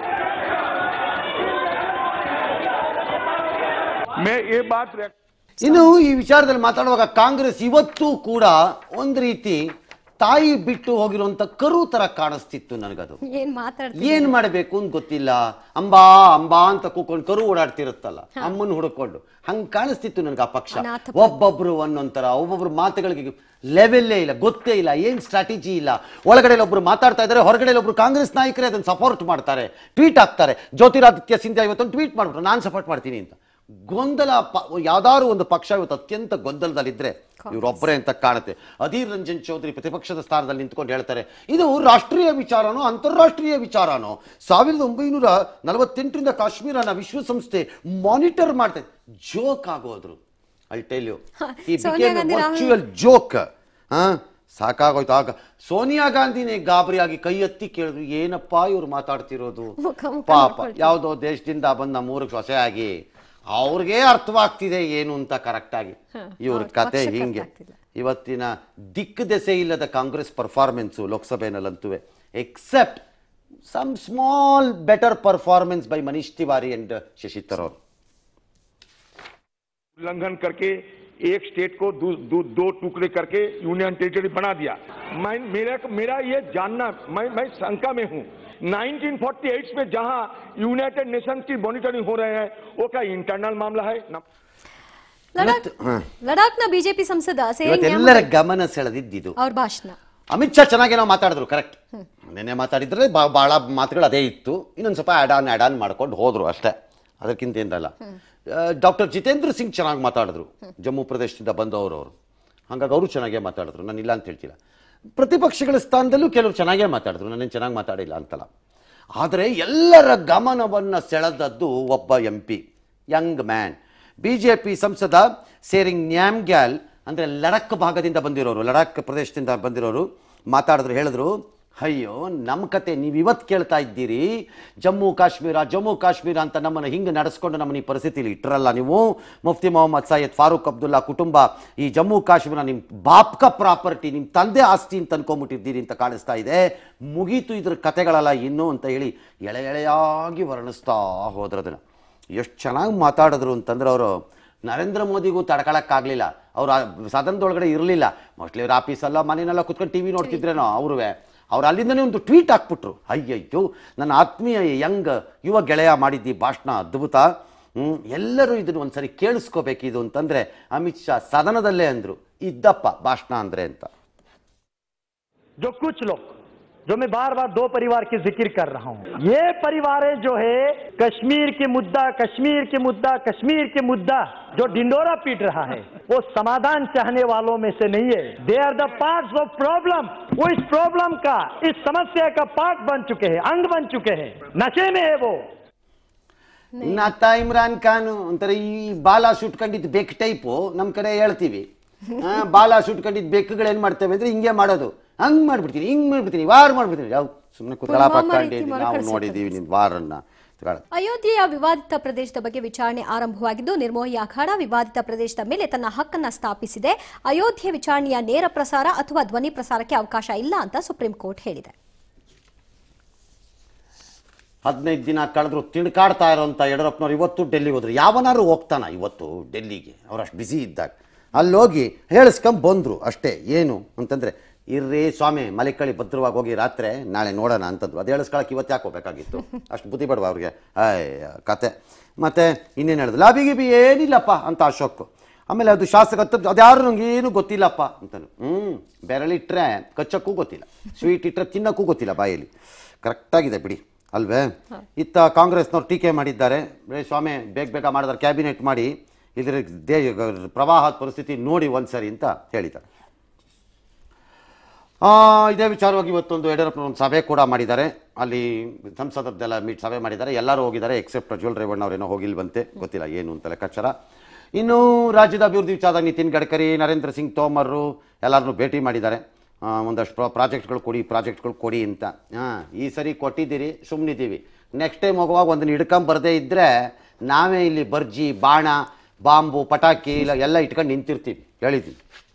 मैं ये बात रख- ಇನ್ನು ಈ ವಿಚಾರದಲ್ಲಿ ಮಾತಾಡುವಾಗ ಕಾಂಗ್ರೆಸ್ ಇವತ್ತೂ ಕೂಡ ಒಂದು ರೀತಿ ತಾಯಿ ಬಿಟ್ಟು ಹೋಗಿರುವಂತ ಕರು ತರ ಕಾಣಿಸ್ತಿತ್ತು ನನಗದು ಏನ್ ಮಾತಾಡ್ತೀವಿ ಏನ್ ಮಾಡಬೇಕು ಅಂತ ಗೊತ್ತಿಲ್ಲ ಅಂಬಾ ಅಂಬಾ ಅಂತ ಕೂಕೊಂಡು ಕರು ಓಡಾಡ್ತಿರುತ್ತಲ್ಲ ಅಮ್ಮನ್ ಹುಡುಕೊಂಡು ಹಂಗ್ ಕಾಣಿಸ್ತಿತ್ತು ನನಗೆ ಆ ಪಕ್ಷ ಅನಾಥ ಒಬ್ಬೊಬ್ರು ಒಂದೊಂಥರ ಒಬ್ಬೊಬ್ರು ಮಾತುಗಳಿಗೆ ಲೆವೆಲ್ಲೇ ಇಲ್ಲ ಗೊತ್ತೇ ಇಲ್ಲ ಏನ್ ಸ್ಟ್ರಾಟಜಿ ಇಲ್ಲ ಒಳಗಡೆ ಒಬ್ರು ಮಾತಾಡ್ತಾ ಇದ್ದಾರೆ ಹೊರಗಡೆ ಒಬ್ರು ಕಾಂಗ್ರೆಸ್ ನಾಯಕರೇ ಅದನ್ನ ಸಪೋರ್ಟ್ ಮಾಡ್ತಾರೆ ಟ್ವೀಟ್ ಹಾಕ್ತಾರೆ ಜ್ಯೋತಿರಾದಿತ್ಯ ಸಿಂಧ್ಯಾ ಇವತ್ತೊಂದು ಟ್ವೀಟ್ ಮಾಡ್ಬಿಟ್ರು ನಾನು ಸಪೋರ್ಟ್ ಮಾಡ್ತೀನಿ ಅಂತ ಗೊಂದಲ ಪ ಯಾವ್ದಾದ್ರು ಒಂದು ಪಕ್ಷ ಇವತ್ತು ಅತ್ಯಂತ ಗೊಂದಲದಲ್ಲಿದ್ರೆ ಇವರೊಬ್ಬರೇ ಅಂತ ಕಾಣುತ್ತೆ ಅಧೀರ್ ರಂಜನ್ ಚೌಧರಿ ಪ್ರತಿಪಕ್ಷದ ಸ್ಥಾನದಲ್ಲಿ ನಿಂತ್ಕೊಂಡು ಹೇಳ್ತಾರೆ ಇದು ರಾಷ್ಟ್ರೀಯ ವಿಚಾರನೋ ಅಂತಾರಾಷ್ಟ್ರೀಯ ವಿಚಾರನೋ ಸಾವಿರದ ಒಂಬೈನೂರ ನಲವತ್ತೆಂಟರಿಂದ ಕಾಶ್ಮೀರನ ವಿಶ್ವಸಂಸ್ಥೆ ಮಾನಿಟರ್ ಮಾಡ್ತಾ ಜೋಕ್ ಆಗೋದ್ರು ಐ ಟೆಲ್ ಯು ಈ ಸೋನಿಯಾ ಗಾಂಧಿ ರಾಹುಲ್- ವರ್ಚುವಲ್ ಜೋಕ್ ಹಾ ಸಾಕಾಗೋಯ್ತು ಆಗ ಸೋನಿಯಾ ಗಾಂಧಿನೇ ಗಾಬರಿಯಾಗಿ ಕೈ ಎತ್ತಿ ಕೇಳಿದ್ರು ಏನಪ್ಪಾ ಇವ್ರು ಮಾತಾಡ್ತಿರೋದು ಮುಖ ಮುಖ ಪಾಪ ನೋಡ್ಕೊಳ್ತಾರೆ. ಯಾವುದೋ ದೇಶದಿಂದ ಬಂದ ಮೂರು ಸೊಸೆ ಆಗಿ ಅವ್ರಿಗೆ ಅರ್ಥವಾಗ್ತಿದೆ ಏನು ಅಂತ ಕರೆಕ್ಟ್ ಆಗಿ ಹ, ಇವ್ರ ಅವ್ರ ಕತೆ ಪಕ್ಷಕ್ಕೆ ಹಿಂಗೆ ಅರ್ಥ ಆಗ್ತಿಲ್ಲ. ಇವತ್ತಿನ ದಿಕ್ಕು ದೆಸೆ ಇಲ್ಲದ ಕಾಂಗ್ರೆಸ್ ಪರ್ಫಾರ್ಮೆನ್ಸು ಲೋಕಸಭೆನಲ್ಲಂತೂ except some small better performance by Manish Tiwari and Shashi Tharoor उल्लंघन करके एक स्टेट को दो, दो, दो टुकड़े करके यूनियन टेरिटरी बना दिया मैं मेरा मेरा ये जानना मैं मैं शंका में हूँ 1948 में जहां यूनाइटेड नेशंस की मॉनिटरिंग हो रहे हैं वो क्या इंटरनल मामला है न- ಲಡಾಖ್ ಲಡಾಖ್ನ ಬಿಜೆಪಿ ಸಂಸದ ಸೇರಿಂಗ್ ಇವತ್ತೆಲ್ಲರ ಗಮನ ಸೆಳೆದಿದ್ದು ಅವ್ರ ಭಾಷಣ ಅಮಿತ್ ಶಾ ಚೆನ್ನಾಗೇನೋ ಮಾತಾಡಿದ್ರು ಕರೆಕ್ಟ್ ನೆನ್ನೆ ಮಾತಾಡಿದ್ರೆ ಬಾ- ಭಾಳ ಮಾತುಗಳು ಅದೇ ಇತ್ತು ಇನ್ನೊಂದು ಸ್ವಲ್ಪ ಆ್ಯಡ್ ಆನ್ ಆ್ಯಡ್ ಆನ್ ಮಾಡ್ಕೊಂಡು ಹೋದ್ರು ಅಷ್ಟೇ ಅದಕ್ಕಿಂತ ಏನಲ್ಲ ಡಾಕ್ಟರ್ ಜಿತೇಂದ್ರ ಸಿಂಗ್ ಚೆನ್ನಾಗಿ ಮಾತಾಡಿದ್ರು ಜಮ್ಮು ಪ್ರದೇಶದಿಂದ ಬಂದವರು ಅವರು ಹಾಗಾಗಿ ಅವರು ಚೆನ್ನಾಗೇ ಮಾತಾಡಿದ್ರು ನಾನು ಇಲ್ಲ ಅಂತ ಹೇಳ್ತಿಲ್ಲ ಪ್ರತಿಪಕ್ಷಗಳ ಸ್ಥಾನದಲ್ಲೂ ಕೆಲವರು ಚೆನ್ನಾಗೇ ಮಾತಾಡಿದ್ರು ನಾನೇನು ಚೆನ್ನಾಗಿ ಮಾತಾಡಿಲ್ಲ ಅಂತಲ್ಲ ಆದರೆ ಎಲ್ಲರ ಗಮನವನ್ನು ಸೆಳೆದದ್ದು ಒಬ್ಬ M P young man B J P ಸಂಸದ ಸೇರಿಂಗ್ ನ್ಯಾಮ್ಗ್ಯಾಲ್ ಅಂದರೆ ಲಡಕ್ ಭಾಗದಿಂದ ಬಂದಿರೋರು ಲಡಾಖ್ ಪ್ರದೇಶದಿಂದ ಬಂದಿರೋರು ಮಾತಾಡಿದ್ರು ಹೇಳಿದ್ರು ಅಯ್ಯೋ ನಮ್ಮ ಕತೆ ನೀವು ಇವತ್ತು ಕೇಳ್ತಾ ಇದ್ದೀರಿ ಜಮ್ಮು ಕಾಶ್ಮೀರ ಜಮ್ಮು ಕಾಶ್ಮೀರ ಅಂತ ನಮ್ಮನ್ನು ಹಿಂಗೆ ನಡೆಸ್ಕೊಂಡು ನಮ್ಮನ್ನ ಈ ಪರಿಸ್ಥಿತಿಲಿ ಇಟ್ಟರಲ್ಲ ನೀವು ಮುಫ್ತಿ ಮೊಹಮ್ಮದ್ ಸೈಯದ್ ಫಾರೂಕ್ ಅಬ್ದುಲ್ಲಾ ಕುಟುಂಬ ಈ ಜಮ್ಮು ಕಾಶ್ಮೀರ ನಿಮ್ಮ ಬಾಪ್ಕ ಪ್ರಾಪರ್ಟಿ ನಿಮ್ಮ ತಂದೆ ಆಸ್ತಿ ಅಂತ ಅನ್ಕೊಂಬಿಟ್ಟಿದ್ದೀರಿ ಅಂತ ಕಾಣಿಸ್ತಾ ಇದೆ ಮುಗೀತು ಇದ್ರ ಕತೆಗಳಲ್ಲ ಇನ್ನೂ ಅಂತ ಹೇಳಿ ಎಳೆ ಎಳೆಯಾಗಿ ವರ್ಣಿಸ್ತಾ ಹೋದ್ರು ಅದನ್ನು ಎಷ್ಟು ಚೆನ್ನಾಗಿ ಮಾತಾಡಿದ್ರು ಅಂತಂದ್ರೆ ಅವರು ನರೇಂದ್ರ ಮೋದಿಗೂ ತಡ್ಕೊಳಕ್ಕಾಗಲಿಲ್ಲ ಅವ್ರು ಆ ಸದನದೊಳಗಡೆ ಇರಲಿಲ್ಲ ಮೋಸ್ಟ್ಲಿ ಅವ್ರ ಆಫೀಸಲ್ಲ ಮನೆಯೆಲ್ಲ ಕುತ್ಕೊಂಡು ಟಿ ವಿ ನೋಡ್ತಿದ್ರೇನೋ ಅವ್ರುವೆ ಅವ್ರು ಅಲ್ಲಿಂದನೇ ಒಂದು ಟ್ವೀಟ್ ಹಾಕ್ಬಿಟ್ರು ಅಯ್ಯಯ್ಯೋ ನನ್ನ ಆತ್ಮೀಯ ಯಂಗ್ ಯುವ ಗೆಳೆಯ ಮಾಡಿದ್ದಿ ಭಾಷಣ ಅದ್ಭುತ ಹ್ಮ್, ಎಲ್ಲರೂ ಇದನ್ನು ಒಂದ್ಸರಿ ಕೇಳಿಸ್ಕೋಬೇಕಿದು ಅಂತಂದ್ರೆ ಅಮಿತ್ ಶಾ ಸದನದಲ್ಲೇ ಅಂದ್ರು ಇದ್ದಪ್ಪ ಭಾಷಣ ಅಂದ್ರೆ ಅಂತ जो कुछ लोग जो मैं बार बार दो परिवार की जिक्र कर रहा हूं ये परिवारें जो है कश्मीर के मुद्दा कश्मीर के मुद्दा कश्मीर के मुद्दा जो डिंडोरा पीट रहा है वो समाधान चाहने वालों में से नहीं है they are the parts of problem वो इस प्रॉब्लम का इस समस्या का पार्ट बन चुके हैं अंग बन चुके हैं नशे में है वो ನತ್ತ ಇಮ್ರಾನ್ ಖಾನ್ ಒಂಥರ ಈ ಬಾಲ ಸುಟ್ಕೊಂಡಿದ್ದು ಬೆಕ್ ಟೈಪು ನಮ್ಮ ಕಡೆ ಹೇಳ್ತೀವಿ ಆ, ಬಾಲ ಸುಟ್ಕೊಂಡಿದ್ದು ಬೆಕ್ಕುಗಳು ಏನ್ ಮಾಡ್ತೇವೆ ಅಂದ್ರೆ ಹಿಂಗೆ ಮಾಡೋದು ಹಂಗ್ ಮಾಡ್ಬಿಡ್ತೀನಿ ಹಿಂಗ್ ಮಾಡ್ಬಿಡ್ತೀನಿ ವಾರ್ ಮಾಡ್ಬಿಡ್ತೀನಿ ಯಾವ ಸುಮ್ಮನೆ ಕುತ್ಕೊಳಪ್ಪ ಪುಲ್ವಾಮಾ ರೀತಿ ಕಂಡಿದ್ದೀನಿ ನಾವು ಮರುಕಳಿಸುತ್ತೆ. ನೋಡಿದೀವಿ ನಿನ್ ವಾರನ್ನ ತಗೊಳ. ಅಯೋಧ್ಯೆಯ ವಿವಾದಿತ ಪ್ರದೇಶದ ಬಗ್ಗೆ ವಿಚಾರಣೆ ಆರಂಭವಾಗಿದ್ದು ನಿರ್ಮೋಹಿ ಅಖಾಡ ವಿವಾದಿತ ಪ್ರದೇಶದ ಮೇಲೆ ತನ್ನ ಹಕ್ಕನ್ನ ಸ್ಥಾಪಿಸಿದೆ ಅಯೋಧ್ಯೆ ವಿಚಾರಣೆಯ ನೇರ ಪ್ರಸಾರ ಅಥವಾ ಧ್ವನಿ ಪ್ರಸಾರಕ್ಕೆ ಅವಕಾಶ ಇಲ್ಲ ಅಂತ ಸುಪ್ರೀಂ ಕೋರ್ಟ್ ಹೇಳಿದೆ ಹದಿನೈದು ದಿನ ಕಳೆದ್ರು ತಿಳ್ಕಾಡ್ತಾ ಇರೋಂಥ ಯಡಿಯೂರಪ್ಪನವ್ರು ಇವತ್ತು ಡೆಲ್ಲಿಗೆ ಹೋದ್ರು ಯಾವನಾರು ಹೋಗ್ತಾನ ಇವತ್ತು ಡೆಲ್ಲಿಗೆ ಅವ್ರು ಅಷ್ಟು ಬ್ಯುಸಿ ಇದ್ದಾಗ ಅಲ್ಲಿ ಹೋಗಿ ಹೇಳಿಸ್ಕೊಂಡ್ ಬಂದ್ರು ಅಷ್ಟೇ ಏನು ಅಂತಂದ್ರೆ ಇರ್ರಿ ಸ್ವಾಮಿ ಮಲಿಕಳಿ ಭದ್ರವಾಗಿ ಹೋಗಿ ರಾತ್ರಿ ನಾಳೆ ನೋಡೋಣ ಅಂತಂದ್ರು ಅದು ಹೇಳಿಸ್ಕೊಳಕ್ಕೆ ಇವತ್ತು ಯಾಕೆ ಹೋಗ್ಬೇಕಾಗಿತ್ತು ಅಷ್ಟು ಬುದ್ಧಿ ಬೇಡವಾ ಅವ್ರಿಗೆ ಅಯ್ಯ ಕತೆ ಮತ್ತೆ ಇನ್ನೇನು ಹೇಳಿದ್ರು ಲಾಬಿ ಗಿಬಿ ಏನಿಲ್ಲಪ್ಪ ಅಂತ ಅಶೋಕ್ ಆಮೇಲೆ ಅದು ಶಾಸಕ ಹತ್ತದ್ದು ಅದ್ಯಾರು ನಂಗೆ ಏನು ಗೊತ್ತಿಲ್ಲಪ್ಪ ಅಂತಾನು ಹ್ಞೂ ಬೆರಳಿಟ್ರೆ ಕಚ್ಚಕ್ಕೂ ಗೊತ್ತಿಲ್ಲ ಸ್ವೀಟ್ ಇಟ್ಟರೆ ತಿನ್ನಕ್ಕೂ ಗೊತ್ತಿಲ್ಲ ಬಾಯಲ್ಲಿ ಕರೆಕ್ಟಾಗಿದೆ ಬಿಡಿ ಅಲ್ವೇ ಇತ್ತ ಕಾಂಗ್ರೆಸ್ನವ್ರು ಟೀಕೆ ಮಾಡಿದ್ದಾರೆ ರೇ ಸ್ವಾಮಿ ಬೇಗ ಬೇಗ ಮಾಡಿದ್ರೆ ಕ್ಯಾಬಿನೆಟ್ ಮಾಡಿ ಇದ್ರ ದೇ ಪ್ರವಾಹದ ಪರಿಸ್ಥಿತಿ ನೋಡಿ ಒಂದ್ಸರಿ ಅಂತ ಹೇಳಿದ್ದಾರೆ ಆ, ಇದೇ ವಿಚಾರವಾಗಿ ಇವತ್ತೊಂದು ಯಡಿಯೂರಪ್ಪನ ಒಂದು ಸಭೆ ಕೂಡ ಮಾಡಿದ್ದಾರೆ ಅಲ್ಲಿ ಸಂಸದರದ್ದೆಲ್ಲ ಮೀಟ್ ಸಭೆ ಮಾಡಿದ್ದಾರೆ ಎಲ್ಲರೂ ಹೋಗಿದ್ದಾರೆ ಎಕ್ಸೆಪ್ಟ್ ಪ್ರಜ್ವಲ್ ರೇವಣ್ಣ ಅವರೇನೋ ಹೋಗಿಲ್ವಂತೆ ಗೊತ್ತಿಲ್ಲ ಏನು ಅಂತ ಲೆಕ್ಕಾಚಾರ ಇನ್ನು ರಾಜ್ಯದ ಅಭಿವೃದ್ಧಿ ವಿಚಾರದಾಗ ನಿತಿನ್ ಗಡ್ಕರಿ ನರೇಂದ್ರ ಸಿಂಗ್ ತೋಮರ್ರು ಎಲ್ಲರನ್ನೂ ಭೇಟಿ ಮಾಡಿದ್ದಾರೆ ಆ, ಒಂದಷ್ಟು ಪ್ರಾ ಪ್ರಾಜೆಕ್ಟ್ಗಳು ಕೊಡಿ ಪ್ರಾಜೆಕ್ಟ್ಗಳು ಕೊಡಿ ಅಂತ ಹಾಂ ಈ ಸರಿ ಕೊಟ್ಟಿದ್ದೀರಿ ಸುಮ್ಮನಿದ್ದೀವಿ ನೆಕ್ಸ್ಟ್ ಟೈಮ್ ಹೋಗುವಾಗ ಒಂದನ್ನು ಹಿಡ್ಕೊಂಬರದೇ ಇದ್ದರೆ ನಾವೇ ಇಲ್ಲಿ ಬರ್ಜಿ ಬಾಣ ಬಾಂಬು ಪಟಾಕಿ ಇಲ್ಲ ಎಲ್ಲ ಇಟ್ಕೊಂಡು ನಿಂತಿರ್ತೀವಿ ಹೇಳಿದ್ದೀವಿ